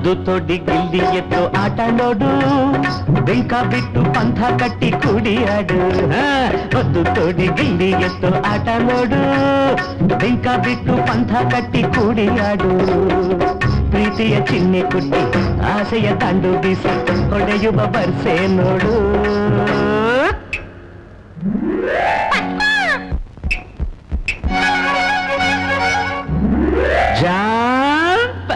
ಮದ್ದು ತೊಡಿ ಗಿಲ್ಲಿ ಎತ್ತು ಆಟ ನೋಡು ಬೆಂಕ ಬಿಟ್ಟು ಪಂಥ ಕಟ್ಟಿ ಕುಡಿಯಾಡು ಹಾ, ಮದ್ದು ತೊಡಿ ಗಿಲ್ಲಿ ಎತ್ತು ಆಟ ನೋಡು ಬೆಂಕ ಬಿಟ್ಟು ಪಂಥ ಕಟ್ಟಿ ಕುಡಿಯಾಡು ಪ್ರೀತಿಯ ಚಿಹ್ನೆ ಕುಟ್ಟಿ ಆಸೆಯ ದಂಡು ಬೀಸಿ ಹೊಡೆಯುವ ಬರ್ಸೆ ನೋಡು ಜಂಪ್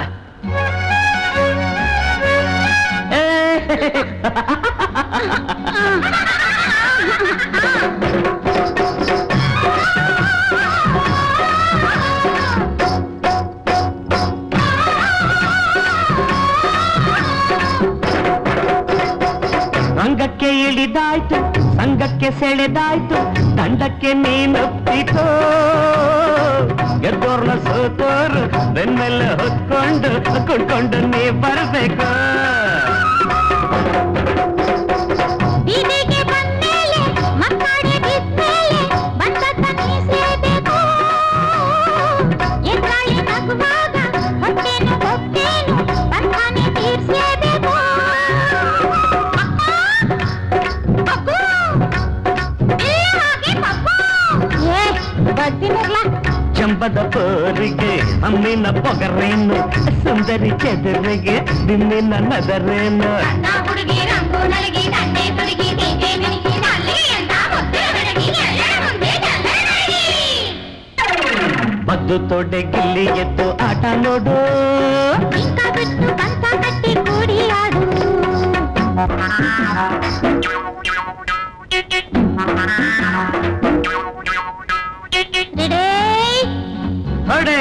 ರಂಗಕ್ಕೆ ಇಳಿದಾಯ್ತು ಸಂಘಕ್ಕೆ ಸೆಳೆದಾಯ್ತು ದಂಡಕ್ಕೆ ನೀನೊಪ್ಪಿತು ಗೆದ್ದೋರ್ನ ಸೋತೋರು ಬೆನ್ನೆಲ್ಲ ಹೊತ್ಕೊಂಡು ಕುಡ್ಕೊಂಡು ನೀ ಬರ್ಬೇಕು ಬೀದಿಗೆ ಬಂದ್ಮೇಲೆ ಮಕ್ಕಳಿಗೆ ಬಿದ್ಮೇಲೆ ಬಂದದ್ದ ಮೀಸೇಬೇಕು ಎದ್ದಾಳಿ ನಗುವಾಗ ಹೊಟ್ಟೆನು ಹೊಟ್ಟೆನು ಬಂಧನೆ ತೀರ್ಸೇಬೇಕು ಪಪ್ಪು ಇಲ್ಲ ಹಾಗೆ ಪಪ್ಪು ಏ ಬರ್ತೀನಲ್ಲ ಚಂಬದ ಪೋರಿಗೆ ಅಮ್ಮಿನ ಪೊಗರೇನು ಸುಂದರಿ ಚೆದರಿಗೆ ದಿನ್ನಿನ ನದರೇನು ನಾ ಹುಡುಗಿ ರಂಗು ನಲಗಿ ದಂಡೆ ತುಡುಗಿ ಬೀಗೆ ಮಿಣಿಗಿ ನಲ್ಲಿಗೆ ಅಂತ ಮುದ್ದೆ ಬೆಳಗಿ ಎಲ್ಲರ ಮುಂದೆ ಚಂದನಾಗಿ ಮದ್ದು ತೊಡೆ ಗಿಲ್ಲಿ ಎತ್ತು ಆಟ ನೋಡು ಇಂಕ ಬಿಟ್ಟು ಕಂತ ಕಟ್ಟಿ ಕೂಡಿ ಆಡು ಹೊಡೆ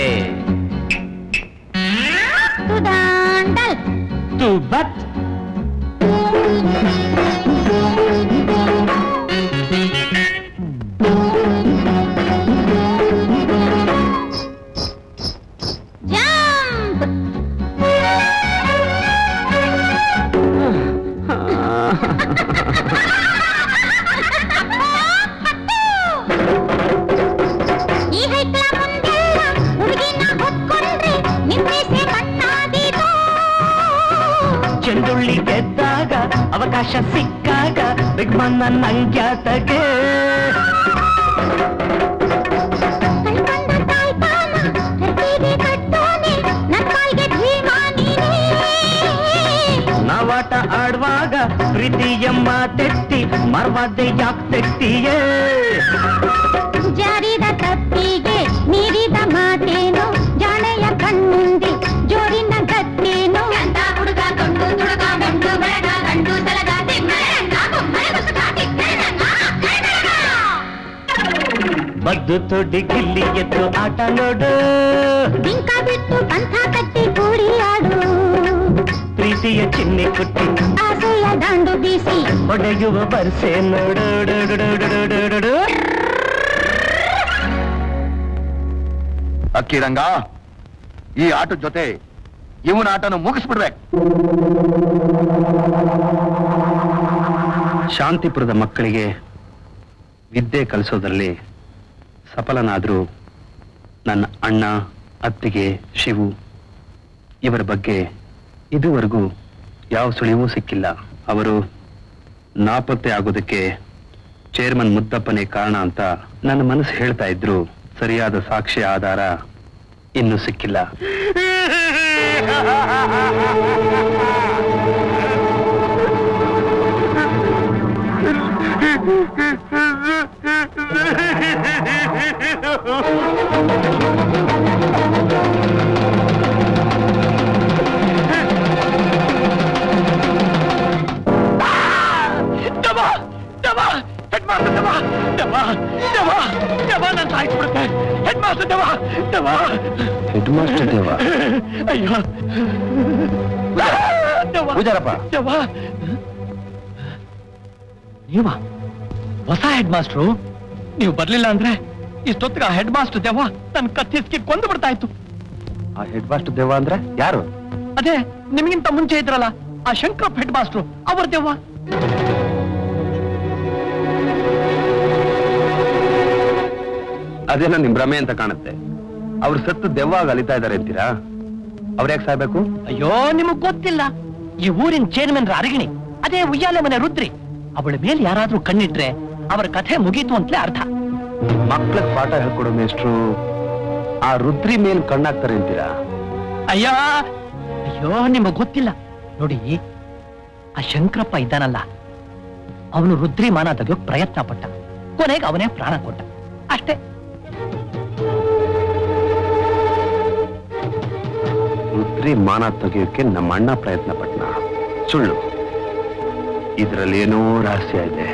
ಸುದಾಂಡಲ್ ತು ಬತ್ ಜಂಪ್ ಈ ಹೈಕ್ಳ ಮುಂದೆಲ್ಲ ಹುಡುಗಿನ ಹೊತ್ಕೊಂಡ್ರೆ ನಿಮ್ಮೇಸೆ ಮಣ್ಣಾದೀತು ಚೆಂಡುಳ್ಳಿ ಗೆದ್ದಾಗ ಅವಕಾಶ ಸಿಕ್ಕಾಗ ಬಿಗ್ಮನ್ನ ನಂಗ್ಯಾತಗೆ ಕಳ್ಕೊಂಡ ತಾಯ್ತಾನ ಕರ್ಕಿಗೆ ಕಟ್ಟೋನೆ ನನ್ ಕಾಲ್ಗೆ ಭೀಮಾ ನೀನೇ ನಾವಾಟ ಆಡುವಾಗ ಪ್ರೀತಿಯ ಮಾತೆತ್ತಿ ಮರ್ವಾದೆ ಯಾಕ್ ತೆತ್ತಿಯೇ ಜಾರಿದ ತಪ್ಪಿಗೆ ಮೀರಿದ ಮಾತೇನು ಜಾಣೆಯ ಕಣ್ಣುಂದಿ ಜೋರಿನ ಗತ್ತೇನು ಗಂಡ ಹುಡುಗ ಗಂಡು ತುಡುಗ ಗಂಡು ಬೆಳಗ ಗಂಡು ಸಲಗ ತಿಮ್ಮರೆ ರಂಗ ಬೊಮ್ಮರೆ ಮುಸುಕ ಟಿಕ್ಕರೆ ರಂಗ ಅಕ್ಕರೆ ಬೆಳಗ. ಮದ್ದು ತೊಡಿ ಗಿಲ್ಲಿ ಎತ್ತು ಆಟ ನೋಡು ಬಿಂಕ ಬಿಟ್ಟು ಪಂಥ ಕಟ್ಟಿ ಕೂಡಿ ಆಡು ಪ್ರೀತಿಯ ಚಿಹ್ನೆ ಕುಟ್ಟಿ ಆಸೆಯ ದಾಂಡು ಬೀಸಿ ಹೊಡೆಯುವ ಬರ್ಸೆ ನೋಡು ಡು, ಡು, ಡು, ಡು, ಡು, ಡು, ಡು, ಡು. ಅಕ್ಕಿರಂಗ ಈ ಆಟದ ಜೊತೆ ಇವನ ಆಟನ ಮುಗಿಸ್ಬಿಡ್ಬೇಕು ಶಾಂತಿಪುರದ ಮಕ್ಕಳಿಗೆ ವಿದ್ಯೆ ಕಲಿಸೋದ್ರಲ್ಲಿ ಸಫಲನಾದರೂ ನನ್ನ ಅಣ್ಣ ಅತ್ತಿಗೆ ಶಿವು ಇವರ ಬಗ್ಗೆ ಇದುವರೆಗೂ ಯಾವ ಸುಳಿವೂ ಸಿಕ್ಕಿಲ್ಲ ಅವರು ನಾಪತ್ತೆ ಆಗೋದಕ್ಕೆ ಚೇರ್ಮನ್ ಮುದ್ದಪ್ಪನೇ ಕಾರಣ ಅಂತ ನನ್ನ ಮನಸ್ಸು ಹೇಳ್ತಾ ಇದ್ರು ಸರಿಯಾದ ಸಾಕ್ಷ್ಯ ಆಧಾರ ಇನ್ನೂ ಸಿಕ್ಕಿಲ್ಲ ದವ ದವ ಹೆಡ್ ಮಾಸ್ಟರ್ ದವ ದವ ದವ ದವ ನಾನು ಸಾಯಿಸ್ಬಿಡುತ್ತೆ ಹೆಡ್ ಮಾಸ್ಟರ್ ದವ ದವ ಹೆಡ್ ಮಾಸ್ಟರ್ ದೇವ ಅಯ್ಯೋ ದವ ಪೂಜಾರಪ್ಪ ದವ ನೀವ ಹೊಸ ಹೆಡ್ ಮಾಸ್ಟ್ರು ನೀವು ಬರ್ಲಿಲ್ಲ ಅಂದ್ರೆ ಇಷ್ಟೊತ್ತಿಗೆ ಆ ಹೆಡ್ ಮಾಸ್ಟರ್ ದೇವ ನನ್ನ ಕತ್ತಿಸ್ಕಿ ಕೊಂದು ಬಿಡ್ತಾ ಇತ್ತು ಆ ಹೆಡ್ ಮಾಸ್ಟರ್ ದೇವ ಅಂದ್ರೆ ಯಾರು ಅದೇ ನಿಮಗಿಂತ ಮುಂಚೆ ಇದ್ರಲ್ಲ ಆ ಶಂಕರಪ್ಪ ಹೆಡ್ ಮಾಸ್ಟ್ರು ಅವ್ರ ದೇವ ಅದೇನೋ ನಿಮ್ ಭ್ರಮೆ ಅಂತ ಕಾಣುತ್ತೆ ಅವ್ರು ಸತ್ತು ದೆವ್ವಾಗ ಅಲಿತಾ ಇದ್ದಾರೆ ಅಂತೀರಾ ಅವ್ರ ಯಾಕೆ ಸಾಯ್ಬೇಕು ಅಯ್ಯೋ ನಿಮಗ್ ಗೊತ್ತಿಲ್ಲ ಈ ಊರಿನ ಚೇರ್ಮನ್ ಅರಗಿಣಿ ಅದೇ ಉಯ್ಯಾಲೆ ಮನೆ ರುದ್ರಿ ಅವಳ ಮೇಲೆ ಯಾರಾದ್ರೂ ಕಣ್ಣಿಟ್ರೆ ಅವರ ಕಥೆ ಮುಗೀತು ಅಂತಲೇ ಅರ್ಥ ಮಕ್ಳಿಗೆ ಪಾಠ ಹೇಳ್ಕೊಡೋ ಮೇಷ್ಟ್ರು ಆ ರುದ್ರಿ ಮೇಲ್ ಕಣ್ಣಾಗ್ತಾರೆ ಅಂತೀರಾ ಅಯ್ಯೋ ಅಯ್ಯೋ ನಿಮಗ್ ಗೊತ್ತಿಲ್ಲ ನೋಡಿ ಆ ಶಂಕರಪ್ಪ ಇದ್ದಾನಲ್ಲ ಅವನು ರುದ್ರಿ ಮಾನ ತೆಗೆಯೋಕ್ ಪ್ರಯತ್ನ ಪಟ್ಟ ಕೊನೆಗೆ ಅವನೇ ಪ್ರಾಣ ಕೊಟ್ಟ ಅಷ್ಟೇ ರುದ್ರಿ ಮಾನ ತೆಗೆಯೋಕೆ ನಮ್ಮ ಅಣ್ಣ ಪ್ರಯತ್ನ ಪಟ್ನ ಸುಳ್ಳು ಇದರಲ್ಲಿ ಏನೋ ರಹಸ್ಯ ಇದೆ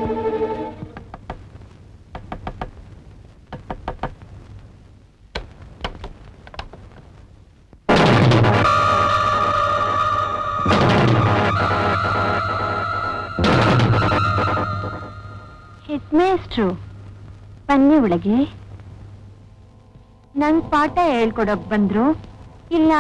ಹೆಡ್ ಮೇಸ್ಟ್ರು ಬನ್ನಿ ಒಳಗೆ ನನ್ ಪಾಠ ಹೇಳ್ಕೊಡಕ್ ಬಂದ್ರು ಇಲ್ಲ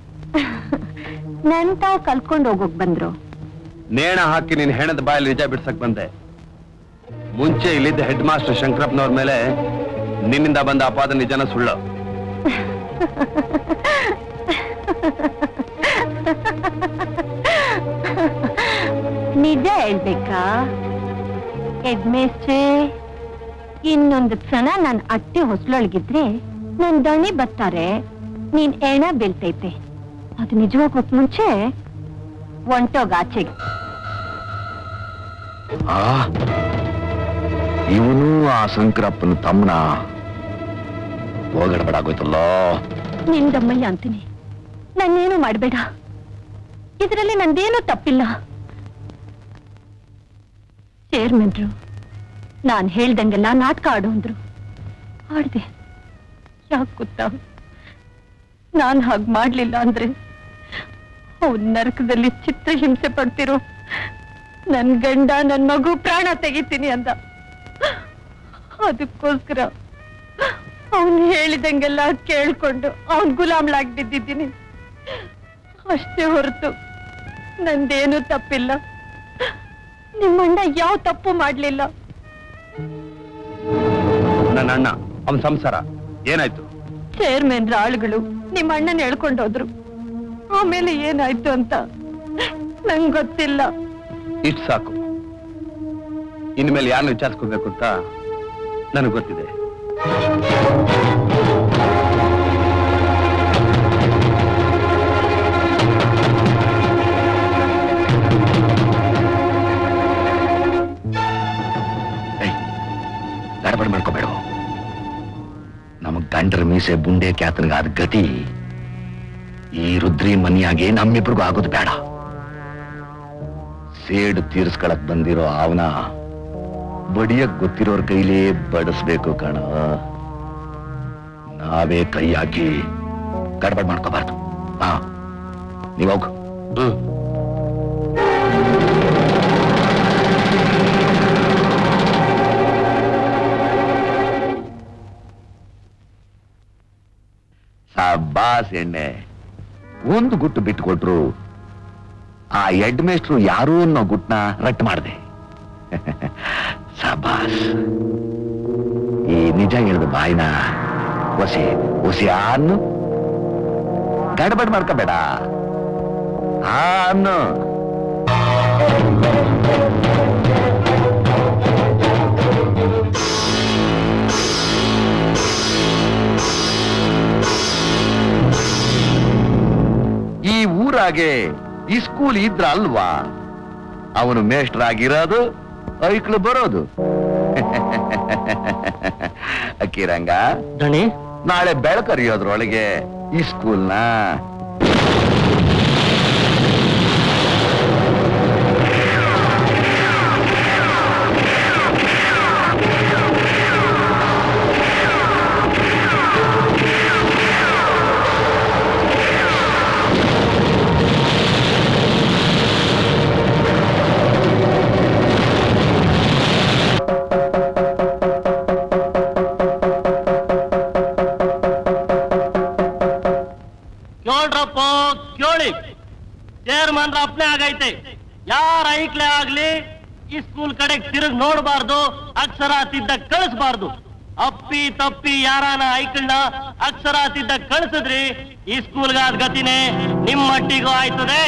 ನನ್ ತಾವ್ ಕಲ್ಕೊಂಡ್ ಹೋಗೋಕ್ ಬಂದ್ರು ನೇಣ ಹಾಕಿ ನಿನ್ ಹೆಣದ ಬಾಯಲ್ಲಿ ನಿಜ ಬಿಡ್ಸಕ್ ಬಂದೆ ಮುಂಚೆ ಇಲ್ಲಿದ್ದ ಹೆಡ್ ಮಾಸ್ಟರ್ ಶಂಕರಪ್ಪನವ್ರ ಮೇಲೆ ನಿನ್ನಿಂದ ಬಂದ ಅಪಾದ ನಿಜನ ಸುಳ್ಳು ನಿಜ ಹೇಳ್ಬೇಕಾ ಹೆಡ್ ಮೇಸ್ಟ್ರೇ ಇನ್ನೊಂದು ಕ್ಷಣ ನನ್ ಅಟ್ಟೆ ಹೊಸ್ಲೊಳಗಿದ್ರೆ ನನ್ ದಣಿ ಬರ್ತಾರೆ ನೀನ್ ಎಣ ಬೀಳ್ತೈತೆ ಅದು ನಿಜವಾಗೋಕ್ ಮುಂಚೆ ಒಂಟೋಗ ಆಚೆಗೆ ಇವನು ಆ ಶಂಕರಪ್ಪನ ತಮ್ಮನ ಹೋಗಡಬೇಡಾಗೋಯ್ತಲ್ಲೋ ನಿಂದಮ್ಮಯ್ಯ ಅಂತೀನಿ ನನ್ನೇನು ಮಾಡ್ಬೇಡ ಇದರಲ್ಲಿ ನಂದೇನೂ ತಪ್ಪಿಲ್ಲ ಚೇರ್ಮನ್ರು ನಾನ್ ಹೇಳ್ದಂಗೆಲ್ಲ ನಾಟಕ ಆಡು ಅಂದ್ರು ಆಡ್ದೆ ಯಾಕೆ ಗೊತ್ತಾ ನಾನ್ ಹಾಗ್ ಮಾಡ್ಲಿಲ್ಲ ಅಂದ್ರೆ ಅವ್ನ್ ನರಕದಲ್ಲಿ ಚಿತ್ರ ಹಿಂಸೆ ಪಡ್ತಿರೋ ನನ್ ಗಂಡ ನನ್ ಮಗು ಪ್ರಾಣ ತೆಗಿತೀನಿ ಅಂದ ಅದಕ್ಕೋಸ್ಕರ ಅವನ್ ಹೇಳಿದಂಗೆಲ್ಲ ಕೇಳ್ಕೊಂಡು ಅವನ್ ಗುಲಾಮ್ಲಾಗ್ ಬಿದ್ದಿದ್ದೀನಿ ಅಷ್ಟೇ ಹೊರತು ನಂದೇನು ತಪ್ಪಿಲ್ಲ ನಿಮ್ಮಣ್ಣ ಯಾವ ತಪ್ಪು ಮಾಡ್ಲಿಲ್ಲ ನನ್ನ ಅಣ್ಣ ಅವನ ಸಂಸಾರ ಏನಾಯ್ತು ಚೇರ್ಮನ್ ಆಳುಗಳು ನಿಮ್ಮ ಅಣ್ಣನ ಹೇಳ್ಕೊಂಡೋದ್ರು ಆಮೇಲೆ ಏನಾಯ್ತು ಅಂತ ನಂಗ್ ಗೊತ್ತಿಲ್ಲ ಇಷ್ಟು ಸಾಕು ಇನ್ಮೇಲೆ ಯಾರನ್ನ ವಿಚಾರಿಸ್ಕೋಬೇಕು ಅಂತ ನನಗೆ ಗೊತ್ತಿದೆ ಗಡಬಡ ಮಾಡ್ಕೋಬೇಡ ನಮಗ್ ಗಂಡರ ಮೀಸೆ ಬುಂಡೆ ಕ್ಯಾತನಿಗಾದ ಗತಿ ಈ ರುದ್ರಿ ಮನಿಯಾಗೆ ನಮ್ಮಿಬ್ರಿಗೂ ಆಗೋದು ಬೇಡ ಸೇಡು ತೀರ್ಸ್ಕೊಳಕ್ ಬಂದಿರೋ ಅವನ ಬಡಿಯಕ್ ಗೊತ್ತಿರೋರ್ ಕೈಲೇ ಬಡಿಸ್ಬೇಕು ಕಣ ನಾವೇ ಕೈ ಹಾಕಿ ಗಡಬಡ ಮಾಡ್ಕೋಬಾರ್ದು ಹಾ ನೀವ್ ಹೋಗು ಹ್ಮ್ ಸಬ್ಬಾಸ್ ಎಣ್ಣೆ ಒಂದು ಗುಟ್ಟು ಬಿಟ್ಟುಕೊಟ್ರು ಆ ಹೆಡ್ ಮೇಸ್ಟ್ರು ಯಾರು ಅನ್ನೋ ಗುಟ್ನ ರಟ್ಟು ಮಾಡಿದೆ ಸಬಾಸ್ ಈ ನಿಜ ಹೇಳಿದ ಬಾಯಿನ ಒಸಿ ಒಸಿ ಅನ್ನು ಗಡಬಡ್ ಮಾಡ್ಕೋಬೇಡ ಆ ಅನ್ನು ಈ ಊರಾಗೆ ಈ ಸ್ಕೂಲ್ ಇದ್ರ ಅಲ್ವಾ ಅವನು ಮೇಷ್ಟ್ರಾಗಿರೋದು ಐಕ್ಳು ಬರೋದು ಅಕ್ಕಿರಂಗ ದಣಿ ನಾಳೆ ಬೆಳಕರಿಯೋದ್ರೊಳಗೆ ಈ ಸ್ಕೂಲ್ನ ಕೇಳ್ರಪ್ಪ ಕೇಳಿ ಚೇರ್ಮನ್ ಅಪ್ನೆ ಆಗೈತೆ ಯಾರ ಐಕ್ಲೆ ಆಗ್ಲಿ ಈ ಸ್ಕೂಲ್ ಕಡೆ ತಿರುಗ್ ನೋಡಬಾರ್ದು ಅಕ್ಷರ ತಿದ್ದ ಕಳಿಸ್ಬಾರ್ದು ಅಪ್ಪಿ ತಪ್ಪಿ ಯಾರಾನ ಐಕಳ್ನ ಅಕ್ಷರ ತಿದ್ದ ಕಳಿಸಿದ್ರಿ ಈ ಸ್ಕೂಲ್ಗಾದ ಗತಿನೇ ನಿಮ್ಮ ಮಟ್ಟಿಗೂ ಆಯ್ತದೆ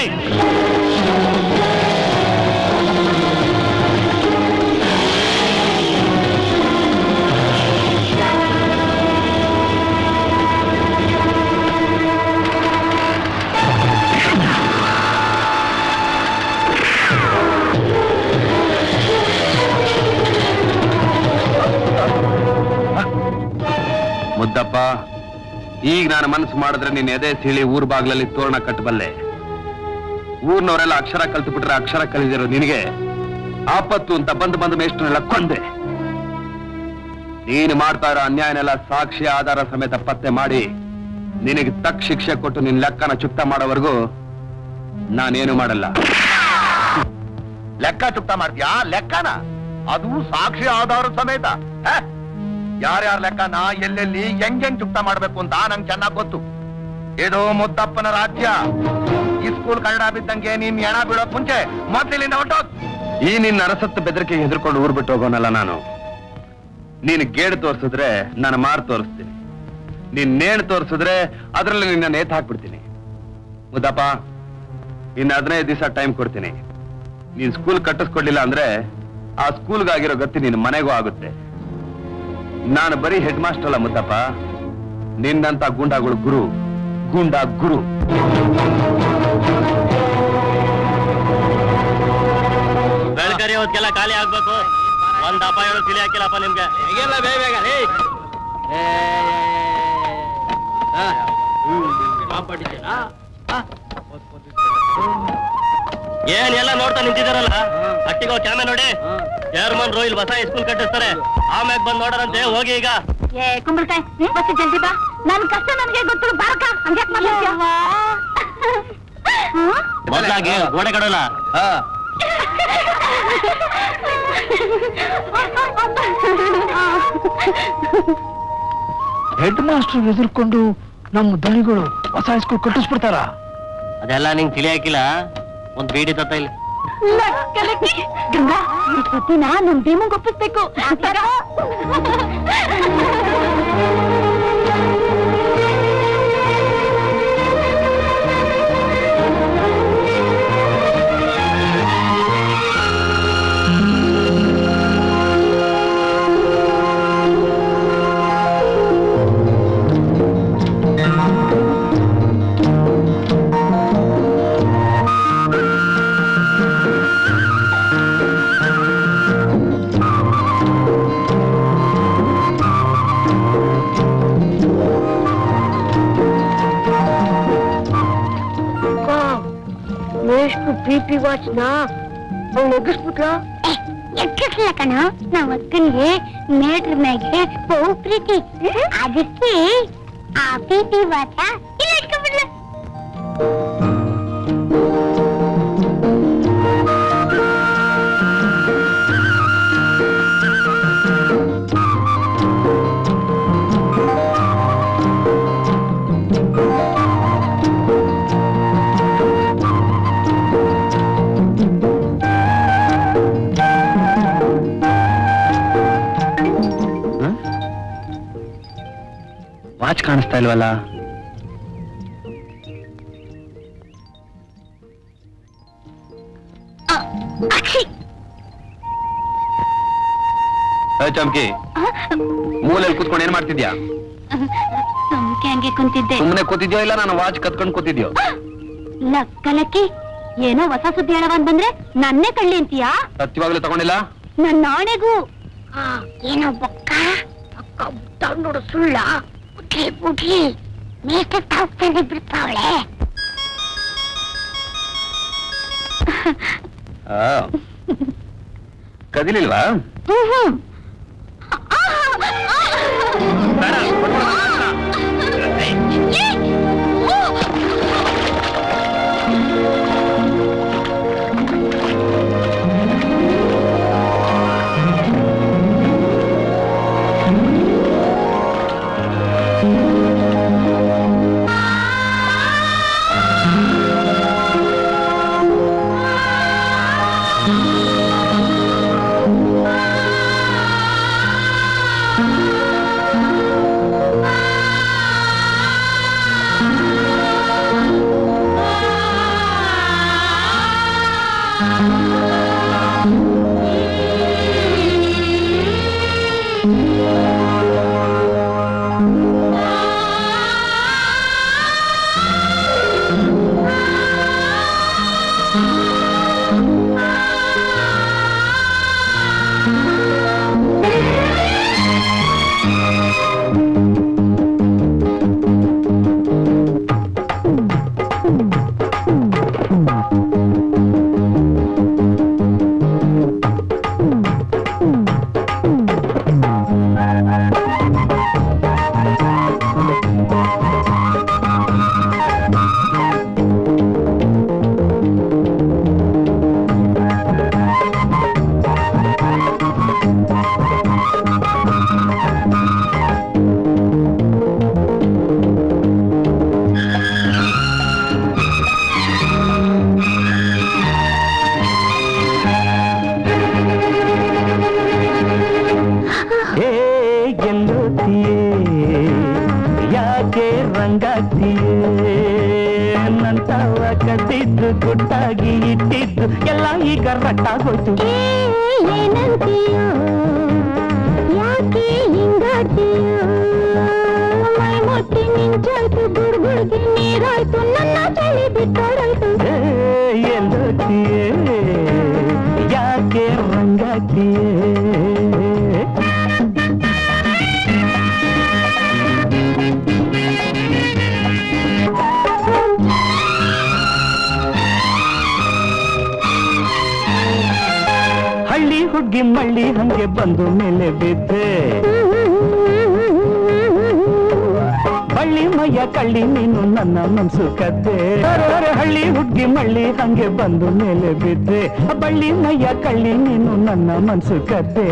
ಮುದ್ದಪ್ಪ ಈಗ ನಾನು ಮನಸ್ಸು ಮಾಡಿದ್ರೆ ನೀನ್ ಎದೆ ಸೀಳಿ ಊರ್ ಬಾಗ್ಲಲ್ಲಿ ತೋರಣ ಕಟ್ಟಬಲ್ಲೆ ಊರ್ನವರೆಲ್ಲ ಅಕ್ಷರ ಕಲ್ತು ಬಿಟ್ರೆ ಅಕ್ಷರ ಕಲಿದಿರೋ ನಿನಗೆ ಆಪತ್ತು ಅಂತ ಬಂದು ಬಂದ ಮೇಷ್ಟನೆಲ್ಲ ಕೊಂದೆ ನೀನು ಮಾಡ್ತಾ ಇರೋ ಅನ್ಯಾಯನೆಲ್ಲ ಸಾಕ್ಷಿ ಆಧಾರ ಸಮೇತ ಪತ್ತೆ ಮಾಡಿ ನಿನಗೆ ತಕ್ಕ ಶಿಕ್ಷೆ ಕೊಟ್ಟು ನಿನ್ ಲೆಕ್ಕನ ಚುಕ್ತ ಮಾಡೋವರೆಗೂ ನಾನೇನು ಮಾಡಲ್ಲ ಲೆಕ್ಕ ಚುಕ್ತ ಮಾಡ್ತೀಯಾ ಲೆಕ್ಕನ ಅದು ಸಾಕ್ಷಿ ಆಧಾರ ಸಮೇತ ಹ? ಯಾರ್ಯಾರ ಲೆಕ್ಕನ ಎಲ್ಲೆಲ್ಲಿ ಹೆಂಗ್ ಹೆಂಗ್ ಚುಕ್ತ ಮಾಡ್ಬೇಕು ಅಂತ ನಂಗೆ ಚೆನ್ನಾಗ್ ಗೊತ್ತು ಇದು ಮುದ್ದಪ್ಪನ ರಾಜ್ಯ ಈ ಸ್ಕೂಲ್ ಕನ್ನಡ ಬಿದ್ದಂಗೆ ನೀನ್ ಎಣ ಬೀಳೋಕ್ ಮುಂಚೆ ಮೊದ್ಲಿನಿಂದ ಹೊಟ್ಟೋಗ್ ಈ ನಿನ್ನ ಅರಸತ್ತು ಬೆದರಿಕೆಗೆ ಹೆದರ್ಕೊಂಡು ಊರ್ ಬಿಟ್ಟು ಹೋಗೋನಲ್ಲ ನಾನು ನೀನು ಗೇಡು ತೋರಿಸಿದ್ರೆ ನಾನು ಮಾರು ತೋರಿಸ್ತೀನಿ ನೀನ್ ನೇಣು ತೋರಿಸಿದ್ರೆ ಅದರಲ್ಲಿ ನಿನ್ನ ನೇತ್ ಹಾಕ್ಬಿಡ್ತೀನಿ ಮುದ್ದಪ್ಪ ಇನ್ನು ಹದಿನೈದು ದಿವಸ ಟೈಮ್ ಕೊಡ್ತೀನಿ ನೀನ್ ಸ್ಕೂಲ್ ಕಟ್ಟಿಸ್ಕೊಡ್ಲಿಲ್ಲ ಅಂದ್ರೆ ಆ ಸ್ಕೂಲ್ಗಾಗಿರೋ ಗತಿ ನಿನ್ ಮನೆಗೂ ಆಗುತ್ತೆ ನಾನು ಬರೀ ಹೆಡ್ ಮಾಸ್ಟರ್ ಅಲ್ಲ ಮುದ್ದಪ್ಪ ನಿನ್ನಂತ ಗೂಂಡಾಗಳು ಗುರು ಗೂಂಡಾ ಗುರು ಬೆಳಕರಿ ಹೊತ್ಗೆಲ್ಲ ಖಾಲಿ ಆಗ್ಬೇಕು ಒಂದ್ ಅಪಾಯ ತಿಳಿ ಹಾಕಿಲ್ಲಪ್ಪ ನಿಮ್ಗೆ ಈಗೆಲ್ಲ ಬೇಗ ಬೇಗ ಲೇ. ಏ, ಆ, ಕಾಪಾಡಿದ್ದೀರಾ? ಆ, ಏನ್ ಎಲ್ಲ ನೋಡ್ತಾ ನಿಂತಿದಾರಲ್ಲ ಅಟ್ಟಿಗೋ ಕ್ಯಾಮೆ ನೋಡಿ ಚೇರ್ಮನ್ ರೋಹಿಲ್ ಹೊಸ ಸ್ಕೂಲ್ ಕಟ್ಟಿಸ್ತಾರೆ ಆಮ್ಯಾಗ ಬಂದ್ ನೋಡರಂತೆ ಹೋಗಿ ಈಗ ಏ ಕುಂಬಳಕಾಯಿ ಬಸ್ ಜಲ್ದಿ ಬಾ ನನ್ ಕಷ್ಟ ನನಗೆ ಗೊತ್ತು ಬಾರಕ ಹಂಗ್ಯಾಕ್ ಮಾಡ್ತೀಯ ಮೊದ್ಲಾಗಿ ಗೋಡೆ ಕಡಲ್ಲ ಹೆಡ್ ಮಾಸ್ಟರ್ ಎದುರ್ಕೊಂಡು ನಮ್ಮ ದಣಿಗಳು ಹೊಸ ಸ್ಕೂಲ್ ಕಟ್ಟಿಸ್ಬಿಡ್ತಾರ ಅದೆಲ್ಲ ನಿಂಗ್ ತಿಳಿ ಹಾಕಿಲ್ಲ ಒಂದ್ ಬೀಡಿ ತತ್ತ ಇಲ್ಲಿ ಲಕ್ಕಲಕ್ಕಿ. ಗಂಗಾ ಈ ಸುದ್ದಿನ ನಮ್ ಭೀಮಂಗ್ ಒಪ್ಪಿಸ್ಬೇಕು ಎಷ್ಟು ಪಿ ಪಿ ವಾಚ್ ನಾ ಅವ್ನು ಎಗ್ಗಿಸ್ಬಿಟ್ಲ ಎಕ್ಕಿಸ್ಲ ಕಣ ನಾವ್ ಅಕ್ಕನಿಗೆ ಮೇಟ್ರ್ ಮ್ಯಾಗೆ ಬಹು ಪ್ರೀತಿ ಅದಕ್ಕೆ ಆ ಪ್ರೀತಿ ವಾತ ಇಲ್ಲ ಇಟ್ಕೊಂಡ್ಬಿಡ್ಲ ವಾಚ್ ಕಾಣಿಸ್ತಾ ಇಲ್ವಲ್ಲ ಏ, ಚಮ್ಕಿ ಮೂಲೆಯಲ್ಲಿ ಕೂತ್ಕೊಂಡು ಏನ್ ಮಾಡ್ತಿದ್ಯಾ ಸುಮ್ಕೆ ಹಂಗೆ ಕುಂತಿದ್ದೆ ಸುಮ್ಮನೆ ಕೂತಿದ್ಯೋ ಇಲ್ಲ ನಾನು ವಾಚ್ ಕತ್ಕೊಂಡು ಕೂತಿದ್ಯೋ ಲಕ್ಕಲಕ್ಕಿ ಏನೋ ಹೊಸ ಸುದ್ದಿ ಹೇಳವಂದ್ ಬಂದ್ರೆ ನನ್ನೇ ಕಳ್ಳಿ ಅಂತೀಯಾ ಸತ್ಯವಾಗ್ಲೂ ತಗೊಂಡಿಲ್ಲ ನನ್ ನಾಣೆಗೂ ಏನೋ ಬೊಕ್ಕ ಅಕ್ಕ ಬುಟ್ಟ ನೋಡು ಸುಳ್ಳ ಬುಡ್ಲಿ ಬುಡ್ಲಿ ಮೇಕಪ್ ಹಾಕ್ತಾನೆ ಬಿಡ್ತಾವಳೆ ಆ. ಕದಿಲಿಲ್ವಾ ಆ ನಂತವ ಕದ್ದಿದ್ದು ಗುಟ್ಟಾಗಿ ಇಟ್ಟಿದ್ದು ಎಲ್ಲ ಈಗ ರಟ್ಟಾಗೋಯ್ತು ಏನಂತೀಯೋ ಯಾಕೆ ಹಿಂಗಾಡ್ತೀಯೋ ಮೈ ಮುಟ್ಟಿ ನಿಂಚಾಯ್ತು ಗುಡ್ಗುಡ್ಗೆ ನೀರಾಯ್ತು ನನ್ನ ಚಳಿ ಬಿಟ್ಟೋಡಾಯ್ತು ಏ, ಎಲ್ಲೋತಿಯೇ ಯಾಕೆ ರಂಗಾಗ್ತೀಯೇ ಹಳ್ಳಿ ಹುಡ್ಗಿ ಮಳ್ಳಿ ಹಂಗೆ ಬಂದು ಮೇಲೆ ಬಿದ್ದೆ ಬಳ್ಳಿ ಮಯ್ಯ ಕಳ್ಳಿ ನೀನು ನನ್ನ ಮನ್ಸು ಕದ್ದೆ ಅರೆ, ಅರೆ, ಹಳ್ಳಿ ಹುಡ್ಗಿ ಮಳ್ಳಿ ಹಂಗೆ ಬಂದು ಮೇಲೆ ಬಿದ್ದೆ ಬಳ್ಳಿ ಮಯ್ಯ ಕಳ್ಳಿ ನೀನು ನನ್ನ ಮನ್ಸು ಕದ್ದೆ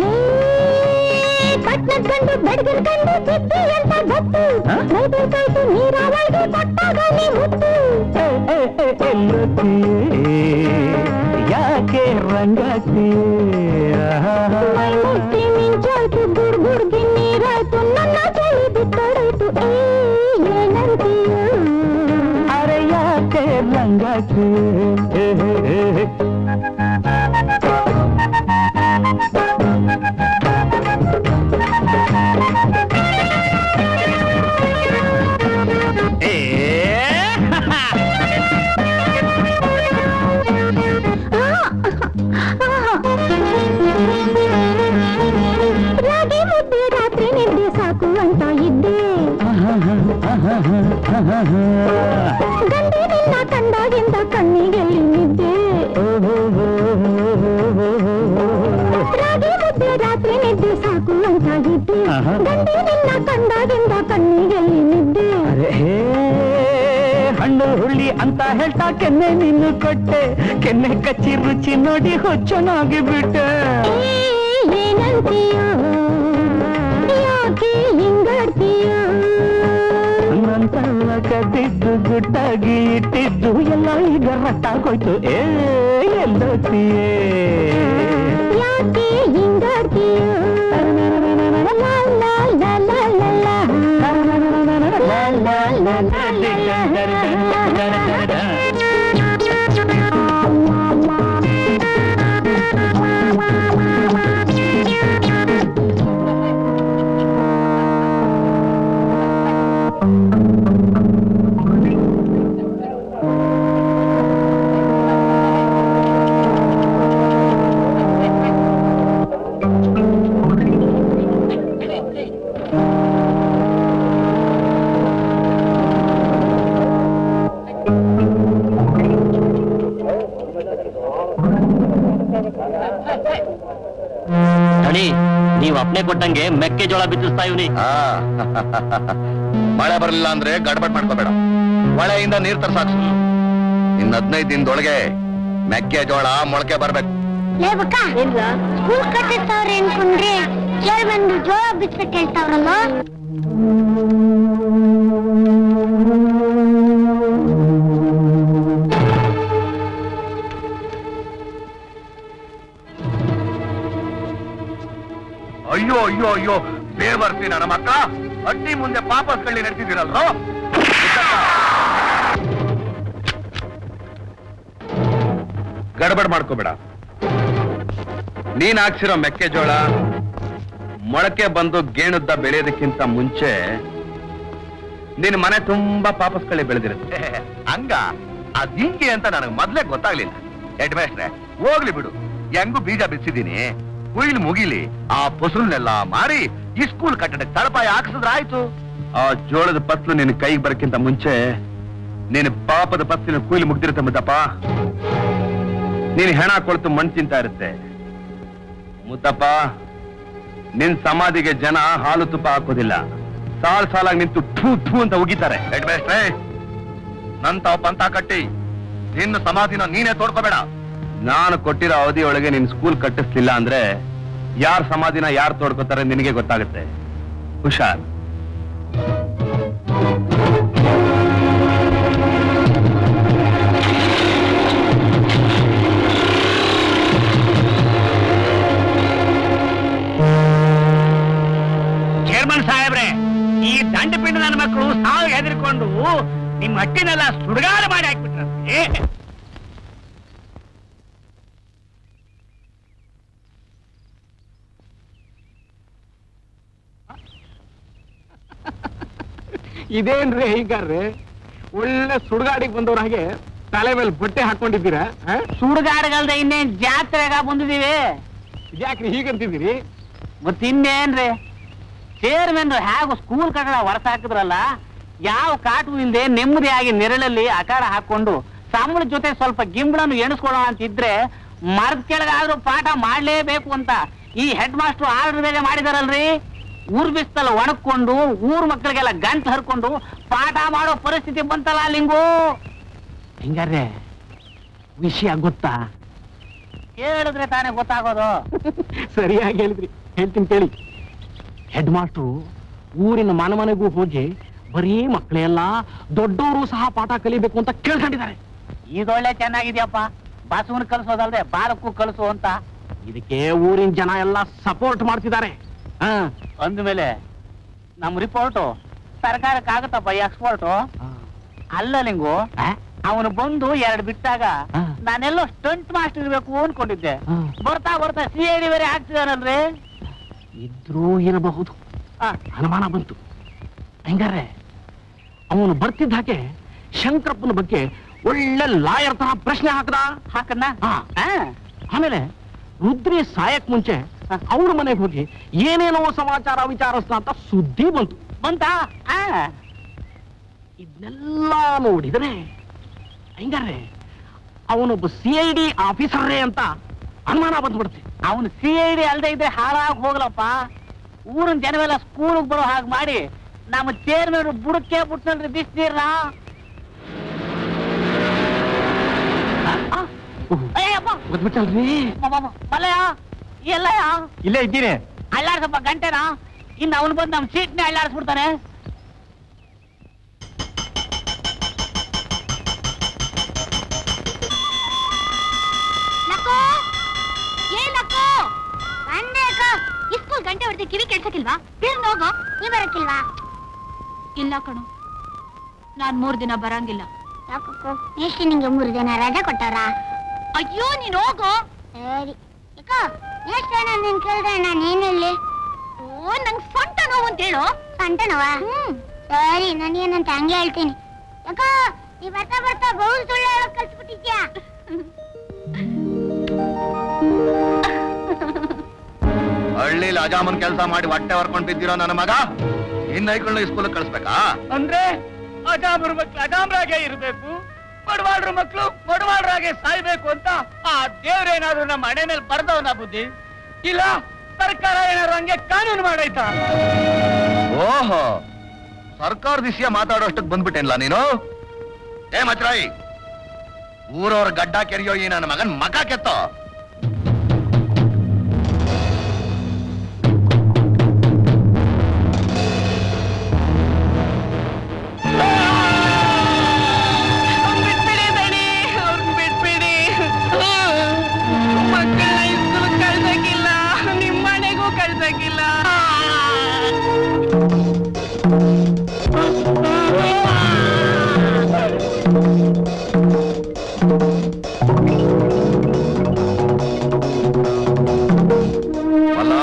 ಕಟ್ನದ್ ಗಂಡು ಬೆಡ್ಗಿನ ಗಂಡು ಜಿದ್ದಿ ಅಂತ ಗೊತ್ತು ಬೈಬೇಕಾಯ್ತು ನೀರಾವಳಿಗೆ ಕೊಟ್ಟಾಗ ನೀ ಮುತ್ತು ಏ, ಏ, ಏ, ಎಲ್ಲೋತಿಯೇ ಯಾಕೆ ರಂಗಾಗ್ತೀಯೇ ಮೈ ಮುಟ್ಟಿ ನಿಂಚಾಯ್ತು ಗುಡ್ಗುಡ್ಗೆ ನೀರಾಯ್ತು ನನ್ನ ಚಳಿ ಬಿಟ್ಟೋಡಾಯ್ತು ಏ ಏನಂತೀಯೋ ಅರೆ ಯಾಕೆ ರಂಗಾಗ್ತೀಯೇ ರಾಗಿ ಮುದ್ದೆ ರಾತ್ರಿ ನಿದ್ದೆ ಸಾಕು ಅಂತ ಇದ್ದೆ ಗಂಡಿ ನಿನ್ನ ಕಂಡಾಗಿಂದ ಕಣ್ಣಿಗೆಲ್ಲಿ ನಿದ್ದೆ ರಾಗಿ ಮುದ್ದೆ ರಾತ್ರಿ ನಿದ್ದೆ ಸಾಕು ಅಂತ ಇದ್ದೆ ಆಹಾ. ಗಂಡಿ ನಿನ್ನ ಕಂಡಾಗಿಂದ ಕಣ್ಣಿಗೆಲ್ಲಿ ನಿದ್ದೆ ಅರೆ ಹೇ, ಹಣ್ಣು ಹುಳಿ ಅಂತ ಹೇಳ್ತಾ ಕೆನ್ನೆ ನೀನು ಕೊಟ್ಟೆ ಕೆನ್ನೆ ಕಚ್ಚಿ ರುಚಿ ನೋಡಿ ಹುಚ್ಚನಾಗಿ ಬಿಟ್ಟೆ ಏ, ಏನಂತೀಯೋ ಯಾಕೆ ಹಿಂಗಾಡ್ತೀಯೋ ನಂತವ ಕದ್ದಿದ್ದು ಗುಟ್ಟಾಗಿ ಇಟ್ಟಿದ್ದು ಎಲ್ಲ ಈಗ ರಟ್ಟಾಗೋಯ್ತು ಏ ಎಲ್ಲೋತಿಯೇ ಯಾಕೆ ಹಿಂಗಾಡ್ತೀಯೋ ಲಾ, ಲಾ, ಲಾ, ಲಾ, ಲಾ, ಲಾ. ಲಾ, ಲಾ, ಲಾ, ಲಾ, ಲಾ, ಲಾ. ದಣಿ ನೀವ್ ಅಪ್ನೆ ಕೊಟ್ಟಂಗೆ ಮೆಕ್ಕೆಜೋಳ ಬಿತ್ತಿಸ್ತಾ ಇವ್ನಿ ಆ, ಮಳೆ ಬರಲಿಲ್ಲ ಅಂದ್ರೆ ಗಡ್ಬಡ್ ಮಾಡ್ಕೋಬೇಡ ಮಳೆಯಿಂದ ನೀರ್ ತರ್ಸಾಕ್ಸು ಇನ್ ಹದಿನೈದು ದಿನದೊಳಗೆ ಮೆಕ್ಕೆಜೋಳ ಮೊಳಕೆ ಬರ್ಬೇಕು ಲೇ ಬಕ್ಕ ಸ್ಕೂಲ್ ಕಟ್ಟಿರ್ತಾವ್ರೆ ಅನ್ಕೊಂಡ್ರೆ ಕೇಳ್ ಬಂದು ಜೋಳ ಬಿಚ್ಬೇಕು ಹೇಳ್ತಾವ್ರಲ್ಲ ಅಯ್ಯೋ ಅಯ್ಯೋ ಅಯ್ಯೋ ಬೇವರ್ಸಿ ನನ್ನ ಮಕ್ಕ ಅಡ್ಡಿ ಮುಂದೆ ಪಾಪಸ್ ಕಳ್ಳಿ ನಡೆಸಿದಿರಲ್ರೋ ಗಡಬಡ್ ಮಾಡ್ಕೋಬೇಡ ನೀನ್ ಹಾಕ್ಸಿರೋ ಮೆಕ್ಕೆಜೋಳ ಮೊಳಕೆ ಬಂದು ಗೇಣುದ್ದ ಬೆಳೆಯೋದಕ್ಕಿಂತ ಮುಂಚೆ ನಿನ್ ಮನೆ ತುಂಬಾ ಪಾಪಸ್ ಕಳ್ಳಿ ಬೆಳೆದಿರುತ್ತೆ ಹಂಗ ಅದಿಂಗೆ ಅಂತ ನನಗೆ ಮೊದ್ಲೇ ಗೊತ್ತಾಗ್ಲಿಲ್ಲ ಹೆಡ್ ಮೇಸ್ಟ್ರೆ ಹೋಗ್ಲಿ ಬಿಡು ಹೆಂಗು ಬೀಜ ಬಿಚ್ಚಿದೀನಿ ಕುಯ್ಲು ಮುಗಿಲಿ ಆ ಪೊಸಲ್ನೆಲ್ಲ ಮಾರಿ ಈ ಸ್ಕೂಲ್ ಕಟ್ಟಡಕ್ಕೆ ತಳಪಾಯ ಹಾಕ್ಸಿದ್ರ ಆಯ್ತು ಆ ಜೋಳದ ಪತ್ಲು ನಿನ್ ಕೈಗೆ ಬರಕ್ಕಿಂತ ಮುಂಚೆ ನೀನು ಪಾಪದ ಪತ್ತಿನ ಕುಯ್ಲು ಮುಗ್ದಿರುತ್ತೆ ಮುದ್ದಪ್ಪ ನೀನ್ ಹೆಣ ಕೊಳ್ತು ಮಣ್ಣು ತಿಂತಾ ಇರುತ್ತೆ ಮುದ್ದಪ್ಪ ನಿನ್ ಸಮಾಧಿಗೆ ಜನ ಹಾಲು ತುಪ್ಪ ಹಾಕೋದಿಲ್ಲ ಸಾಲ್ ಸಾಲಾಗಿ ನಿಂತು ಥೂ ಥೂ ಅಂತ ಉಗಿತಾರೆ ಹೆಡ್ ಮೇಸ್ಟ್ರೆ ನಂತ ಪಂತ ಕಟ್ಟಿ ನಿನ್ನ ಸಮಾಧಿನ ನೀನೇ ತೋಡ್ಕೋಬೇಡ ನಾನು ಕೊಟ್ಟಿರೋ ಅವಧಿಯೊಳಗೆ ನಿನ್ ಸ್ಕೂಲ್ ಕಟ್ಟಿಸ್ಲಿಲ್ಲ ಅಂದ್ರೆ ಯಾರ್ ಸಮಾಧಿನ ಯಾರು ತೋಡ್ಕೋತಾರೆ ನಿನಗೆ ಗೊತ್ತಾಗುತ್ತೆ ಹುಷಾರ್ ಚೇರ್ಮನ್ ಸಾಹೇಬ್ರೆ ಈ ದಂಡ ಪಿಂಡ ನನ್ನ ಮಕ್ಕಳು ಸಾವು ಹೆದರ್ಕೊಂಡು ನಿಮ್ ಹಟ್ಟಿನೆಲ್ಲ ಸುಡುಗಾರ ಮಾಡಿ ಹಾಕ್ಬಿಟ್ರಂತೆ ಇದೇನ್ರಿ ಹೀಗಾರ್ರಿ ಒಳ್ಳೆ ಸುಡುಗಾಡಿಗೆ ಬಂದವ್ರ ಹಾಗೆ ತಲೆ ಮೇಲೆ ಬಟ್ಟೆ ಹಾಕೊಂಡಿದ್ದೀರಾ ಆ? ಸುಡುಗಾಡುಗಲ್ದೆ ಇನ್ನೇನ್ ಜಾತ್ರೆಗ ಬಂದಿದೀವಿ ಯಾಕ್ರಿ ಹೀಗಂತಿದ್ದೀರಿ ಮತ್ ಇನ್ನೇನ್ರಿ ಚೇರ್ಮನ್ ಹೇಗೂ ಸ್ಕೂಲ್ ಕಟ್ಟಡ ಹೊರತ ಹಾಕಿದ್ರಲ್ಲ ಯಾವ ಕಾಟು ಇಲ್ದೆ ನೆಮ್ಮದಿಯಾಗಿ ನೆರಳಲ್ಲಿ ಅಖಾಡ ಹಾಕೊಂಡು ಸಂಬಳ ಜೊತೆ ಸ್ವಲ್ಪ ಗಿಂಬಳನ್ನು ಎಣಿಸ್ಕೊಳ್ಳೋಣ ಅಂತಿದ್ರೆ ಮರದ ಕೆಳಗಾದ್ರೂ ಪಾಠ ಮಾಡ್ಲೇಬೇಕು ಅಂತ ಈ ಹೆಡ್ ಮಾಸ್ಟರ್ ಆರ್ಡರ್ ಬೇರೆ ಮಾಡಿದಾರಲ್ರಿ ಊರ್ ಬಿಸ್ತಲ್ಲ ಒಣಕೊಂಡು ಊರ್ ಮಕ್ಕಳಿಗೆಲ್ಲ ಗಂಟು ಹರ್ಕೊಂಡು ಪಾಠ ಮಾಡೋ ಪರಿಸ್ಥಿತಿ ಬಂತಲ್ಲ ಲಿಂಗು ಹಿಂಗಾರೆ ವಿಷಯ ಗೊತ್ತಾ ಹೇಳಿದ್ರೆ ತಾನೇ ಗೊತ್ತಾಗೋದು ಸರಿಯಾಗಿ ಹೇಳಿದ್ರಿ ಹೇಳ್ತೀನಿ ಕೇಳಿ ಹೆಡ್ ಮಾಸ್ಟ್ರು ಊರಿನ ಮನೆ ಮನೆಗೂ ಹೋಗಿ ಬರೀ ಮಕ್ಕಳೆಲ್ಲ ದೊಡ್ಡವರು ಸಹ ಪಾಠ ಕಲಿಬೇಕು ಅಂತ ಕೇಳ್ಕೊಂಡಿದ್ದಾರೆ ಇದೊಳ್ಳೆ ಚೆನ್ನಾಗಿದ್ಯಪ್ಪ ಬಸವನ್ ಕಲ್ಸೋದಲ್ದೆ ಬಾರಕ್ಕೂ ಕಲ್ಸು ಅಂತ ಇದಕ್ಕೆ ಊರಿನ ಜನ ಎಲ್ಲ ಸಪೋರ್ಟ್ ಮಾಡ್ತಿದ್ದಾರೆ ಹಾ ಅಂದ್ಮೇಲೆ ನಮ್ ರಿಪೋರ್ಟು ಸರ್ಕಾರಕ್ಕೆ ಆಗುತ್ತಪ್ಪ ಎಕ್ಸ್ಪೋರ್ಟು ಅಲ್ಲ ಲಿಂಗು ಅವನು ಬಂದು ಎರಡು ಬಿಟ್ಟಾಗ ನಾನೆಲ್ಲೋ ಸ್ಟಂಟ್ ಮಾಸ್ಟರ್ ಇರ್ಬೇಕು ಅನ್ಕೊಂಡಿದ್ದೆ ಬರ್ತಾ ಬರ್ತಾ ಸಿ ಐ ಡಿ ಬೇರೆ ಆಗ್ತಿದಾನಲ್ರಿ ಇದ್ರೂ ಇರಬಹುದು ಅನುಮಾನ ಬಂತು ಹೆಂಗಾರೆ ಅವನು ಬರ್ತಿದ್ದ ಹಾಗೆ ಶಂಕರಪ್ಪನ ಬಗ್ಗೆ ಒಳ್ಳೆ ಲಾಯರ್ ತರ ಪ್ರಶ್ನೆ ಹಾಕದ ಹಾಕನ್ನ ಆಮೇಲೆ ರುದ್ರಿ ಸಾಯಕ್ ಮುಂಚೆ ಅವ್ರ ಮನೆಗೆ ಹೋಗಿ ಏನೇನೋ ಸಮಾಚಾರ ವಿಚಾರಿಸ್ತಾ ಅಂತ ಸುದ್ದಿ ಬಂತು ಬಂತಾ ಇದನ್ನೆಲ್ಲ ನೋಡಿದ್ರೆ ಹೆಂಗಾರೆ ಅವನೊಬ್ಬ ಸಿ ಐ ಡಿ ಆಫೀಸರೇ ಅಂತ ಅನುಮಾನ ಬಂದ್ಬಿಡುತ್ತೆ ಅವನು ಸಿ ಐ ಡಿ ಅಲ್ದೇ ಇದ್ರೆ ಹಾಳಾಗಿ ಹೋಗ್ಲಪ್ಪ ಊರಿನ ಜನವೆಲ್ಲ ಸ್ಕೂಲ್ಗೆ ಬರೋ ಹಾಗೆ ಮಾಡಿ ನಮ್ಮ ಚೇರ್ಮನ್ ಬುಡಕ್ಕೆ ಬಿಟ್ನಲ್ರಿ ಬಿಸ್ನೀರ್ನ ಗೊತ್ಬಿಟ್ಟಲ್ರಿ ಮಲ್ಲಯ್ಯ ಎಲ್ಲಯ್ಯ ಇಲ್ಲೇ ಇದ್ದೀನಿ ಅಳ್ಳಾಡ್ಸಪ್ಪ ಗಂಟೆನ ಇನ್ನು ಅವನು ಬಂದು ನಮ್ಮ ಸೀಟ್ನೇ ಅಳ್ಳಾಡಿಸ್ಬಿಡ್ತಾನೆ ನಕ್ಕೋ ಏ ನಕ್ಕೋ ಬಂದೆ ಅಕ್ಕ ಇಸ್ಕೂಲ್ ಗಂಟೆ ಹೊಡೆದು ಕಿವಿ ಕೆಡ್ಸಕ್ಕಿಲ್ವಾ ಬೇಗ ಹೋಗೋ ನೀ ಬರಕ್ಕಿಲ್ವಾ ಇಲ್ಲ ಕಣು ನಾನ್ ಮೂರ್ ದಿನ ಬರಂಗಿಲ್ಲ ಯಾಕಕ್ಕೋ ಎಷ್ಟು ನಿಂಗೆ ಮೂರು ದಿನ ರಜೆ ಕೊಟ್ಟವ್ರ ಅಯ್ಯೋ ನೀನ್ ಹೋಗೋ ಸರಿ ಯಾಕೋ ಎಷ್ಟು ಜನ ನೀನ್ ಕೇಳಿದ್ರೆ ನಾನು ಏನಿಲ್ಲಿ ಓ ನಂಗ್ ಸೊಂಟ ನೋವು ಅಂತ ಹೇಳು ಸೊಂಟ ನೋವ ಹ್ಮ್ ಸರಿ ನಾನು ಏನಂತ ಹಂಗೆ ಹೇಳ್ತೀನಿ ಯಾಕೋ ನೀ ಬರ್ತಾ ಬರ್ತಾ ಬಹು ಸುಳ್ಳು ಹೇಳೋಕ್ ಕಲ್ಸ್ಬಿಟ್ಟಿದ್ಯಾ ಹಳ್ಳಿಲಿ ಅಜಾಮನ್ ಕೆಲಸ ಮಾಡಿ ಹೊಟ್ಟೆ ಹೊರ್ಕೊಂಡ್ ಬಿದ್ದಿರೋ ನನ್ನ ಮಗ ಇನ್ನ ಐಗಳನ್ನ ಸ್ಕೂಲ್ ಕಳಿಸ್ಬೇಕಾ ಅಂದ್ರೆ ಅಜಾಮ್ರ ಮಕ್ಳು ಅಜಾಮ್ರಾಗೆ ಇರ್ಬೇಕು ಬಡವಾಳ್ರ ಮಕ್ಳು ಬಡವಾಳ್ರಾಗೆ ಸಾಯ್ಬೇಕು ಅಂತ ಆ ದೇವ್ರೇನಾದ್ರು ನಮ್ಮ ಹಣೆ ಮೇಲೆ ಬರ್ದವನ ಬುದ್ಧಿ ಇಲ್ಲ ಸರ್ಕಾರ ಏನಾದ್ರು ಹಂಗೆ ಕಾನೂನು ಮಾಡೈತಾ ಓಹೋ ಸರ್ಕಾರ ವಿಷಯ ಮಾತಾಡೋಷ್ಟಕ್ಕೆ ಬಂದ್ಬಿಟ್ಟೇನ್ಲ ನೀನು ಏ ಮಚ್ರಾಯಿ ಊರವ್ರ ಗಡ್ಡ ಕೆರೆಯೋ ಈ ನನ್ನ ಮಗನ್ ಮಗ ಕೆತ್ತೋ ಬಿಟ್ಬಿಡಿ ದಣಿ ಅವ್ರನ್ನ ಬಿಟ್ಬಿಡಿ ಮಕ್ಕಳನ್ನ ಇಸ್ಕೂಲ್ ಕಳ್ಸಕ್ಕಿಲ್ಲ ನಿಮ್ಮ ಮನೆಗೂ ಕಳ್ಸಕ್ಕಿಲ್ಲ ಅಲ್ಲ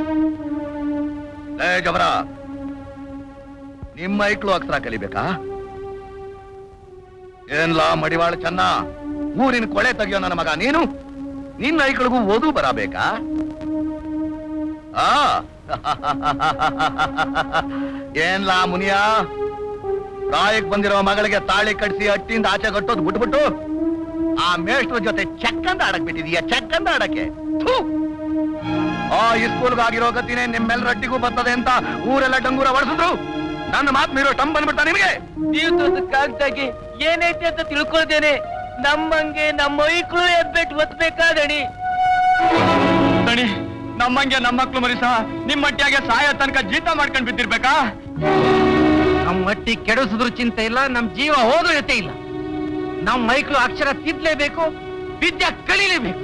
ಏ ಜಬರ ನಿಮ್ಮ ಐಕ್ಳು ಅಕ್ಷರ ಕಲಿಬೇಕಾ ಏನ್ಲ ಮಡಿವಾಳ ಚೆನ್ನ ಊರಿನ ಕೊಳೆ ತೆಗಿಯೋ ನನ್ನ ಮಗ ನೀನು ನಿನ್ನ ಐಕ್ಳಿಗೂ ಓದು ಬರಬೇಕಾ ಆ ಏನ್ಲ ಮುನಿಯ ಪ್ರಾಯಕ್ ಬಂದಿರೋ ಮಗಳಿಗೆ ತಾಳಿ ಕಟ್ಸಿ ಅಟ್ಟಿಂದ ಆಚೆ ಕಟ್ಟೋದು ಬಿಟ್ಬಿಟ್ಟು ಆ ಮೇಷ್ಟ್ರ ಜೊತೆ ಚೆಕ್ಕಂದ ಆಡಕ್ ಬಿಟ್ಟಿದೀಯ ಚೆಕ್ಕಂದ ಆಡಕ್ಕೆ ಥು! ಆ ಸ್ಕೂಲ್ಗೆ ಆಗಿರೋ ಗತಿನೇ ನಿಮ್ಮೆಲ್ಲರೊಟ್ಟಿಗೂ ಬರ್ತದೆ ಅಂತ ಊರೆಲ್ಲ ಡಂಗೂರ ಹೊಡೆಸಿದ್ರು ನನ್ನ ಮಾತು ಮೀರೋ ಟಮ್ ಬಂದ್ಬಿಡ್ತಾ ನಿಮಗೆ ಜೀವಿತಕ್ಕಾಗ್ದಾಗಿ ಏನೈತೆ ಅಂತ ತಿಳ್ಕೊಳ್ತೇನೆ ನಮ್ಮಂಗೆ ನಮ್ಮ ಐಕ್ಳು ಎದ್ಬಿಟ್ಟು ಒತ್ಬೇಕಾದಣಿ ದಣಿ ನಮ್ಮಂಗೆ ನಮ್ಮ ಮಕ್ಳು ಮರಿ ಸಹ ನಿಮ್ಮ ಮಟ್ಟಿಯಾಗೆ ಸಾಯೋ ತನಕ ಜೀತ ಮಾಡ್ಕೊಂಡ್ ಬಿದ್ದಿರ್ಬೇಕಾ ನಮ್ಮ ಮಟ್ಟಿ ಕೆಡಿಸಿದ್ರು ಚಿಂತೆ ಇಲ್ಲ ನಮ್ ಜೀವ ಹೋದ್ರೂ ಜೊತೆ ಇಲ್ಲ ನಮ್ ಮೈಕ್ಳು ಅಕ್ಷರ ತಿದ್ಲೇಬೇಕು ವಿದ್ಯೆ ಕಲೀಲೇಬೇಕು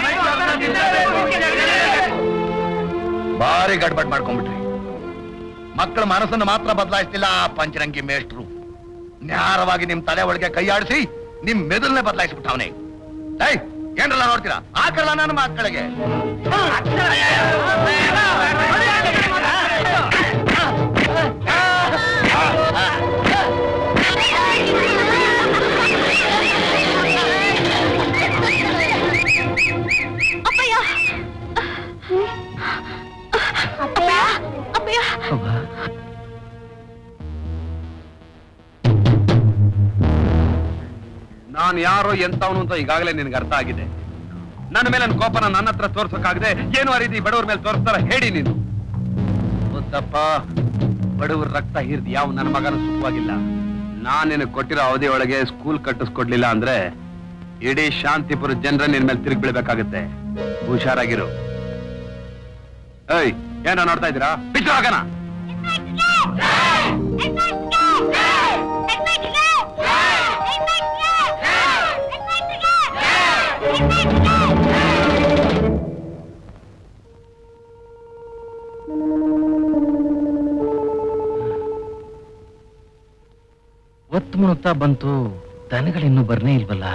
ಭಾರಿ ಗಡ್ಬಡ್ ಮಾಡ್ಕೊಂಡ್ಬಿಟ್ರಿ ಮಕ್ಕಳ ಮನಸ್ಸನ್ನು ಮಾತ್ರ ಬದಲಾಯಿಸ್ತಿಲ್ಲ ಆ ಪಂಚರಂಗಿ ಮೇಷ್ಟ್ರು ನ್ಯಾರವಾಗಿ ನಿಮ್ ತಲೆ ಒಳಗೆ ಕೈಯಾಡಿಸಿ ನಿಮ್ ಮೆದುಲ್ನೆ ಬದಲಾಯಿಸ್ಬಿಟ್ಟವನೇ ಏಯ್ ಏನ್ರಲ್ಲ ನೋಡ್ತೀರಾ ಹಾಕಲ್ಲ ನನ್ನ ಮಕ್ಕಳಿಗೆ ಅಪ್ಪಯ್ಯ ಅಪ್ಪಯ್ಯ ಅಪ್ಪಯ್ಯ ನಾನು ಯಾರೋ ಎಂತವನು ಅಂತ ಈಗಾಗಲೇ ನಿನ್ಗೆ ಅರ್ಥ ಆಗಿದೆ ನನ್ನ ಮೇಲೆ ನನ್ನ ಕೋಪನ ನನ್ನ ಹತ್ರ ತೋರ್ಸೋಕ್ಕಾಗದೆ ಏನು ಆ ರೀತಿ ಬಡವ್ರ ಮೇಲೆ ತೋರಿಸ್ತಾರ ಹೇಳಿ ನೀನು ಮುದ್ದಪ್ಪ ಬಡವ್ರ ರಕ್ತ ಹೀರ್ದು ಯಾವ ನನ್ನ ಮಗನ ಸುಖವಾಗಿಲ್ಲ ನಾನ್ ನಿನಗೆ ಕೊಟ್ಟಿರೋ ಅವಧಿ ಒಳಗೆ ಸ್ಕೂಲ್ ಕಟ್ಟಿಸ್ಕೊಡ್ಲಿಲ್ಲ ಅಂದ್ರೆ ಇಡೀ ಶಾಂತಿಪುರ ಜನರ ನಿನ್ ಮೇಲೆ ತಿರುಗಿ ಬೀಳ್ಬೇಕಾಗತ್ತೆ ಹುಷಾರಾಗಿರು ಏಯ್ ಏನೋ ನೋಡ್ತಾ ಇದ್ದೀರಾ ಬಿಟ್ಟು ಹೋಗೋಣ ಒತ್ತು ಮುಳುಗ್ತಾ ಬಂತು ದನಗಳಿನ್ನೂ ಬರ್ನೇ ಇಲ್ವಲ್ಲ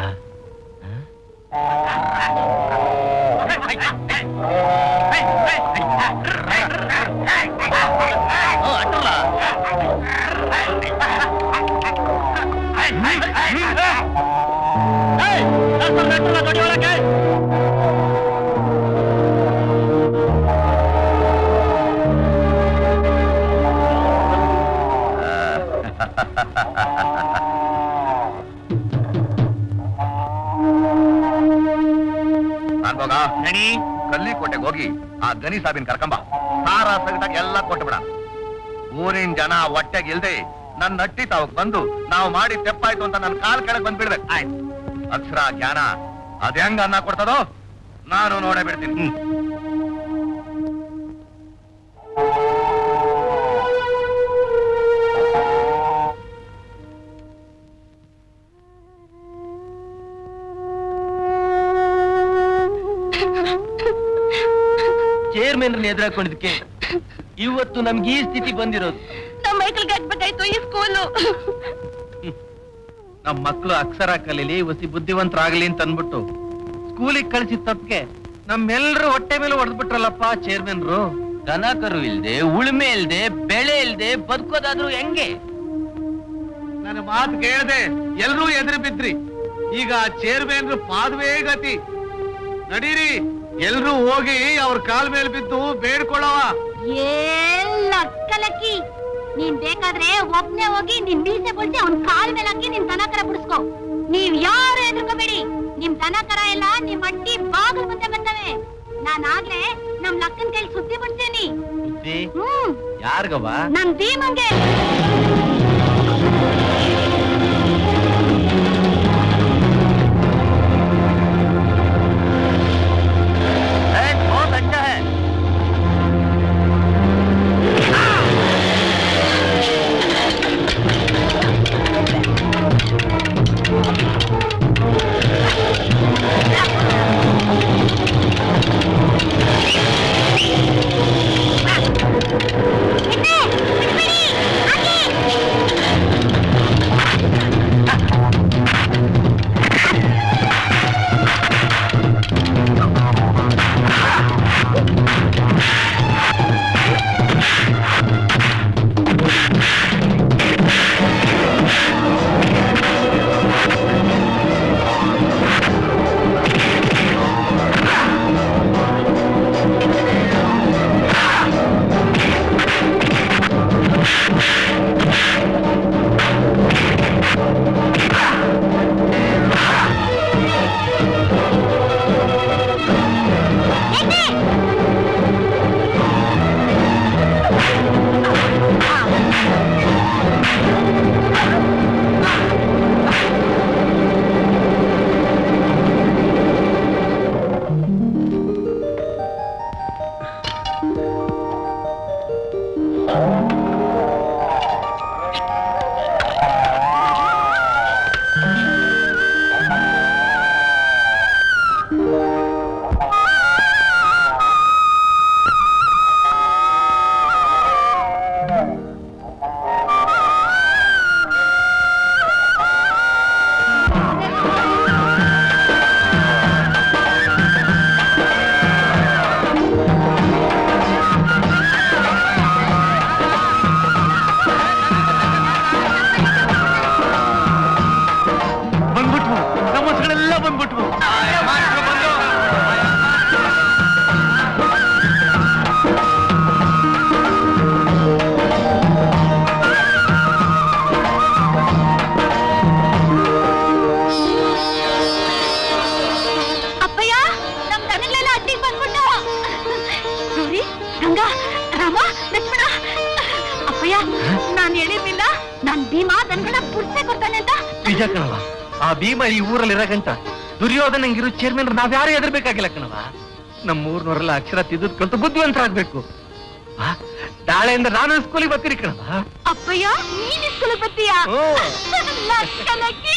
ನಾನ್ಬೋಗ ಕಲ್ಲಿ ಕೋಟೆಗೆ ಹೋಗಿ ಆ ಗನಿ ಸಾಬಿನ ಕರ್ಕೊಂಬ ಸಾರ ಸಗಟಾಗಿ ಎಲ್ಲ ಕೊಟ್ಬಿಡ ಊರಿನ ಜನ ಹೊಟ್ಟೆಗೆ ಇಲ್ದೆ ನನ್ನ ನಟ್ಟಿ ತಾವ್ ಬಂದು ನಾವು ಮಾಡಿ ತೆಪ್ಪಾಯ್ತು ಅಂತ ನನ್ನ ಕಾಲ್ ಕೆಳಗೆ ಬಂದ್ಬಿಡ್ಬೇಕು ಅಕ್ಷರ ಜ್ಞಾನ ಅದ್ ಹೆಂಗ ಅನ್ನ ಕೊಡ್ತದೋ ನಾನು ನೋಡೇ ಬಿಡ್ತೀನಿ ಚೇರ್ಮನ್ ಎದುರಾಕೊಂಡಿದ್ಕೆ ಇವತ್ತು ನಮ್ಗೆ ಈ ಸ್ಥಿತಿ ಬಂದಿರೋದು ನಮ್ಮ ಮೈಕಲ್ಗೆ ಹಾಕ್ಬೇಕಾಯ್ತು ಈ ಸ್ಕೂಲು ನಮ್ ಮಕ್ಳು ಅಕ್ಷರ ಕಲೀಲಿ ಒಸಿ ಬುದ್ಧಿವಂತರಾಗ್ಲಿ ಅಂತ ಅನ್ಬಿಟ್ಟು ಸ್ಕೂಲಿಗೆ ಕಳ್ಸಿದ ತಪ್ಪಿಗೆ ನಮ್ಮೆಲ್ರು ಹೊಟ್ಟೆ ಮೇಲೆ ಹೊಡೆದ್ಬಿಟ್ರಲ್ಲಪ್ಪ ಚೇರ್ಮನ್ರು ದನ ಕರು ಇಲ್ದೆ ಉಳುಮೆ ಇಲ್ದೆ ಬೆಳೆ ಇಲ್ದೆ ಬದುಕೋದಾದ್ರೂ ಹೆಂಗೆ ನನ್ನ ಮಾತು ಕೇಳದೆ ಎಲ್ರೂ ಎದುರು ಬಿದ್ರಿ ಈಗ ಚೇರ್ಮನ್ ಪಾದವೇ ಗತಿ ನಡೀರಿ ಎಲ್ರೂ ಹೋಗಿ ಅವ್ರ ಕಾಲ್ ಮೇಲೆ ಬಿದ್ದು ಬೇಡ್ಕೊಳ್ಳವ ಎಲ್ಲ ಕಲಕಿ ನೀನ್ ಬೇಕಾದ್ರೆ ಒಬ್ನೇ ಹೋಗಿ ನಿನ್ ಮೀಸೆ ಬಿಡಿಸಿ ಅವ್ನ್ ಕಾಲ್ ಮೇಲೆ ಹಾಕಿ ನಿನ್ ದನ ಕರ ಬಿಡಿಸ್ಕೊ ನೀವ್ ಯಾರು ಎದುರ್ಕೋಬೇಡಿ ನಿಮ್ ದನ ಕರ ಎಲ್ಲ ನಿಮ್ ಅಡ್ಡಿ ಬಾಗಿಲು ಮುಂದೆ ಬಂದವೆ ನಾನ್ ಆಗ್ಲೇ ನಮ್ ಲಕ್ಕನ್ ಕೈಲಿ ಸುದ್ದಿ ಬಿಡ್ತೀನಿ ಹ್ಮ್ ಯಾರ್ಗವ ನನ್ ಧೀಮಂಗೆ बहुत अच्छा है ಬಿಡ್ರಿ, ಬಿಡ್ಬಿಡಿ, ಹಾಕಿ. ನನ್ ಭೀಮಾ ನನ್ಗಣ ಪುರ್ಸೆ ಕೊಡ್ತಾನೆ ಅಂತ ನಿಜ ಕಣವ ಆ ಭೀಮ ಈ ಊರಲ್ಲಿ ಇರಗಂಟ ದುರ್ಯೋಧನಂಗಿರೋ ಚೇರ್ಮನ್ ನಾವ್ಯಾರು ಎದುರ್ಬೇಕಾಗಿಲ್ಲ ಕಣವ ನಮ್ಮೂರ್ನವರೆಲ್ಲ ಅಕ್ಷರ ತಿದ್ದು ಕಲ್ತು ಬುದ್ಧಿವಂತರಾಗ್ಬೇಕು ಆ, ನಾಳೆಯಿಂದ ನಾನು ಸ್ಕೂಲಿಗೆ ಬರ್ತೀರಿ ಕಣವ ಅಪ್ಪಯ್ಯ ನೀನ್ ಸ್ಕೂಲಿಗೆ ಬರ್ತೀಯಾ ಓ. ಲಕ್ಕಲಕ್ಕಿ.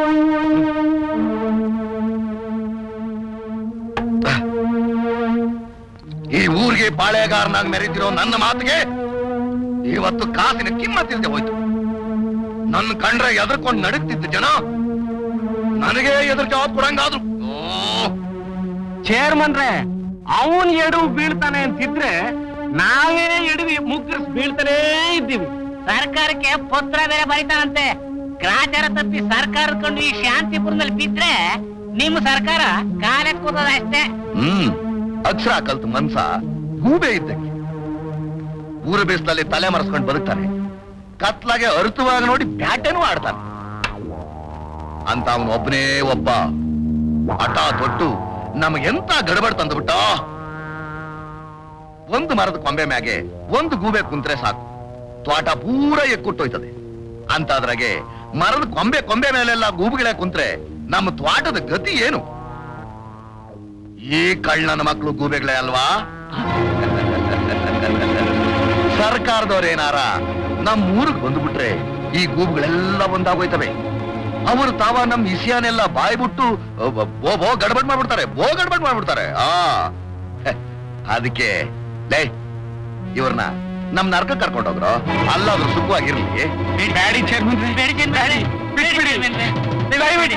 ಈ ಊರಿಗೆ ಪಾಳೆಗಾರನಾಗಿ ಮೆರೆದಿರೋ ನನ್ನ ಮಾತಿಗೆ ಇವತ್ತು ಕಾಸಿನ ಕಿಮ್ಮತ್ತಿಲ್ಲದೆ ಹೋಯ್ತು ನನ್ನ ಕಂಡ್ರೆ ಎದುರ್ಕೊಂಡು ನಡುತ್ತಿದ್ದ ಜನ ನನಗೆ ಎದುರು ಜವಾಬ್ ಕೊಡಂಗಾದ್ರು ಓ ಚೇರ್ಮನ್ರೆ ಅವನ್ ಎಡವು ಬೀಳ್ತಾನೆ ಅಂತಿದ್ರೆ ನಾವೇ ಎಡವಿ ಮುಗ್ಗರ್ಸ್ ಬೀಳ್ತಾನೇ ಇದ್ದೀವಿ ಸರ್ಕಾರಕ್ಕೆ ಪತ್ರ ಬೇರೆ ಬರೀತಾನಂತೆ ಗ್ರಾಚಾರ ತಪ್ಪಿ ಸರ್ಕಾರ ಕೊಂಡು ಈ ಶಾಂತಿಪುರದಲ್ಲಿ ಬಿದ್ರೆ ನಿಮ್ಮ ಸರ್ಕಾರ ಕಾಲಕ್ಕೆ ಕೂತದ ಅಷ್ಟೇ ಹ್ಮ್ ಅಕ್ಷರ ಕಲ್ತು ಮನ್ಸ ಗೂಬೆ ಇದ್ದಂಗೆ ಊರ ಬೇಸದಲ್ಲಿ ತಲೆ ಮರೆಸ್ಕೊಂಡು ಬದುಕ್ತಾನೆ ಕತ್ಲಾಗೆ ಅರ್ಥವಾಗಿ ನೋಡಿ ಬ್ಯಾಟೆನೂ ಆಡ್ತಾನೆ ಅಂತ ಅವನು ಒಬ್ಬನೇ ಒಬ್ಬ ಹಠ ತೊಟ್ಟು ನಮಗೆಂತ ಗಡಬಡ್ ತಂದುಬಿಟ್ಟ ಒಂದು ಮರದ ಕೊಂಬೆ ಮ್ಯಾಗೆ ಒಂದು ಗೂಬೆ ಕುಂತ್ರೆ ಸಾಕು ತ್ವಾಟ ಪೂರ ಎಕ್ಕುಟ್ಟೋಯ್ತದೆ ಅಂತಾದ್ರಾಗೆ ಮರದ ಕೊಂಬೆ ಕೊಂಬೆ ಮೇಲೆಲ್ಲ ಗೂಬುಗಳೇ ಕುಂತ್ರೆ ನಮ್ಮ ತ್ವಾಟದ ಗತಿ ಏನು ಈ ಕಳ್ಳನ ಮಕ್ಕಳು ಗೂಬೆಗಳೇ ಅಲ್ವಾ ಸರ್ಕಾರದವ್ರೇನಾರ ನಮ್ಮ ಊರಿಗೆ ಬಂದ್ಬಿಟ್ರೆ ಈ ಗೂಬುಗಳೆಲ್ಲ ಒಂದಾಗೋಯ್ತವೆ ಅವರು ತಾವ ನಮ್ ಇಸಿಯಾನೆಲ್ಲ ಬಾಯ್ಬಿಟ್ಟು ಅಹ್, ಬೋ ಬೋ ಗಡ್ಬಡ್ ಮಾಡ್ಬಿಡ್ತಾರೆ ಬೋ ಗಡ್ಬಡ್ ಮಾಡ್ಬಿಡ್ತಾರೆ ಆ ಹೆ, ಅದಕ್ಕೆ ಲೇ ಇವ್ರನ್ನ ನಮ್ ನರ್ಕ ಕರ್ಕೊಂಡೋಗ್ರು ಅಲ್ಲಾದ್ರೂ ಸುಖವಾಗಿರ್ಲಿ ಬ್ಯಾಡಿ ಚೇರ್ಮನ್ ಬೇಡಿ ಚೇರ್ಮನ್ರೆ, ಬೇಡಿ ಚೇರ್ಮನ್ರೆ. ಬೇಡಿ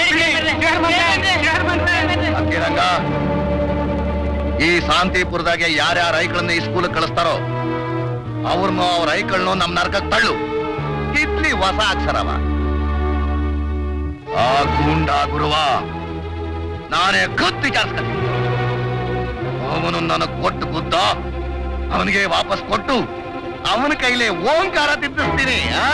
ಚೇರ್ಮನ್ರೆ. ಅದಕ್ಕೆ ರಂಗ ಈ ಶಾಂತಿಪುರದಾಗೆ ಯಾರ್ಯಾರ ಐಕಳನ್ನ ಈ ಸ್ಕೂಲ್ ಕಳಿಸ್ತಾರೋ ಅವ್ರನ್ನೂ ಅವ್ರ ಐಕಳನ್ನು ನಮ್ ನರ್ಕಕ್ ತಳ್ಳು ಇತ್ಲಿ ಹೊಸ ಅಕ್ಷರವ ಆ ಗೂಂಡ ಗುರುವ ನಾನೇ ಗುದ್ದು ವಿಚಾರಿಸ್ತೀನಿ ಅವನು ನನಗ್ ಕೊಟ್ಟು ಗುದ್ದ ಅವನಿಗೆ ವಾಪಸ್ ಕೊಟ್ಟು ಅವನ ಕೈಲೇ ಓಂಕಾರ ತಿದ್ದಿಸ್ತೀನಿ ಆ?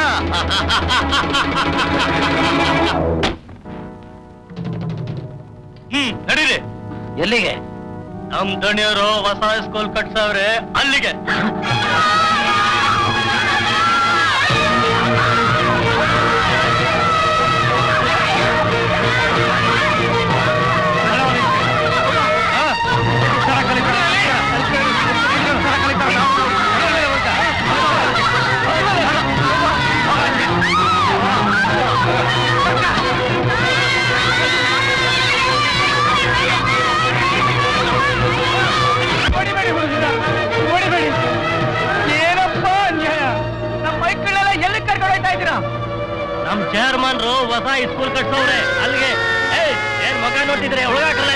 ಹ್ಮ್ ನಡೀರಿ ಎಲ್ಲಿಗೆ ನಮ್ ದಣಿಯವರು ಹೊಸ ಸ್ಕೂಲ್ ಕಟ್ಸವ್ರೆ ಅಲ್ಲಿಗೆ ಹೊಡಿಬೇಡಿ ಹುಡುಗರ ಹೊಡಿಬೇಡಿ ಏನಪ್ಪ ಅನ್ಯಾಯ ನಮ್ಮ ಮೈಕಳೆಲ್ಲ ಎಲ್ಲಿ ಕರ್ಕೊಂಡು ಹೋಯ್ತಾ ಇದ್ದೀರಾ ನಮ್ ಚೇರ್ಮನ್ರು ಹೊಸ ಸ್ಕೂಲ್ ಕಟ್ಸವ್ರೆ ಅಲ್ಲಿಗೆ ಏಯ್ ಏನ್ ಮಗ ನೋಡ್ತಿದ್ರೆ ಒಳಗಾಕಲ್ಲ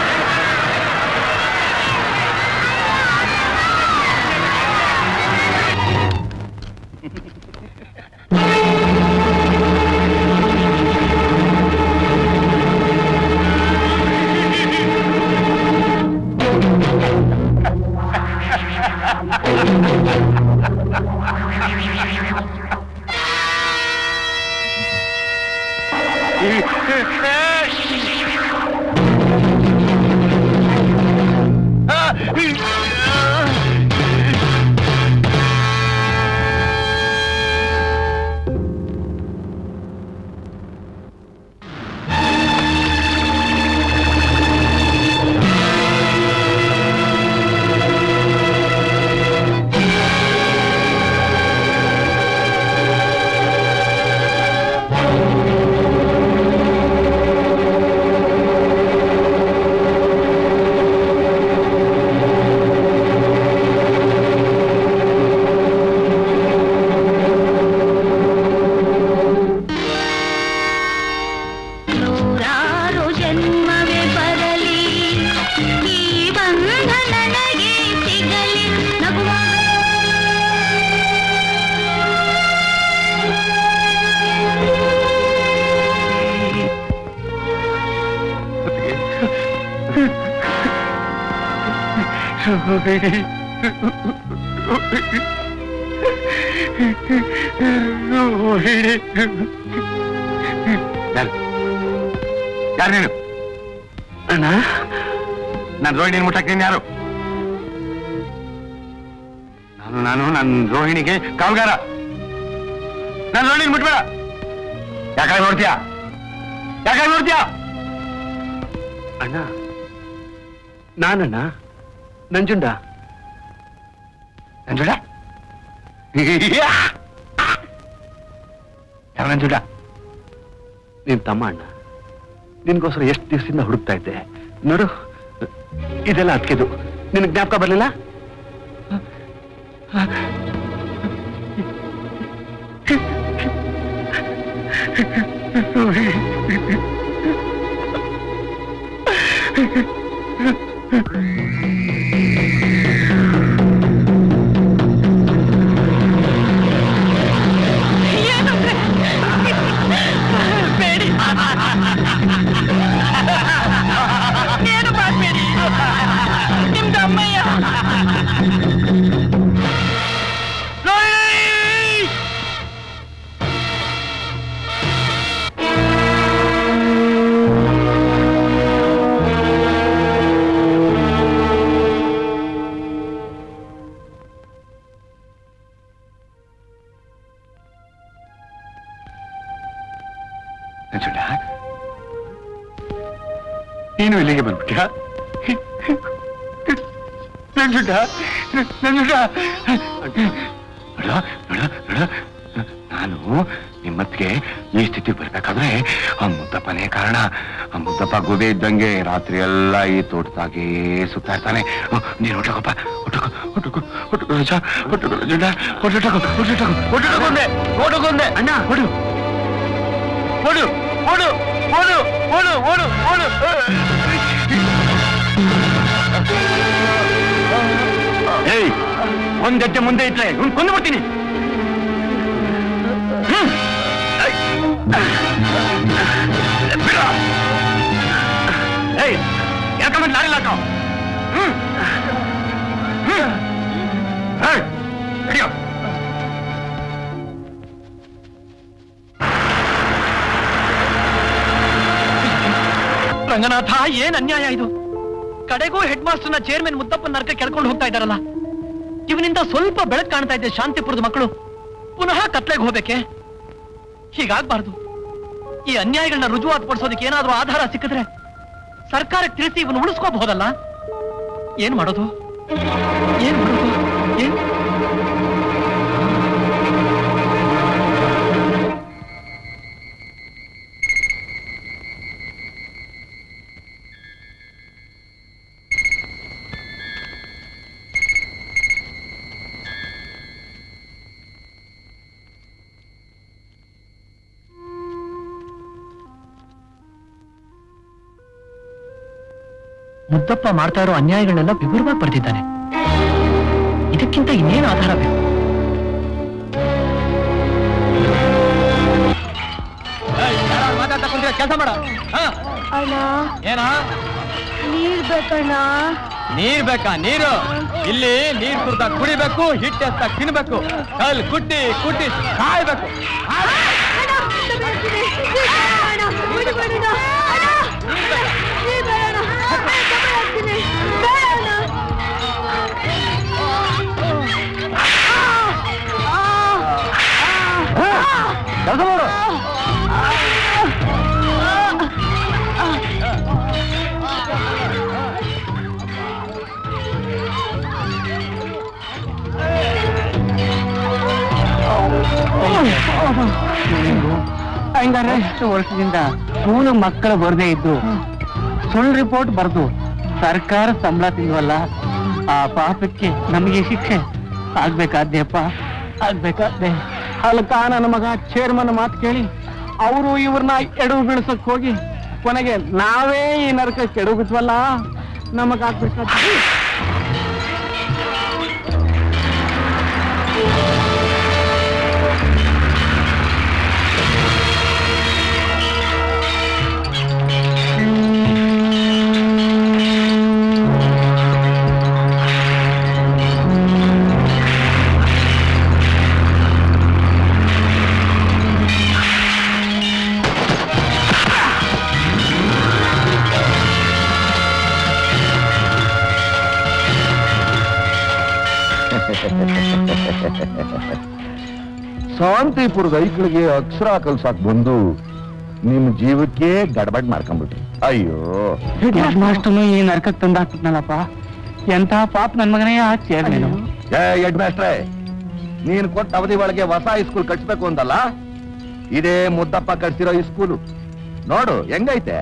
ಆ ಯಾರು ನೀನು ಅಣ್ಣ ನಾನು ರೋಹಿಣಿನ ಮುಟ್ಟಕ್ಕೆ ನೀನು ಯಾರು ನಾನು ನಾನು ನನ್ನ ರೋಹಿಣಿಗೆ ಕಾವಲ್ಗಾರ ನಾನು ರೋಹಿಣಿನ ಮುಟ್ಬೇಡ ಯಾಕಾಗಿ ನೋಡ್ತೀಯಾ ಯಾಕಾಗಿ ನೋಡ್ತೀಯಾ ಅಣ್ಣ ನಾನಣ್ಣ ನಂಜುಂಡ ನಂಜುಡ ಯಾವ ನಂಜುಡ ನಿನ್ ತಮ್ಮ ಅಣ್ಣ ನಿನ್ಗೋಸ್ಕರ ಎಷ್ಟು ದಿವಸದಿಂದ ಹುಡುಕ್ತಾ ಇದ್ದೆ ನೋಡು ಇದೆಲ್ಲ ಅದಕ್ಕಿದು ನಿನ್ ಜ್ಞಾಪಕ ಬರ್ಲಿಲ್ಲ ಬೇಡಿ ಏನು ಮಾಡಬೇಡಿ ನಿಮ್ದು ಅಮ್ಮಯ್ಯ ನಂಜುಡ ನೀನು ಇಲ್ಲಿಗೆ ಬಂದ್ಬಿಟ್ಯಾ ನಂಜುಡ ನಂಜುಡ ನೋಡ ನೋಡ ನೋಡ ನಾನು ನಿಮ್ಮತ್ತಿಗೆ ಈ ಸ್ಥಿತಿ ಬರ್ಬೇಕಾದ್ರೆ ಆ ಮುದ್ದಪ್ಪನೇ ಕಾರಣ ಆ ಮುದ್ದಪ್ಪ ಗುಬೆ ಇದ್ದಂಗೆ ರಾತ್ರಿ ಎಲ್ಲ ಈ ತೋಟದಾಗೆ ಸುತ್ತಾ ಇರ್ತಾನೆ ಹ್ಮ್, ನೀನು ಹೊಟ್ಟೋಗಪ್ಪ ಹೊಟ್ಟೋಗು ಹೊಟ್ಟೋಗು ಹೊಟ್ಟೋಗು ರಜ ಹೊಟ್ಟೋಗು ರಜುಂಡ ಹೊಟ್ಟೋಗು ಹೊಟ್ಟೋಗು ಹೊಟ್ಟೋಗೊಂದೆ ಹೊಟ್ಟೋಗೊಂದೆ ಅಣ್ಣ ಹೊಡು ಓಡು ಓಡು ಓಡು ಓಡು ಓಡು ಓಡು ಏಯ್ ಒಂದ್ ಗಂಟೆ ಮುಂದೆ ಇಟ್ರೆ ಇವ್ನು ಕೊಂದು ಬಿಡ್ತೀನಿ ಹ್ಮ್. ಬಿಡ. ಏಯ್ ಯಾಕಂದ್ರೆ ಲಾರಿ ಲಾಕ ಹ್ಮ್ ಹ್ಮ್ ಏಯ್, ಹಿಡಿಯೋ ರಂಗನಾಥ ಏನ್ ಅನ್ಯಾಯ ಇದು ಕಡೆಗೂ ಹೆಡ್ ಮಾಸ್ಟರ್ನ ಚೇರ್ಮನ್ ಮುದ್ದಪ್ಪನ ನರಕ ಕೆಳ್ಕೊಂಡು ಹೋಗ್ತಾ ಇದಾರಲ್ಲ ಇವನಿಂದ ಸ್ವಲ್ಪ ಬೆಳಕು ಕಾಣ್ತಾ ಇದೆ ಶಾಂತಿಪುರದ ಮಕ್ಕಳು ಪುನಃ ಕತ್ಲೆಗೆ ಹೋಗ್ಬೇಕೆ ಹೀಗಾಗ್ಬಾರ್ದು ಈ ಅನ್ಯಾಯಗಳನ್ನ ರುಜುವಾತು ಪಡಿಸೋದಕ್ಕೆ ಏನಾದ್ರೂ ಆಧಾರ ಸಿಕ್ಕಿದ್ರೆ ಸರ್ಕಾರಕ್ಕೆ ತಿಳಿಸಿ ಇವನು ಉಳಿಸ್ಕೋಬಹುದಲ್ಲ ಏನ್ ಮಾಡೋದು ಏನ್ ಮಾಡೋದು ಏನ್ ಮುದ್ದಪ್ಪ ಮಾಡ್ತಾ ಇರೋ ಅನ್ಯಾಯಗಳನ್ನೆಲ್ಲ ವಿವರವಾಗಿ ಬರೆದಿದ್ದಾನೆ ಇದಕ್ಕಿಂತ ಇನ್ನೇನು ಆಧಾರ ಬೇಕು ಮಾತಾಡ್ತಾ ಕುಂತ್ರೆ ಕೆಲಸ ಮಾಡ ಅಣ್ಣ ಏನ ನೀರ್ ಬೇಕಣ್ಣ ನೀರ್ ಬೇಕಾ ನೀರು ಇಲ್ಲಿ ನೀರ್ ಕುಡ್ದ ಕುಡಿಬೇಕು ಹಿಟ್ಟು ಎತ್ತ ತಿನ್ಬೇಕು ಕಲ್ ಕುಟ್ಟಿ ಕುಟ್ಟಿ ಕಾಯ್ಬೇಕು ಕೆಲಸ ಮಾಡು ಹಂಗಾರೆ ಎಷ್ಟು ವರ್ಷದಿಂದ ಸ್ಕೂಲ್ ಮಕ್ಕಳು ಬರ್ದೇ ಇದ್ದು ಸುಳ್ಳು ರಿಪೋರ್ಟ್ ಬರ್ದು ಸರ್ಕಾರ ಸಂಬಳ ತಿಂದ್ವಲ್ಲ ಆ ಪಾಪಕ್ಕೆ ನಮಗೆ ಶಿಕ್ಷೆ ಆಗ್ಬೇಕಾದ್ಯಪ್ಪ ಆಗ್ಬೇಕಾದ್ದೆ ಅಲ್ಕ ನನ್ನ ಮಗ ಚೇರ್ಮನ್ ಮಾತು ಕೇಳಿ ಅವರು ಇವ್ರನ್ನ ಎಡವು ಬೀಳ್ಸಕ್ ಹೋಗಿ ಕೊನೆಗೆ ನಾವೇ ಈ ನರಕಕ್ಕೆ ಎಡಗುತ್ವಲ್ಲ ನಮಗಾಗ್ಬೇಕಾದ್ರೆ ಶಾಂತಿಪುರದ ಐಕ್ಳಿಗೆ ಅಕ್ಷರ ಕಲ್ಸಾಕ್ ಬಂದು ನಿಮ್ ಜೀವಕ್ಕೆ ಗಡಬಡ್ ಮಾಡ್ಕೊಂಡ್ಬಿಟ್ರಿ ಅಯ್ಯೋ ಹೆಡ್ ಮಾಸ್ಟರ್ನು ಈ ನರಕಕ್ಕೆ ತಂದಾಕ್ಬಿಟ್ನಲ್ಲಪ್ಪ ಎಂತ ಪಾಪ ನನ್ ಮಗನೇ ಆ ಚೇರ್ಮನ್ ಏ ಹೆಡ್ ಮಾಸ್ಟ್ರೇ ನೀನ್ ಕೊಟ್ಟ ಅವಧಿ ಒಳಗೆ ಹೊಸ ಹೈಸ್ಕೂಲ್ ಕಟ್ಸ್ಬೇಕು ಅಂತಲ್ಲ ಇದೇ ಮುದ್ದಪ್ಪ ಕಟ್ಸಿರೋ ಈ ಸ್ಕೂಲು ನೋಡು ಹೆಂಗೈತೆ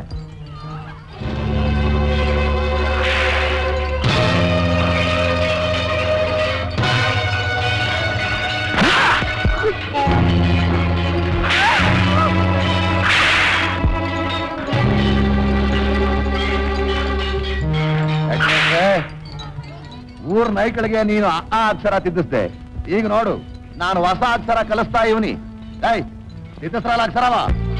ಯಾಕಂದ್ರೆ ಊರ್ ನಾಯ್ಕಳಿಗೆ ನೀನು ಅ ಆ ಅಕ್ಷರ ತಿದ್ದಿಸ್ದೆ ಈಗ ನೋಡು ನಾನು ಹೊಸ ಅಕ್ಷರ ಕಲಿಸ್ತಾ ಇವನಿ ಏಯ್ ತಿದ್ದಿಸ್ರಲ್ಲ ಅಕ್ಷರವ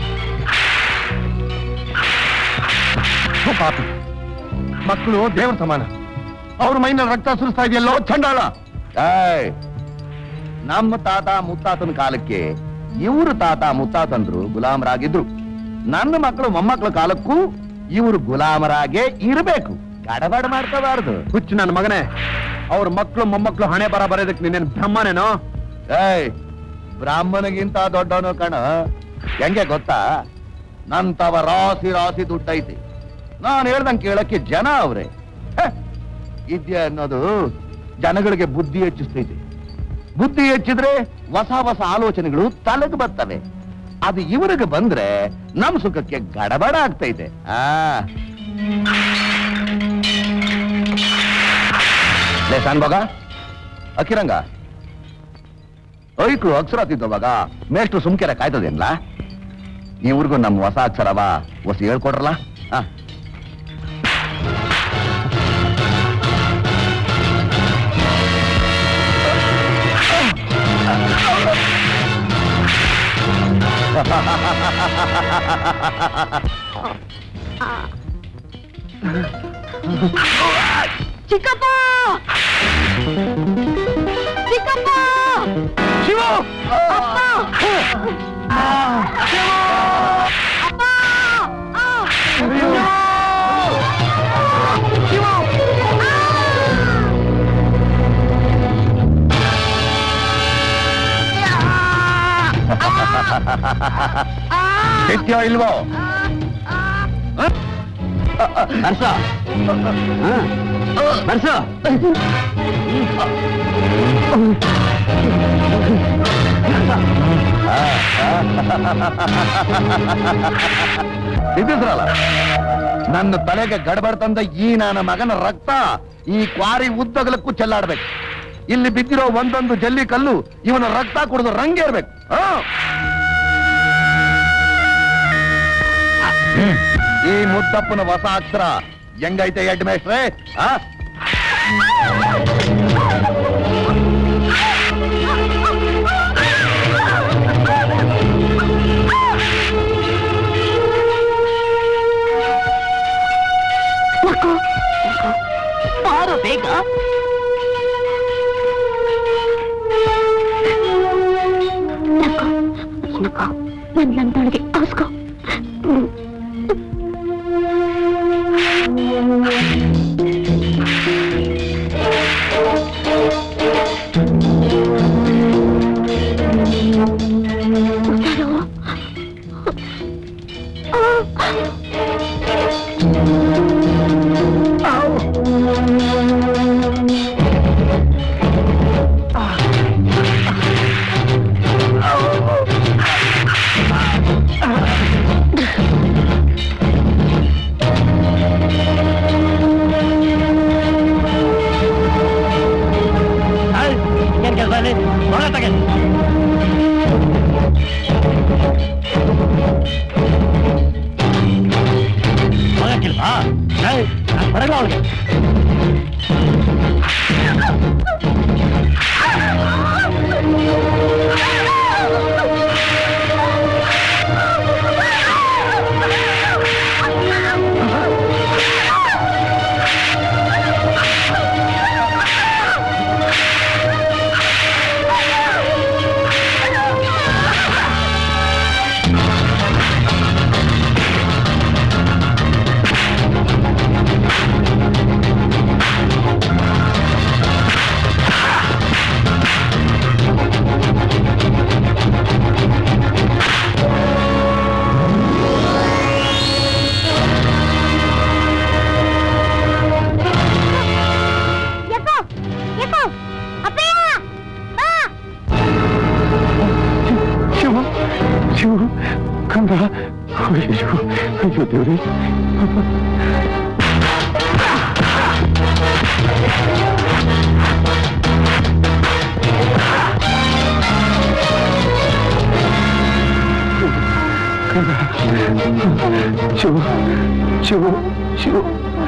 ಪಾಪಿ ಮಕ್ಕಳು ದೇವ್ರ ಸಮಾನ ಅವ್ರ ಮೈನಲ್ಲಿ ರಕ್ತ ಸುರಿಸ್ತಾ ಇದೆಯಲ್ಲೋ ಚಂಡಾಳ ಏಯ್ ನಮ್ಮ ತಾತ ಮುತ್ತಾತನ ಕಾಲಕ್ಕೆ ಇವರು ತಾತ ಮುತ್ತಾತಂದ್ರು ಗುಲಾಮರಾಗಿದ್ರು ನನ್ನ ಮಕ್ಕಳು ಮೊಮ್ಮಕ್ಕಳ ಕಾಲಕ್ಕೂ ಇವರು ಗುಲಾಮರಾಗೆ ಇರಬೇಕು ಗಡಬಡ ಮಾಡ್ಕೋಬಾರ್ದು ಹುಚ್ಚು ನನ್ನ ಮಗನೇ ಅವ್ರ ಮಕ್ಳು ಮೊಮ್ಮಕ್ಳು ಹಣೆ ಬರ ಬರೋದಕ್ಕೆ ನಿನ್ನೇನು ಬ್ರಹ್ಮನೇನೋ ಏಯ್ ಬ್ರಾಹ್ಮಣಗಿಂತ ದೊಡ್ಡವನು ಕಣ ಹೆಂಗೆ ಗೊತ್ತಾ ನಂತವ ರಾಸಿ ರಾಸಿ ದುಡ್ಡೈತಿ ನಾನು ಹೇಳ್ದಂಗೆ ಕೇಳಕ್ಕೆ ಜನ ಅವ್ರೆ ಹೆ, ವಿದ್ಯೆ ಅನ್ನೋದು ಜನಗಳಿಗೆ ಬುದ್ಧಿ ಹೆಚ್ಚಿಸ್ತೈತಿ ಬುದ್ಧಿ ಹೆಚ್ಚಿದ್ರೆ ಹೊಸ ಹೊಸ ಆಲೋಚನೆಗಳು ತಲೆಗೆ ಬರ್ತವೆ ಅದು ಇವರಿಗೆ ಬಂದ್ರೆ ನಮ್ ಸುಖಕ್ಕೆ ಗಡಬಡ ಆಗ್ತೈತೆ ಆ ಲೇ ಶಾನ್ಭೋಗ ಅಕ್ಕಿರಂಗ ಐಕ್ಳು ಅಕ್ಷರ ತಿದ್ದವಾಗ ಮೇಷ್ಟ್ರು ಸುಮ್ಕೆರ ಕಾಯ್ತದೇನ್ಲ ಇವ್ರಿಗೂ ನಮ್ಮ ಹೊಸ ಅಕ್ಷರವ ಹೊಸ ಹೇಳ್ಕೊಡ್ರಲ್ಲ ಹಾ ಚಿಕ್ಕಪ್ಪ ಚಿಕ್ಕಪ್ಪ ಶಿವ ಅಪ್ಪ ಅಪ್ಪ ಸತ್ಯ ಇಲ್ವೋ ಬರ್ಸ ಬರ್ಸ ಇದ್ದಿದ್ರಲ್ಲ ನನ್ನ ತಲೆಗೆ ಗಡಬಡ ತಂದ ಈ ನನ್ನ ಮಗನ ರಕ್ತ ಈ ಕ್ವಾರಿ ಉದ್ದಗಲಕ್ಕೂ ಚೆಲ್ಲಾಡ್ಬೇಕು ಇಲ್ಲಿ ಬಿದ್ದಿರೋ ಒಂದೊಂದು ಜಲ್ಲಿ ಕಲ್ಲು ಇವನ ರಕ್ತ ಕುಡಿದು ರಂಗೇರ್ಬೇಕು ಹಾ ಈ ಮುದ್ದಪ್ಪನ ಹೊಸ ಅಕ್ಷರ ಹೆಂಗೈತೆ ಹೆಡ್ ಮೇಸ್ಟ್ರೆ ಆ ಬಾರೋ ಬೇಗ ನನ್ ನಂದೊಳಗೆ ಅವಸ್ಕೋ ಏನ್ ಕೆಲಸ ಅಲ್ಲಿ ಒಳ ತಗೆ ಹೋಗಕ್ಕಿಲ್ವಾ ಬರಲ್ಲ ಅವಳಿಗೆ ಆ ಶಿವು ಶಿವು ಶಿವು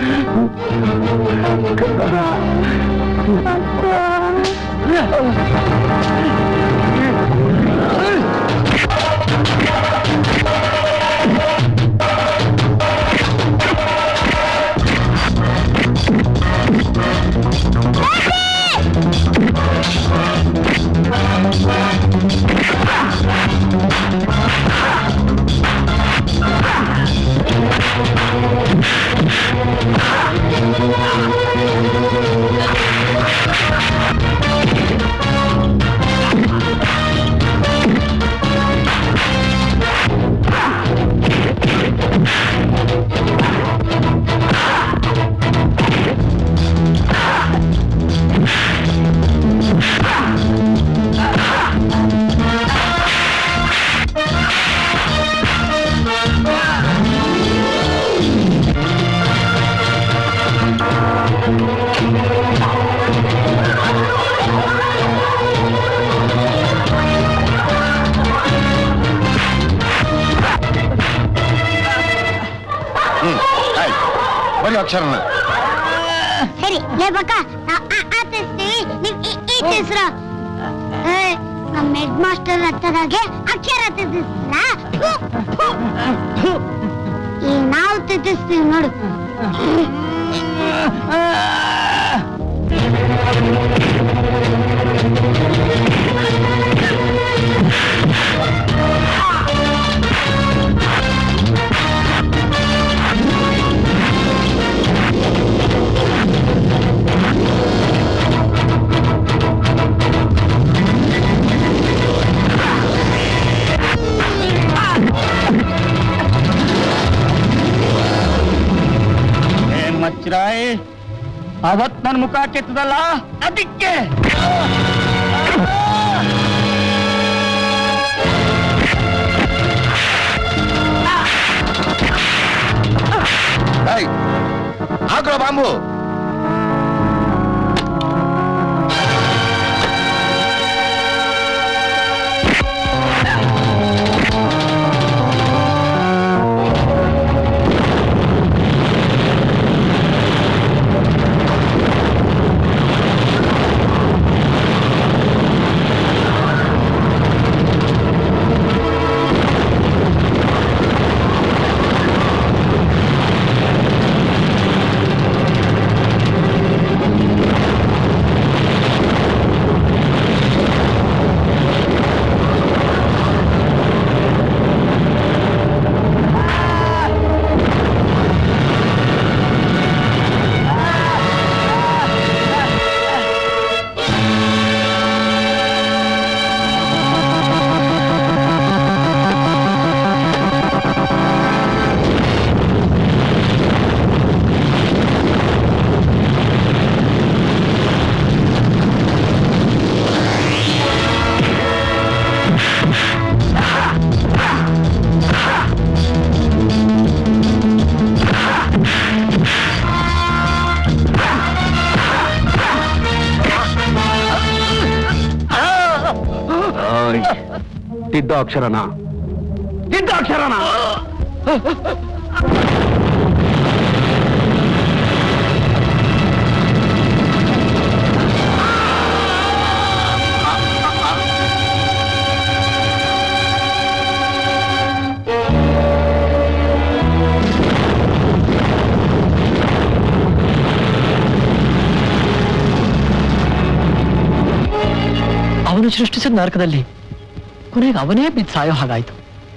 ಹ್ಮ್ ಆಯ್ತು ಬರೀ ಅಕ್ಷರನ ಸರಿ ಲೇ ಬಕ್ಕ ನಾವು ಆತಿಸ್ತೀವಿ ನೀವ್ ಈ ಹೆಸರು ನಮ್ಮ ಹೆಡ್ ಮಾಸ್ಟರ್ ಹತ್ತದಾಗೆ ಅಕ್ಷರ ತಿದ್ದಿಸ್ತೀರಾ ಈ ನಾವು ತಿದ್ದಿಸ್ತೀವಿ ನೋಡು ಏನ್ ಮಚ್ರಾಯ್ ಅವತ್ ನನ್ ಮುಖ ಕೆತ್ತದಲ್ಲ ಅದಕ್ಕೆ ಹಾಕ್ರೋ ಬಾಂಬು ತಿದ್ದ ಅಕ್ಷರನ ತಿದ್ದ ಅಕ್ಷರನ ಅವನು ಸೃಷ್ಟಿಸಿದ ನರಕದಲ್ಲಿ ಕೊನೆಗೆ ಅವನೇ ಬಿದ್ದು ಸಾಯೋ ಹಾಗಾಯ್ತು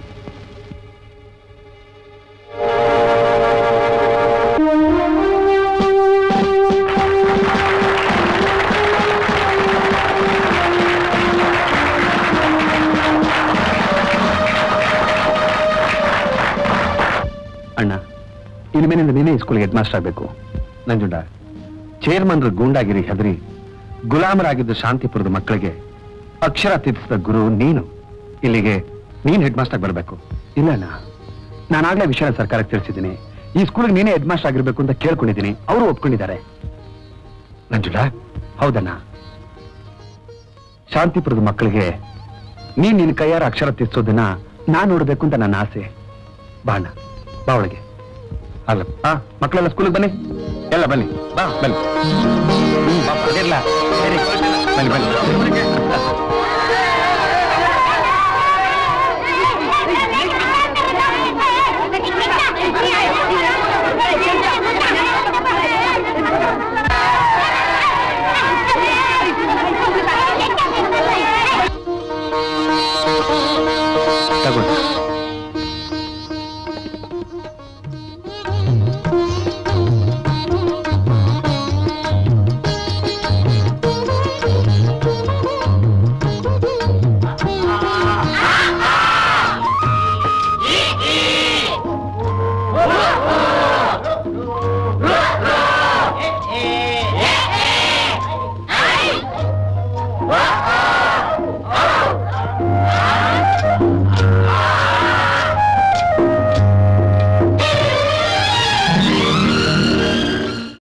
ಅಣ್ಣ ಇನ್ಮೇಲಿಂದ ನೀನೇ ಈ ಸ್ಕೂಲ್ಗೆ ಹೆಡ್ ಮಾಸ್ಟರ್ ಆಗಬೇಕು ನಂಜುಂಡ ಚೇರ್ಮನ್ರ ಗೂಂಡಾಗಿರಿ ಹೆದರಿ ಗುಲಾಮರಾಗಿದ್ದ ಶಾಂತಿಪುರದ ಮಕ್ಕಳಿಗೆ ಅಕ್ಷರ ತಿದ್ದಿಸಿದ ಗುರು ನೀನು ಇಲ್ಲಿಗೆ ನೀನ್ ಹೆಡ್ ಮಾಸ್ಟರ್ ಬರಬೇಕು ಇಲ್ಲ ಅಣ್ಣ ನಾನಾಗ್ಲೇ ವಿಷಯನ ಸರ್ಕಾರಕ್ಕೆ ತಿಳಿಸಿದ್ದೀನಿ ಈ ಸ್ಕೂಲ್ಗೆ ನೀನೇ ಹೆಡ್ ಮಾಸ್ಟರ್ ಆಗಿರ್ಬೇಕು ಅಂತ ಕೇಳ್ಕೊಂಡಿದ್ದೀನಿ ಅವರು ಒಪ್ಕೊಂಡಿದ್ದಾರೆ ನಂಜುಳ ಹೌದಣ್ಣ ಶಾಂತಿಪುರದ ಮಕ್ಕಳಿಗೆ ನೀನ್ ನಿನ್ ಕೈಯಾರ ಅಕ್ಷರ ತಿರ್ಸೋದನ್ನ ನಾನ್ ನೋಡ್ಬೇಕು ಅಂತ ನನ್ನ ಆಸೆ ಬಾಣ ಬಾ ಒಳಗೆ ಅಲ್ಲ ಹಾ ಮಕ್ಕಳೆಲ್ಲ ಸ್ಕೂಲಿಗೆ ಬನ್ನಿ ಎಲ್ಲ ಬನ್ನಿ ಬಾ ಬನ್ನಿ ಹ್ಮ್, ಬಾ, ಬಾ. ಇಲ್ಲ, ಸರಿ. ಬನ್ನಿ ಬನ್ನಿ